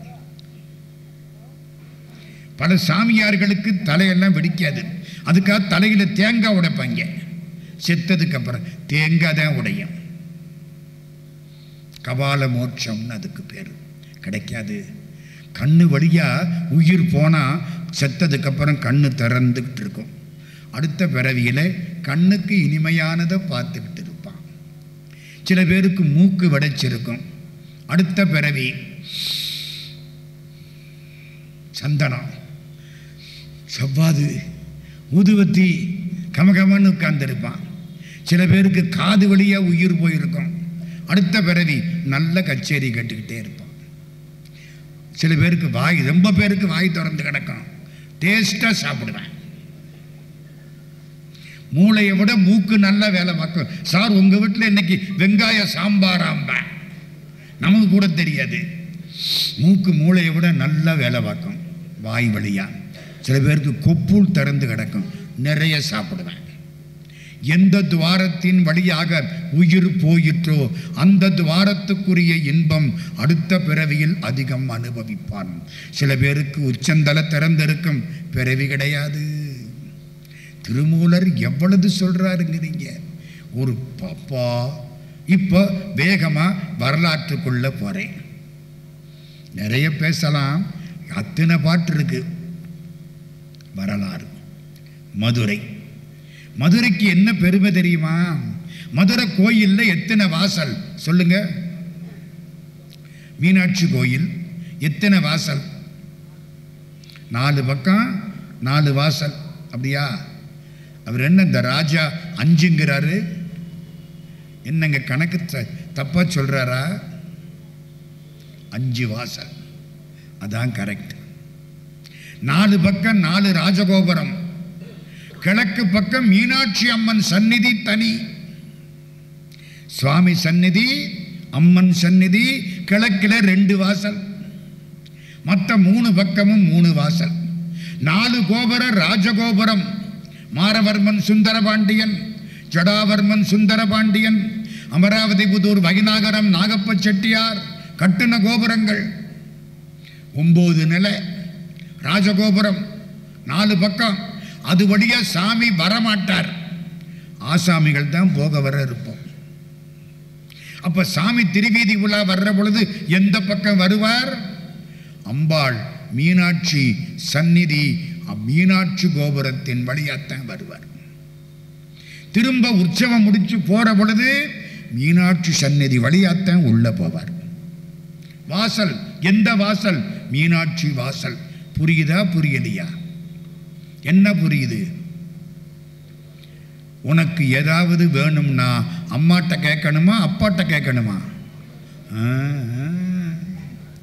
பல சாமியார்களுக்கு தலையெல்லாம் வெடிக்காது அதுக்காக தலையில தேங்காய் உடைப்பாங்க செத்ததுக்கு அப்புறம் தேங்காய் தான் உடையும் கபால மோட்சம்னு அதுக்கு பேர் கிடைக்காது கண்ணு வழியா உயிர் போனா செத்ததுக்கு அப்புறம் கண்ணு திறந்துக்கிட்டு இருக்கும் அடுத்த பிறவியில கண்ணுக்கு இனிமையானதை பார்த்துக்கிட்டு இருப்பான் சில பேருக்கு மூக்கு வடைச்சிருக்கும் அடுத்த பிறவி சந்தனம் செவ்வாது ஊதுவத்தி கமகமன்னு உட்கார்ந்துருப்பான் சில பேருக்கு காது வழியா உயிர் போயிருக்கும் அடுத்த பிறவி நல்ல கச்சேரி கேட்டுக்கிட்டே இருப்பான் சில பேருக்கு வாய் ரொம்ப பேருக்கு வாய் திறந்து கிடக்கும் டேஸ்டாக சாப்பிடுவேன் மூளையை விட மூக்கு நல்லா வேலை பார்க்கும் சார் உங்க வீட்டில் இன்னைக்கு வெங்காய சாம்பாராம்பேன் நமக்கு கூட தெரியாது மூக்கு மூளையை விட நல்லா வேலை பார்க்கும் வாய் வழியா சில பேருக்கு கொப்புள் திறந்து கிடக்கும் நிறைய சாப்பிடுவேன் எந்த துவாரத்தின் வழியாக உயிர் போயிற்றோ அந்த துவாரத்துக்குரிய இன்பம் அடுத்த பிறவியில் அதிகம் அனுபவிப்பான் சில பேருக்கு உச்சந்தல திறந்திருக்கும் பிறவி கிடையாது திருமூலர் எவ்வளவு சொல்றாருங்கிறீங்க ஒரு பாப்பா இப்போ வேகமா வரலாற்றுக்குள்ள போறேன் நிறைய பேசலாம் அத்தனை பாட்டு இருக்கு வரலாறு மதுரை மதுரைக்கு என்ன பெருமை தெரியுமா மதுரை கோயில்ல எத்தனை வாசல் சொல்லுங்க மீனாட்சி கோயில் எத்தனை வாசல் நாலு பக்கம் நாலு வாசல் அப்படியா அவர் என்ன இந்த ராஜா அஞ்சுங்கிறாரு என்னங்க கணக்கு த- தப்பா சொல்றாரா அஞ்சு வாசல் அதான் கரெக்ட் நாலு பக்கம் நாலு ராஜகோபுரம் கிழக்கு பக்கம் மீனாட்சி அம்மன் சந்நிதி தனி சுவாமி சந்நிதி அம்மன் சந்நிதி கிழக்கில் ரெண்டு வாசல் மற்ற மூணு பக்கமும் மூணு வாசல் நாலு கோபுர ராஜகோபுரம் மாரவர்மன் சுந்தரபாண்டியன் ஜடாவர்மன் சுந்தரபாண்டியன் அமராவதி புதூர் வைநாகரம் நாகப்ப செட்டியார் கட்டுன கோபுரங்கள் ஒன்பது நிலை ராஜகோபுரம் நாலு பக்கம் அது வழியா சாமி வரமாட்டார் ஆசாமிகள் தான் போக வர இருப்போம் அப்ப சாமி திருவீதி உலா வர்ற பொழுது எந்த பக்கம் வருவார் அம்பாள் மீனாட்சி சந்நிதி அ- மீனாட்சி கோபுரத்தின் வழியாத்தான் வருவார் திரும்ப உற்சவம் முடிச்சு போற பொழுது மீனாட்சி சந்நிதி வழியாத்தான் உள்ள போவார் வாசல் எந்த வாசல் மீனாட்சி வாசல் புரியுதா புரியலையா என்ன புரியுது உனக்கு ஏதாவது வேணும்னா அம்மாட்ட கேட்கணுமா அப்பாட்ட கேட்கணுமா ஆ, ஆ.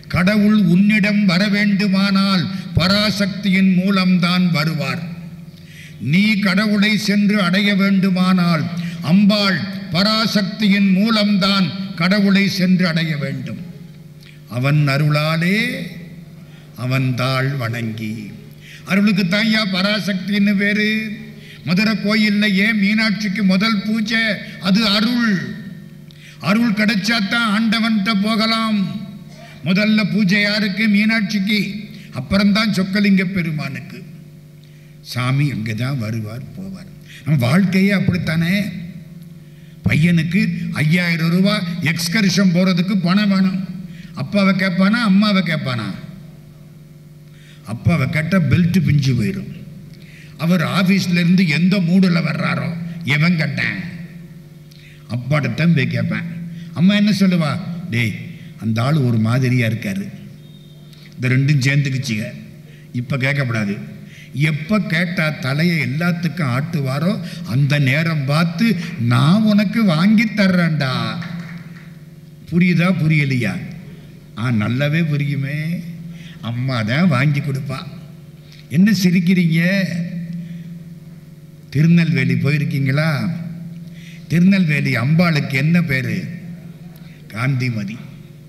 கடவுள் உன்னிடம் வர வேண்டுமானால் பராசக்தியின் மூலம்தான் வருவார் நீ கடவுளை சென்று அடைய வேண்டுமானால் அம்பாள் பராசக்தியின் மூலம்தான் கடவுளை சென்று அடைய வேண்டும் அவன் அருளாலே அவன் தாள் வணங்கி அருளுக்கு தாய்யா பராசக்தின்னு பேரு மதுரை கோயில்ல ஏன் மீனாட்சிக்கு முதல் பூஜை அது அருள் அருள் கிடைச்சாதான் ஆண்டவன்கிட்ட போகலாம் முதல்ல பூஜை யாருக்கு மீனாட்சிக்கு அப்புறம்தான் சொக்கலிங்க பெருமானுக்கு சாமி அங்கே தான் வருவார் போவார் நம்ம வாழ்க்கையே அப்படித்தானே பையனுக்கு ஐயாயிரம் ரூபாய் எக்ஸ்கர்ஷன் போகிறதுக்கு பணம் வேணும் அப்பாவை கேட்பானா அம்மாவை கேட்பானா அப்பாவை கேட்டால் பெல்ட் பிஞ்சு போயிடும் அவர் ஆஃபீஸ்ல இருந்து எந்த மூடில் வர்றாரோ எவன் கட்டேன் அப்பாட்டத்தான் போய் கேட்பேன் அம்மா என்ன சொல்லுவா டேய் அந்த ஆள் ஒரு மாதிரியாக இருக்காரு இந்த ரெண்டும் சேர்ந்துக்குச்சிங்க இப்போ கேட்கக்கூடாது எப்போ கேட்டால் தலையை எல்லாத்துக்கும் ஆட்டுவாரோ அந்த நேரம் பார்த்து நான் உனக்கு வாங்கி தர்றேன்டா புரியுதா புரியலையா ஆ நல்லாவே புரியுமே அம்மா தான் வாங்கி கொடுப்பா என்ன சிரிக்கிறீங்க திருநெல்வேலி போயிருக்கீங்களா திருநெல்வேலி அம்பாளுக்கு என்ன பேரு காந்திமதி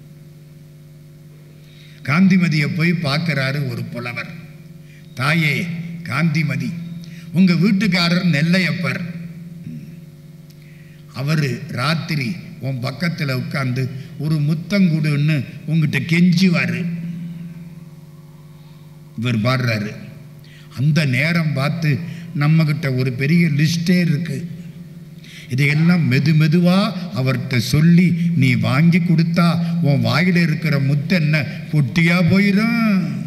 காந்திமதியை போய் பார்க்குறாரு ஒரு புலவர் தாயே காந்திமதி உங்க வீட்டுக்காரர் நெல்லையப்பர் அவர் ராத்திரி உன் பக்கத்தில் உட்காந்து ஒரு முத்தங்குடுன்னு உங்ககிட்ட கெஞ்சுவார் இவர் பாடுறாரு அந்த நேரம் பார்த்து நம்மக்கிட்ட ஒரு பெரிய லிஸ்டே இருக்கு இதையெல்லாம் மெது மெதுவா அவர்கிட்ட சொல்லி நீ வாங்கி கொடுத்தா உன் வாயில இருக்கிற முத்து என்ன பொட்டியா போயிடும்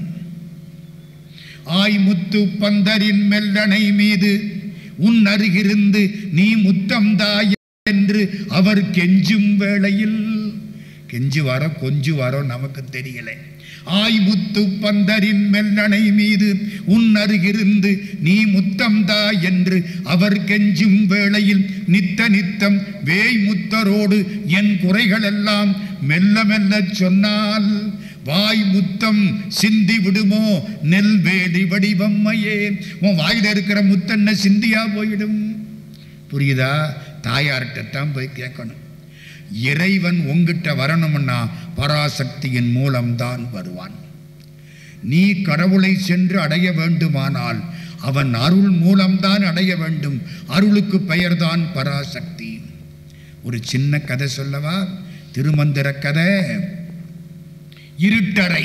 ஆய் முத்து பந்தரின் மெல்லணை மீது உன் அருகிருந்து நீ முத்தம் தாய் என்று அவர் கெஞ்சும் வேளையில் கெஞ்சுவாரோ கொஞ்சுவாரோ நமக்கு தெரியல ஆய் முத்து பந்தரின் மெல்லணை மீது உன் அருகிருந்து நீ முத்தம் தா என்று அவர் கெஞ்சும் வேளையில் நித்த நித்தம் வேய் முத்தரோடு என் குறைகளெல்லாம் மெல்ல மெல்ல சொன்னால் வாய் முத்தம் சிந்தி விடுமோ நெல் வேலி வடிவம்மையே உன் வாயில இருக்கிற முத்தன்ன சிந்தியா போயிடும் புரியுதா தாயார்கிட்டத்தான் போய் கேட்கணும் இறைவன் உங்கிட்ட வரணும்னா பராசக்தியின் மூலம்தான் வருவான் நீ கடவுளை சென்று அடைய வேண்டுமானால் அவன் அருள் மூலம்தான் அடைய வேண்டும் அருளுக்கு பெயர்தான் பராசக்தி ஒரு சின்ன கதை சொல்லவா திருமந்திர கதை இருட்டறை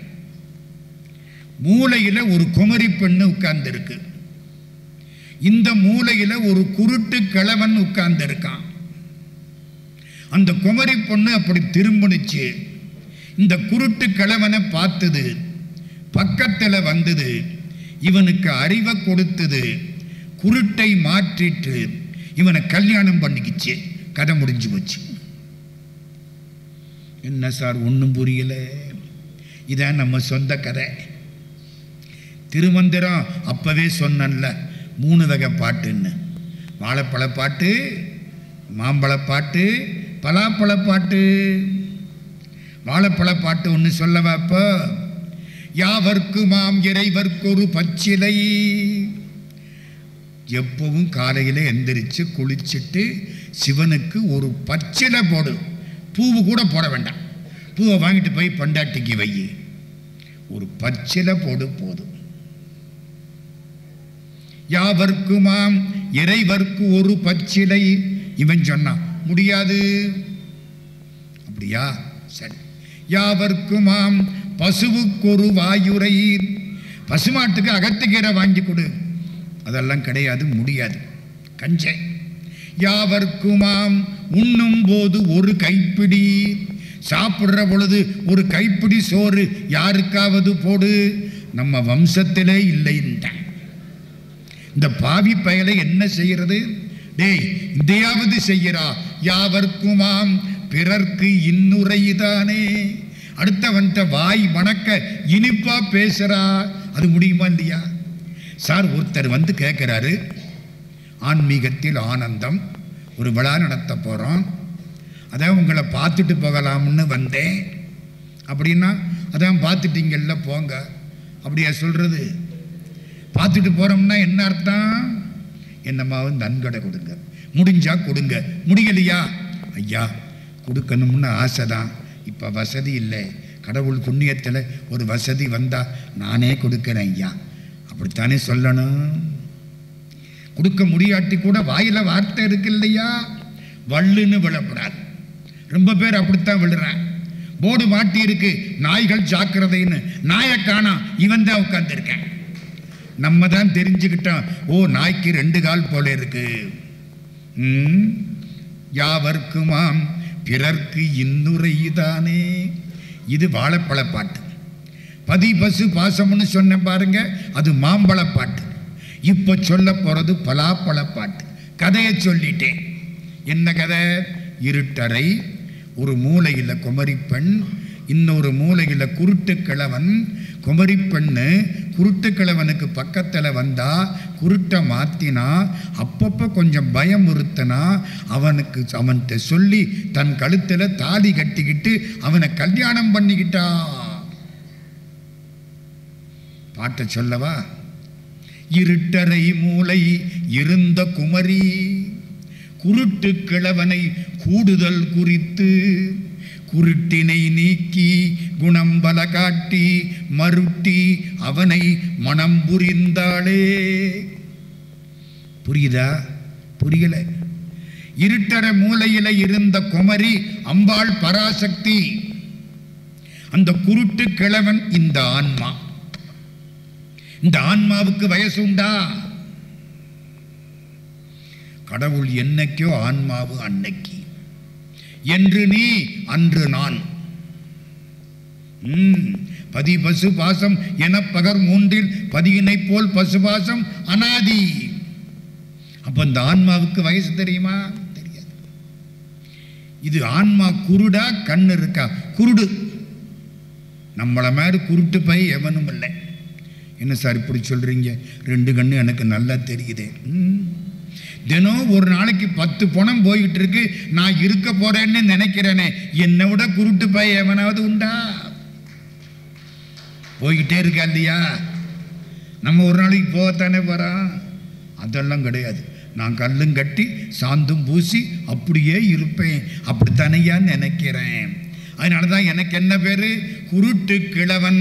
மூலையில ஒரு குமரி பெண்ணு உட்கார்ந்திருக்கு இந்த மூலையில ஒரு குருட்டு கிழவன் உட்கார்ந்திருக்கான் அந்த குமரி பொண்ணு அப்படி திரும்பினுச்சு இந்த குருட்டு கிழவனை பார்த்தது பக்கத்தில் வந்தது இவனுக்கு அறிவை கொடுத்தது குருட்டை மாற்றிட்டு இவனை கல்யாணம் பண்ணிக்கிச்சு கதை முடிஞ்சு போச்சு என்ன சார் ஒன்றும் புரியல இதான் நம்ம சொந்த கதை திருமந்திரம் அப்பவே சொன்னேன்ல மூணு வகை பாட்டுன்னு வாழைப்பழ பாட்டு மாம்பழ பாட்டு பலாப்பழ பாட்டு வாழைப்பழ பாட்டு ஒன்று சொல்லவா இப்போ யாவர்க்கு மாம் இறைவர்க்கொரு பச்சிலை எப்பவும் காலையில் எந்திரிச்சு குளிச்சுட்டு சிவனுக்கு ஒரு பச்சிலை போடு பூவு கூட போட வேண்டாம் பூவை வாங்கிட்டு போய் பண்டாட்டிக்கு வை ஒரு பச்சிலை போடு போதும் யாவர்க்குமாம் இறைவர்க்கு ஒரு பச்சிலை இவன் சொன்னான் முடியாது அப்படியா சரி யாவர்க்குமாம் பசுவுக்கொரு வாயுரை பசுமாட்டுக்கு அகத்துக்கீரை வாங்கி கொடு அதெல்லாம் கிடையாது முடியாது கஞ்சை யாவர்க்குமாம் உண்ணும் போது ஒரு கைப்பிடி சாப்பிடுற பொழுது ஒரு கைப்பிடி சோறு யாருக்காவது போடு நம்ம வம்சத்திலே இல்லைன்ட்டான் இந்த பாவி பயலை என்ன செய்யறது டேய் இதையாவது செய்கிறா யாவர்க்குமாம் பிறர்க்கு இன்னுரைதானே அடுத்தவன்கிட்ட வாய் வணக்க இனிப்பா பேசுறா அது முடியுமா இல்லையா சார் ஒருத்தர் வந்து கேட்குறாரு ஆன்மீகத்தில் ஆனந்தம் ஒரு விழா நடத்த போகிறோம் அதான் உங்களை பார்த்துட்டு போகலாம்னு வந்தேன் அப்படின்னா அதான் பார்த்துட்டீங்கல்ல போங்க அப்படியா சொல்றது பார்த்துட்டு போறோம்னா என்ன அர்த்தம் என்னம்மாவும் நன்கொடை கொடுங்க முடிஞ்சா கொடுங்க முடியலையா ஐயா கொடுக்கணும்னு ஆசை தான் இப்போ வசதி இல்லை கடவுள் புண்ணியத்தில் ஒரு வசதி வந்தா நானே கொடுக்கிறேன் ஐயா அப்படித்தானே சொல்லணும் கொடுக்க முடியாட்டி கூட வாயில வார்த்தை இருக்கு இல்லையா வள்ளுன்னு விழக்கூடாது ரொம்ப பேர் அப்படித்தான் விழுறான் போர்டு மாட்டி இருக்கு நாய்கள் ஜாக்கிரதைன்னு நாயை காணோம் இவன் தான் உட்கார்ந்துருக்கேன் நம்ம தான் தெரிஞ்சுக்கிட்டோம் ஓ நாய்க்கு ரெண்டு கால் போல இருக்கு ம், யாவர்க்குமாம் பிறர்க்கு இன்னுரைதானே இது வாழைப்பழ பாட்டு பதி பசு பாசம்னு சொன்ன பாருங்க அது மாம்பழ பாட்டு இப்போ சொல்ல போறது பலாப்பழ பாட்டு கதையை சொல்லிட்டேன் என்ன கதை இருட்டறை ஒரு மூலையில் குமரி பெண் இன்னொரு மூலையில் குருட்டு கிழவன் குமரி பெண்ணு குருட்டு கிழவனுக்கு பக்கத்தில் வந்தா குருட்டை மாத்தினா அப்பப்போ கொஞ்சம் பயமுறுத்தினா அவனுக்கு அவன்கிட்ட சொல்லி தன் கழுத்தில் தாலி கட்டிக்கிட்டு அவனை கல்யாணம் பண்ணிக்கிட்டா பாட்டை சொல்லவா இருட்டறை மூலை இருந்த குமரி குருட்டு கிழவனை கூடுதல் குறித்து குருட்டினை நீக்கி குணம்பல காட்டி மருட்டி அவனை மனம் புரிந்தாளே புரியுதா புரியல இருட்டற மூலையில இருந்த குமரி அம்பாள் பராசக்தி அந்த குருட்டு கிழவன் இந்த ஆன்மா இந்த ஆன்மாவுக்கு வயசு உண்டா கடவுள் என்னைக்கோ ஆன்மாவு அன்னைக்கு என்று நீ அன்று நான் ம், பதி பசு பாசம் என பகர் மூன்றில் பதியினை போல் பசு பாசம் அனாதி அப்ப இந்த ஆன்மாவுக்கு வயசு தெரியுமா தெரியாது இது ஆன்மா குருடா கண் இருக்கா குருடு நம்மள மாதிரி குருட்டு பை எவனும் இல்லை என்ன சார் இப்படி சொல்றீங்க ரெண்டு கண்ணு எனக்கு நல்லா தெரியுதே ம். தினம் ஒரு நாளைக்கு பத்து பணம் போய்கிட்டு இருக்கு நான் இருக்க போறேன்னு நினைக்கிறேனே என்னை விட குருட்டு பை எவனாவது உண்டா போய்கிட்டே இருக்கா இல்லையா நம்ம ஒரு நாளைக்கு போகத்தானே போறோம் அதெல்லாம் கிடையாது நான் கல்லும் கட்டி சாந்தும் பூசி அப்படியே இருப்பேன் அப்படித்தானையா நினைக்கிறேன் அதனால தான் எனக்கு என்ன பேரு குருட்டு கிழவன்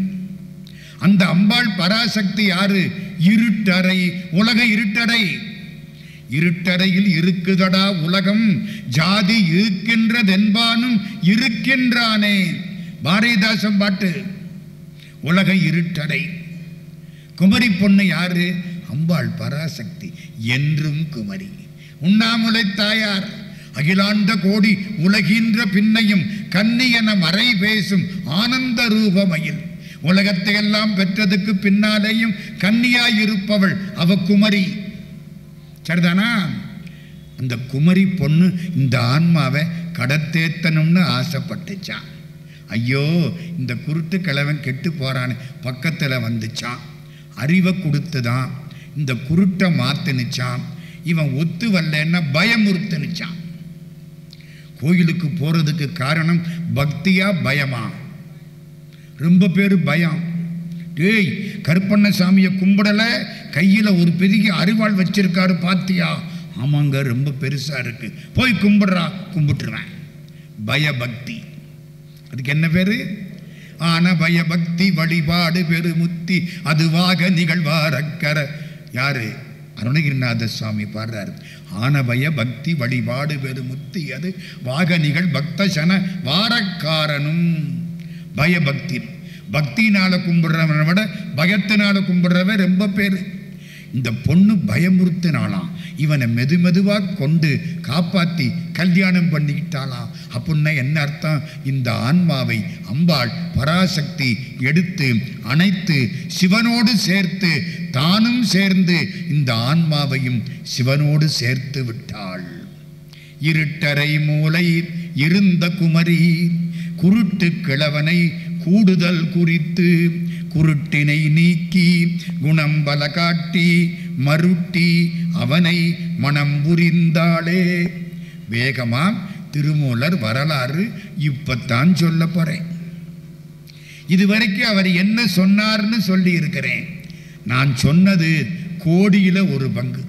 அந்த அம்பாள் பராசக்தி யாரு இருட்டறை உலக இருட்டறை இருட்டறையில் இருக்குதடா உலகம் ஜாதி இருக்கின்றதென்பானும் இருக்கின்றானே பாரதிதாசன் பாட்டு உலக இருட்டறை குமரி பொண்ணு யாரு அம்பாள் பராசக்தி என்றும் குமரி உண்ணாமுலை தாயார் அகிலாண்ட கோடி உலகின்ற பின்னையும் கன்னியன மறை பேசும் ஆனந்த ரூபமயில் உலகத்தை எல்லாம் பெற்றதுக்கு பின்னாலேயும் கன்னியாய் இருப்பவள் அவ குமரி சரிதானா அந்த குமரி பொண்ணு இந்த ஆன்மாவை கடத்தேத்தணும்னு ஆசைப்பட்டுச்சான் ஐயோ இந்த குருட்டு கிழவன் கெட்டு போறான்னு பக்கத்தில் வந்துச்சான் அறிவை கொடுத்துதான் இந்த குருட்டை மாத்துனுச்சான் இவன் ஒத்து வரலன்னா பயமுறுத்துனுச்சான் கோயிலுக்கு போறதுக்கு காரணம் பக்தியா பயமா ரொம்ப பேர் பயம் டேய் கருப்பண்ணசாமியை கும்பிடல கையில் ஒரு பெரிய அரிவாள் வச்சிருக்காரு பாத்தியா ஆமாங்க ரொம்ப பெருசா இருக்கு போய் கும்பிடுறா கும்பிட்டுருவேன் பயபக்தி அதுக்கு என்ன பேரு ஆன பயபக்தி வழிபாடு பெருமுத்தி அதுவாக நிகழ்வாரக்கர யாரு அருணகிரிநாத சுவாமி பாடுறாரு ஆனபய பக்தி வழிபாடு பெருமுத்தி அது வாகனிகள் பக்த சன வாரக்காரனும் பயபக்தி பக்தினால கும்பிடுறவனை விட பயத்தினால கும்பிடுறவன் ரொம்ப பேர் இந்த பொண்ணு பயமுறுத்தினாலாம் இவனை மெது மெதுவா கொண்டு காப்பாத்தி கல்யாணம் பண்ணிக்கிட்டாளாம் அப்படின்னா என்ன அர்த்தம் இந்த ஆன்மாவை அம்பாள் பராசக்தி எடுத்து அணைத்து சிவனோடு சேர்த்து தானும் சேர்ந்து இந்த ஆன்மாவையும் சிவனோடு சேர்த்து விட்டாள் இருட்டறை மூலை இருந்த குமரி குருட்டு கிழவனை கூடுதல் குறித்து குருட்டினை நீக்கி குணம் பல காட்டி மருட்டி அவனை மனம் புரிந்தாளே வேகமா திருமூலர் வரலாறு இப்பத்தான் சொல்ல போறேன் இதுவரைக்கும் அவர் என்ன சொன்னார்னு சொல்லி இருக்கிறேன் நான் சொன்னது கோடியில ஒரு பங்கு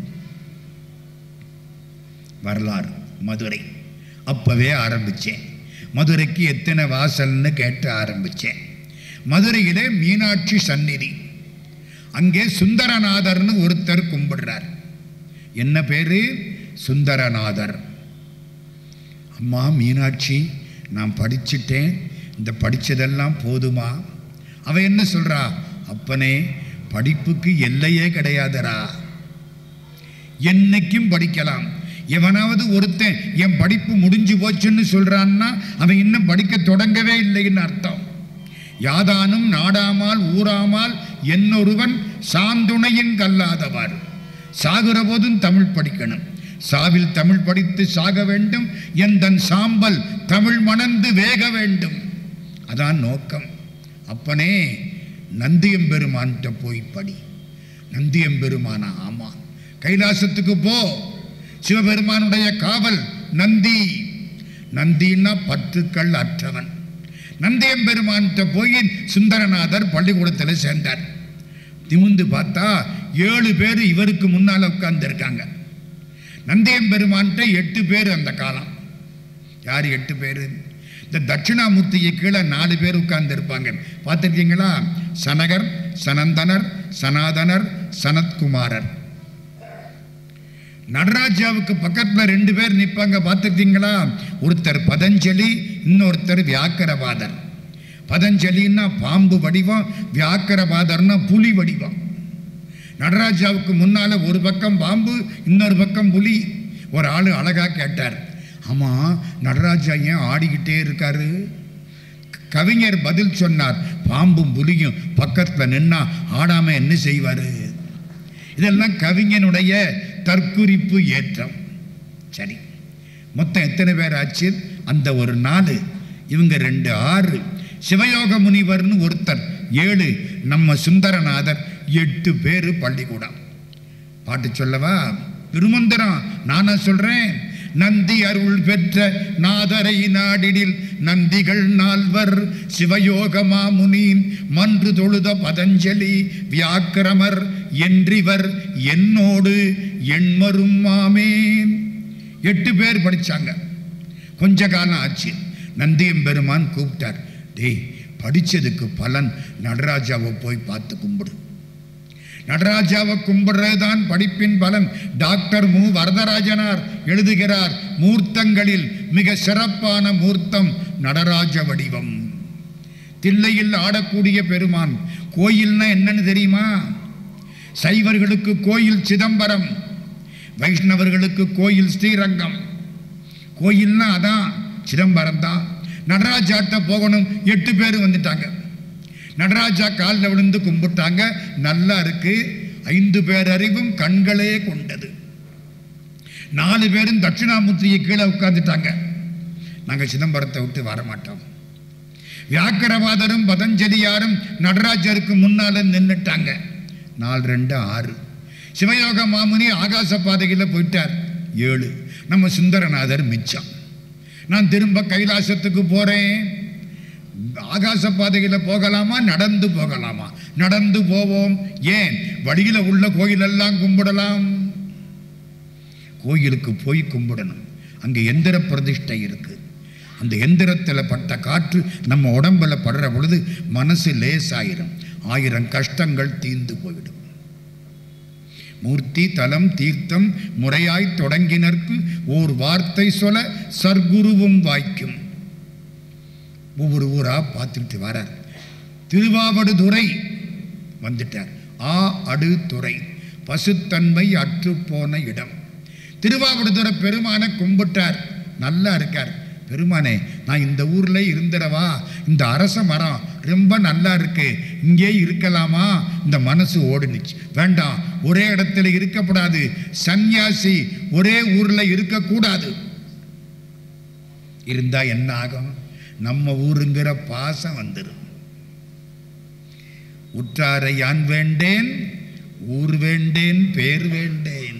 வரலாறு மதுரை அப்பவே ஆரம்பிச்சேன் மதுரைக்கு எத்தனை வாசல்னு கேட்டு ஆரம்பிச்சேன் மதுரையிலே மீனாட்சி சந்நிதி அங்கே சுந்தரநாதர்னு ஒருத்தர் கும்பிடுறார் என்ன பேரு சுந்தரநாதர் அம்மா மீனாட்சி நான் படிச்சிட்டேன் இந்த படிச்சதெல்லாம் போதுமா அவ என்ன சொல்றா அப்பனே படிப்புக்கு எல்லையே கிடையாதுடா என்னைக்கும் படிக்கலாம் எவனாவது ஒருத்தன் என் படிப்பு முடிஞ்சு போச்சுன்னு சொல்றான்னா அவன் இன்னும் படிக்க தொடங்கவே இல்லைன்னு அர்த்தம் யாதானும் நாடாமால் ஊராமால் என்னொருவன் சாந்துணையும் கல்லாதவார் சாகுற போதும் தமிழ் படிக்கணும் சாவில் தமிழ் படித்து சாக வேண்டும் எந்தன் சாம்பல் தமிழ் மணந்து வேக வேண்டும் அதான் நோக்கம் அப்பனே நந்தியம்பெருமான்கிட்ட போய் படி நந்தியம்பெருமானா ஆமா கைலாசத்துக்கு போ சிவபெருமானுடைய காவல் நந்தி நந்தின்னா பற்றுக்கள் அற்றவன் நந்தியம்பெருமான்கிட்ட போய் சுந்தரநாதர் பள்ளிக்கூடத்தில் சேர்ந்தார் நிமிந்து பார்த்தா ஏழு பேர் இவருக்கு முன்னால் உட்கார்ந்துருக்காங்க நந்தியம்பெருமான்கிட்ட எட்டு பேர் அந்த காலம் யார் எட்டு பேர் இந்த தட்சிணாமூர்த்திக்கு கீழே நாலு பேர் உட்கார்ந்து இருப்பாங்க பார்த்துருக்கீங்களா சனகர் சனந்தனர் சனாதனர் சனத்குமாரர் நடராஜாவுக்கு பக்கத்தில் ரெண்டு பேர் நிற்பாங்க பார்த்துருக்கீங்களா ஒருத்தர் பதஞ்சலி இன்னொருத்தர் வியாக்கரவாதர் பதஞ்சலின்னா பாம்பு வடிவம் வியாக்கரவாதர்னா புலி வடிவம் நடராஜாவுக்கு முன்னால ஒரு பக்கம் பாம்பு இன்னொரு பக்கம் புலி ஒரு ஆள் அழகா கேட்டார் ஆமா நடராஜா ஏன் ஆடிக்கிட்டே இருக்காரு கவிஞர் பதில் சொன்னார் பாம்பும் புலியும் பக்கத்தில் நின்னா ஆடாம என்ன செய்வாரு இதெல்லாம் கவிஞனுடைய தற்குறிப்பு ஏற்றம் சரி மொத்தம் எத்தனை பேர் ஆச்சு அந்த ஒரு நாலு இவங்க ரெண்டு ஆறு சிவயோக முனிவர்னு ஒருத்தர் ஏழு நம்ம சுந்தரநாதர் எட்டு பேர் பள்ளிக்கூடம் பாட்டு சொல்லவா திருமந்திரம் நானா சொல்றேன் நந்தி அருள் பெற்ற நாதரை நாடிடில் நந்திகள் நால்வர் சிவயோக மாமுனீன் மன்று தொழுத பதஞ்சலி வியாக்கிரமர் என்றிவர் என்னோடு எண்மரும் மாமேன் எட்டு பேர் படிச்சாங்க கொஞ்ச காலம் ஆச்சு நந்தியம்பெருமான் கூப்பிட்டார் டேய் படிச்சதுக்கு பலன் நடராஜாவை போய் பார்த்து கும்பிடு நடராஜாவை கும்பிடுறதுதான் படிப்பின் பலன் டாக்டர் மு வரதராஜனார் எழுதுகிறார் மூர்த்தங்களில் மிக சிறப்பான மூர்த்தம் நடராஜ வடிவம் தில்லையில் ஆடக்கூடிய பெருமான் கோயில்னா என்னன்னு தெரியுமா சைவர்களுக்கு கோயில் சிதம்பரம் வைஷ்ணவர்களுக்கு கோயில் ஸ்ரீரங்கம் கோயில்னா அதான் சிதம்பரம் தான் நடராஜாட்ட போகணும் எட்டு பேர் வந்துட்டாங்க நடராஜா காலில் விழுந்து கும்பிட்டாங்க நல்லா இருக்கு ஐந்து பேர் அறிவும் கண்களே கொண்டது நாலு பேரும் தட்சிணாமூர்த்தியை கீழே உட்கார்ந்துட்டாங்க நாங்கள் சிதம்பரத்தை விட்டு வரமாட்டோம் வியாக்கரவாதரும் பதஞ்சலியாரும் நடராஜருக்கு முன்னால நின்னுட்டாங்க நாலு ரெண்டு ஆறு சிவயோக மாமுனி ஆகாச பாதையில் போயிட்டார் ஏழு நம்ம சுந்தரநாதர் மிச்சம் நான் திரும்ப கைலாசத்துக்கு போறேன் ஆகாச பாதையில் போகலாமா நடந்து போகலாமா நடந்து போவோம் ஏன் வழியில உள்ள கோயிலெல்லாம் கும்பிடலாம் கோயிலுக்கு போய் கும்பிடணும் அங்கே எந்திர பிரதிஷ்டை இருக்கு அந்த எந்திரத்தில் பட்ட காற்று நம்ம உடம்புல படுற பொழுது மனசு லேசாயிரும் ஆயிரம் கஷ்டங்கள் தீர்ந்து போயிடும் மூர்த்தி தலம் தீர்த்தம் முறையாய் தொடங்கினர்க்கு ஓர் வார்த்தை சொல்ல சர்க்குருவும் வாய்க்கும் ஒவ்வொரு ஊரா பார்த்துட்டு வரார் திருவாவடுதுறை வந்துட்டார் ஆ அடு துறை பசுத்தன்மை அற்று போன இடம் திருவாவடுதுறை பெருமானை கும்பிட்டார் நல்லா இருக்கார் பெருமானே நான் இந்த ஊர்ல இருந்துடவா இந்த அரச மரம் ரொம்ப நல்லா இருக்கு இங்கே இருக்கலாமா இந்த மனசு ஓடுனுச்சு வேண்டாம் ஒரே இடத்துல இருக்கப்படாது சந்நியாசி ஒரே ஊர்ல இருக்கக்கூடாது இருந்தா என்ன ஆகும் நம்ம ஊருங்கிற பாசம் வந்துடும் உற்றாரை யான் வேண்டேன் ஊர் வேண்டேன் பேர் வேண்டேன்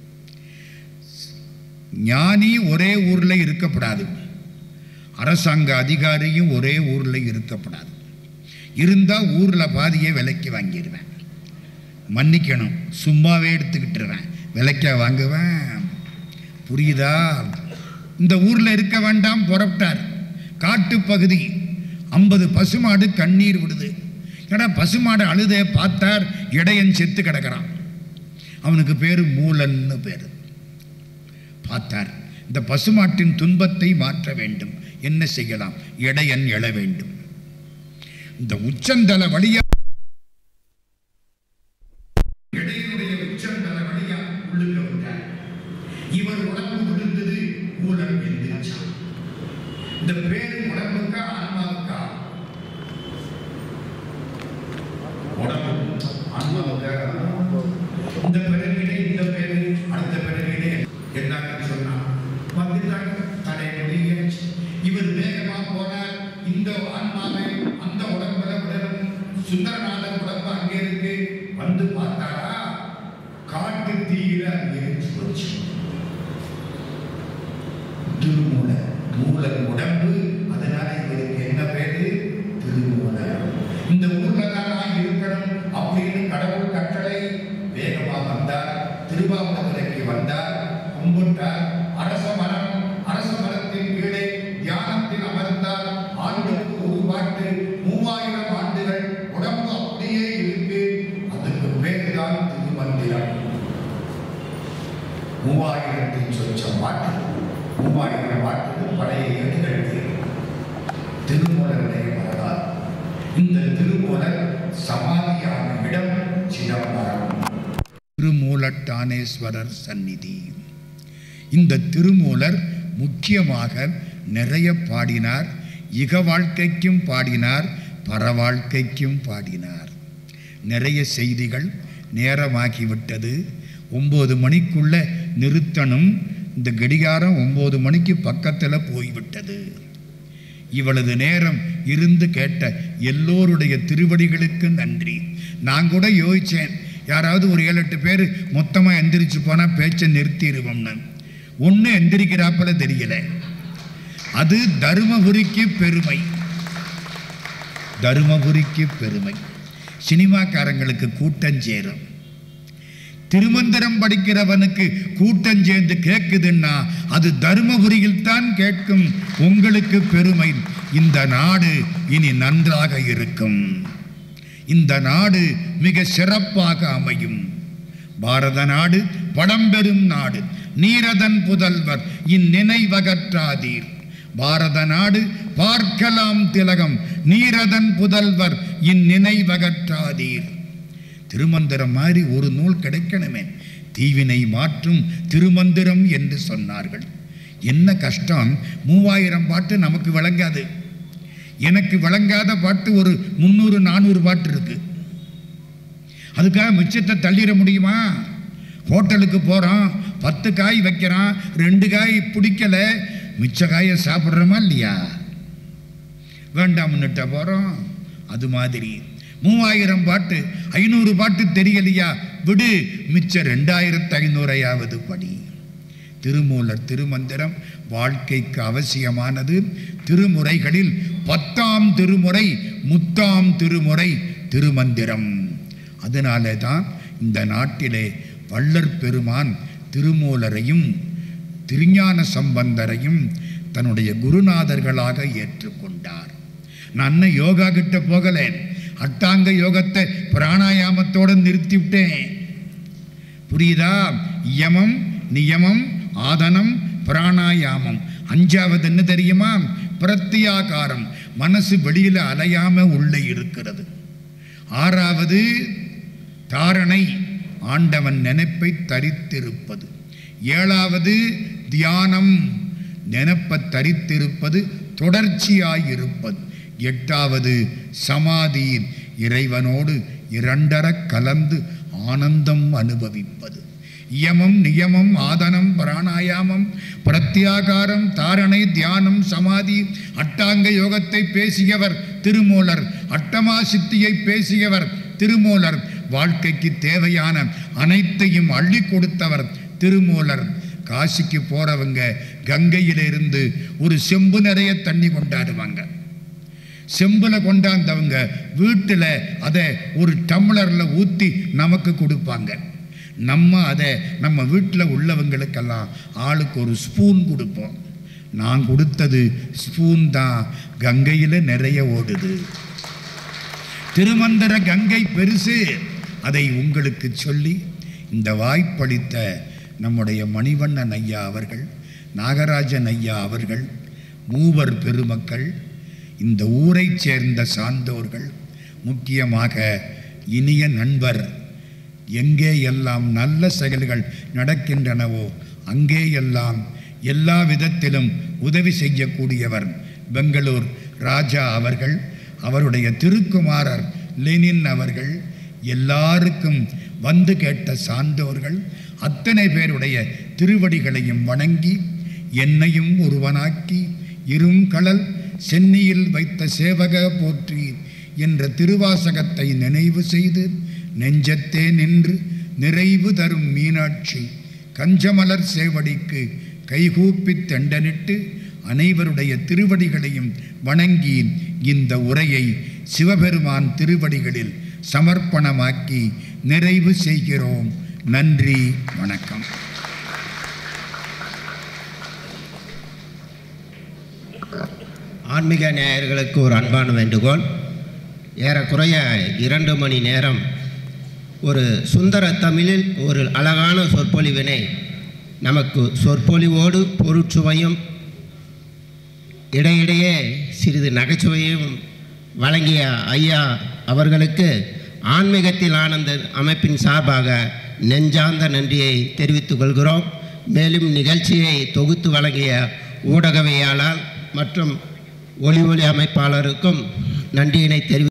ஞானி ஒரே ஊர்ல இருக்கப்படாது அரசாங்க அதிகாரியும் ஒரே ஊர்ல இருக்கப்படாது இருந்தால் ஊரில் பாதியே விலைக்கு வாங்கிடுவேன் மன்னிக்கணும் சும்மாவே எடுத்துக்கிட்டுருவேன் விலைக்கா வாங்குவேன் புரியுதா இந்த ஊரில் இருக்க வேண்டாம் புறப்பட்டார் காட்டுப்பகுதி ஐம்பது பசுமாடு கண்ணீர் விடுது ஏன்னா பசுமாடு அழுதே பார்த்தார் இடையன் செத்து கிடக்கிறான் அவனுக்கு பேர் மூலன்னு பேர் பார்த்தார் இந்த பசுமாட்டின் துன்பத்தை மாற்ற வேண்டும் என்ன செய்யலாம் இடையன் எழ வேண்டும் இந்த உச்சந்தல வழியா இடையனுடைய உச்சந்தல வழியா உள்ளுக்க விட்டார் இவர் உடம்பு விழுந்தது மூலம் எந்திரிச்சான் இந்த பேரு உடம்புக்கா ஆன்மாவுக்கா உடம்பு ஆன்மாவுக்கா இந்த பிறவிலே இந்த பேரு அடுத்த பிறவிலே எல்லாரும் சொன்னான் வந்துட்டாங்க தலைமுடிய இவர் வேகமா போனார் இந்த ஆன்மாவை அந்த உடம்புல விடணும் சுந்தரநாதன் உடம்பு அங்கே இருக்கு வந்து பார்த்தாரா காட்டு தீயில அங்கே எரிஞ்சு போச்சு திருமூல மூலன் உடம்பு அதனால இவருக்கு என்ன பேரு திருமூல இந்த ஊர்ல தான் நான் இருக்கணும் அப்படின்னு கடவுள் கட்டளை வேகமா வந்தார் திருவாவூருக்கு வந்தார் கும்பிட்டார் அரச மரம் அரச மரத்தின் கீழே தியானத்தில் அமர்ந்தார் ஆண்டுக்கு ஒரு பாட்டு மூவாயிரம் ஆண்டுகள் உடம்பு அப்படியே இருக்கு அதுக்கு பேர் தான் திருமந்திரம் மூவாயிரத்தை சொச்ச பாட்டு மூவாயிரம் பாட்டு பழைய ஏடுகள் திருமூலருடைய வரலாறு இந்த திருமூலர் சமாதியான இடம் சிதம்பரம் திருமூலட்டானேஸ்வரர் சந்நிதி இந்த திருமூலர் முக்கியமாக நிறைய பாடினார் இக வாழ்க்கைக்கும் பாடினார் பர வாழ்க்கைக்கும் பாடினார் நிறைய செய்திகள் நேரமாகிவிட்டது ஒம்பது மணிக்குள்ள நிறுத்தணும் இந்த கடிகாரம் ஒம்பது மணிக்கு பக்கத்தில் போய்விட்டது இவ்வளவு நேரம் இருந்து கேட்ட எல்லோருடைய திருவடிகளுக்கு நன்றி நான் கூட யோசித்தேன் யாராவது ஒரு ஏழு எட்டு பேர் மொத்தமாக எந்திரிச்சு போனால் பேச்சை நிறுத்திடுவோம்னு ஒன்று எந்திரிக்கிறாப்புல தெரியல அது தருமபுரிக்கு பெருமை தருமபுரிக்கு பெருமை சினிமாக்காரங்களுக்கு கூட்டம் சேரும் திருமந்திரம் படிக்கிறவனுக்கு கூட்டம் சேர்ந்து கேட்குதுன்னா அது தருமபுரியில் தான் கேட்கும் உங்களுக்கு பெருமை இந்த நாடு இனி நன்றாக இருக்கும் இந்த நாடு மிக சிறப்பாக அமையும் பாரத நாடு பழம்பெரும் நாடு நீரதன் புதல்வர் இந்நினைவகற்றாதீர் பாரத நாடு பார்க்கலாம் திலகம் நீரதன் புதல்வர் இந்நினைவகற்றாதீர் திருமந்திரம் மாதிரி ஒரு நூல் கிடைக்கணுமே தீவினை மாற்றும் திருமந்திரம் என்று சொன்னார்கள் என்ன கஷ்டம் மூவாயிரம் பாட்டு நமக்கு விளங்காது எனக்கு விளங்காத பாட்டு ஒரு முந்நூறு நானூறு பாட்டு இருக்கு அதுக்காக மிச்சத்தை தள்ளிட முடியுமா ஹோட்டலுக்கு போகிறோம் பத்து காய் வைக்கிறான் ரெண்டு காய் பிடிக்கல மிச்ச காயை சாப்பிட்றோமா இல்லையா வேண்டாம்னுட்ட போகிறோம் அது மாதிரி மூவாயிரம் பாட்டு ஐநூறு பாட்டு தெரியலையா விடு மிச்ச ரெண்டாயிரத்து ஐநூறையாவது படி திருமூலர் திருமந்திரம் வாழ்க்கைக்கு அவசியமானது திருமுறைகளில் பத்தாம் திருமுறை முத்தாம் திருமுறை திருமந்திரம் அதனாலே தான் இந்த நாட்டிலே வள்ளற் பெருமான் திருமூலரையும் திருஞான சம்பந்தரையும் தன்னுடைய குருநாதர்களாக ஏற்றுக்கொண்டார் நான் இன்னும் யோகா கிட்ட போகலேன் அட்டாங்க யோகத்தை பிராணாயாமத்தோடு நிறுத்திவிட்டேன் புரியுதா யமம் நியமம் ஆதனம் பிராணாயாமம் அஞ்சாவது என்ன தெரியுமா பிரத்தியாகாரம் மனசு வெளியில அலையாம உள்ளே இருக்கிறது ஆறாவது தாரணை ஆண்டவன் நினைப்பை தரித்திருப்பது ஏழாவது தியானம் நினைப்ப தரித்திருப்பது தொடர்ச்சியாயிருப்பது எட்டாவது சமாதி இறைவனோடு இரண்டர கலந்து ஆனந்தம் அனுபவிப்பது யமம் நியமம் ஆதனம் பிராணாயாமம் பிரத்யாகாரம் தாரணை தியானம் சமாதி அட்டாங்க யோகத்தை பேசியவர் திருமூலர் அட்டமா சித்தியை பேசியவர் திருமூலர் வாழ்க்கைக்கு தேவையான அனைத்தையும் அள்ளி கொடுத்தவர் திருமூலர் காசிக்கு போறவங்க கங்கையிலிருந்து ஒரு செம்பு நிறைய தண்ணி கொண்டாடுவாங்க செம்பில் கொண்டாந்தவங்க வீட்டில் அதை ஒரு டம்ளரில் ஊற்றி நமக்கு கொடுப்பாங்க நம்ம அதை நம்ம வீட்டில் உள்ளவங்களுக்கெல்லாம் ஆளுக்கு ஒரு ஸ்பூன் கொடுப்போம் நான் கொடுத்தது ஸ்பூன் தான் கங்கையில் நிறைய ஓடுது திருமந்திர கங்கை பெருசு அதை உங்களுக்கு சொல்லி இந்த வாய்ப்பளித்த நம்முடைய மணிவண்ணன் ஐயா அவர்கள் நாகராஜன் ஐயா அவர்கள் மூவர் பெருமக்கள் இந்த ஊரைச் சேர்ந்த சார்ந்தோர்கள் முக்கியமாக இனிய நண்பர் எங்கே எல்லாம் நல்ல செயல்கள் நடக்கின்றனவோ அங்கே எல்லாம் எல்லா விதத்திலும் உதவி செய்யக்கூடியவர் பெங்களூர் ராஜா அவர்கள் அவருடைய திருக்குமாரர் லெனின் அவர்கள் எல்லாருக்கும் வந்து கேட்ட சார்ந்தோர்கள் அத்தனை பேருடைய திருவடிகளையும் வணங்கி என்னையும் ஒருவனாக்கி இருங்கடல் சென்னியில் வைத்த சேவக போற்றி என்ற திருவாசகத்தை நினைவு செய்து நெஞ்சத்தே நின்று நிறைவு தரும் மீனாட்சி கஞ்சமலர் சேவடிக்கு கைகூப்பித் தெண்டனிட்டு அனைவருடைய திருவடிகளையும் வணங்கி இந்த உரையை சிவபெருமான் திருவடிகளில் சமர்ப்பணமாக்கி நிறைவு செய்கிறோம் நன்றி வணக்கம் ஆன்மீக நேயர்களுக்கு ஒரு அன்பான வேண்டுகோள் ஏறக்குறைய இரண்டு மணி நேரம் ஒரு சுந்தர தமிழில் ஒரு அழகான சொற்பொழிவினை நமக்கு சொற்பொழிவோடு பொருட்சுவையும் இடையிடையே சிறிது நகைச்சுவையும் வழங்கிய ஐயா அவர்களுக்கு ஆன்மீகத்தில் ஆனந்த அமைப்பின் சார்பாக நெஞ்சார்ந்த நன்றியை தெரிவித்துக் கொள்கிறோம் மேலும் நிகழ்ச்சியை தொகுத்து வழங்கிய ஊடகவியலாளர் மற்றும் ஒளி ஒளி அமைப்பாளருக்கும் நன்றியினை தெரிவி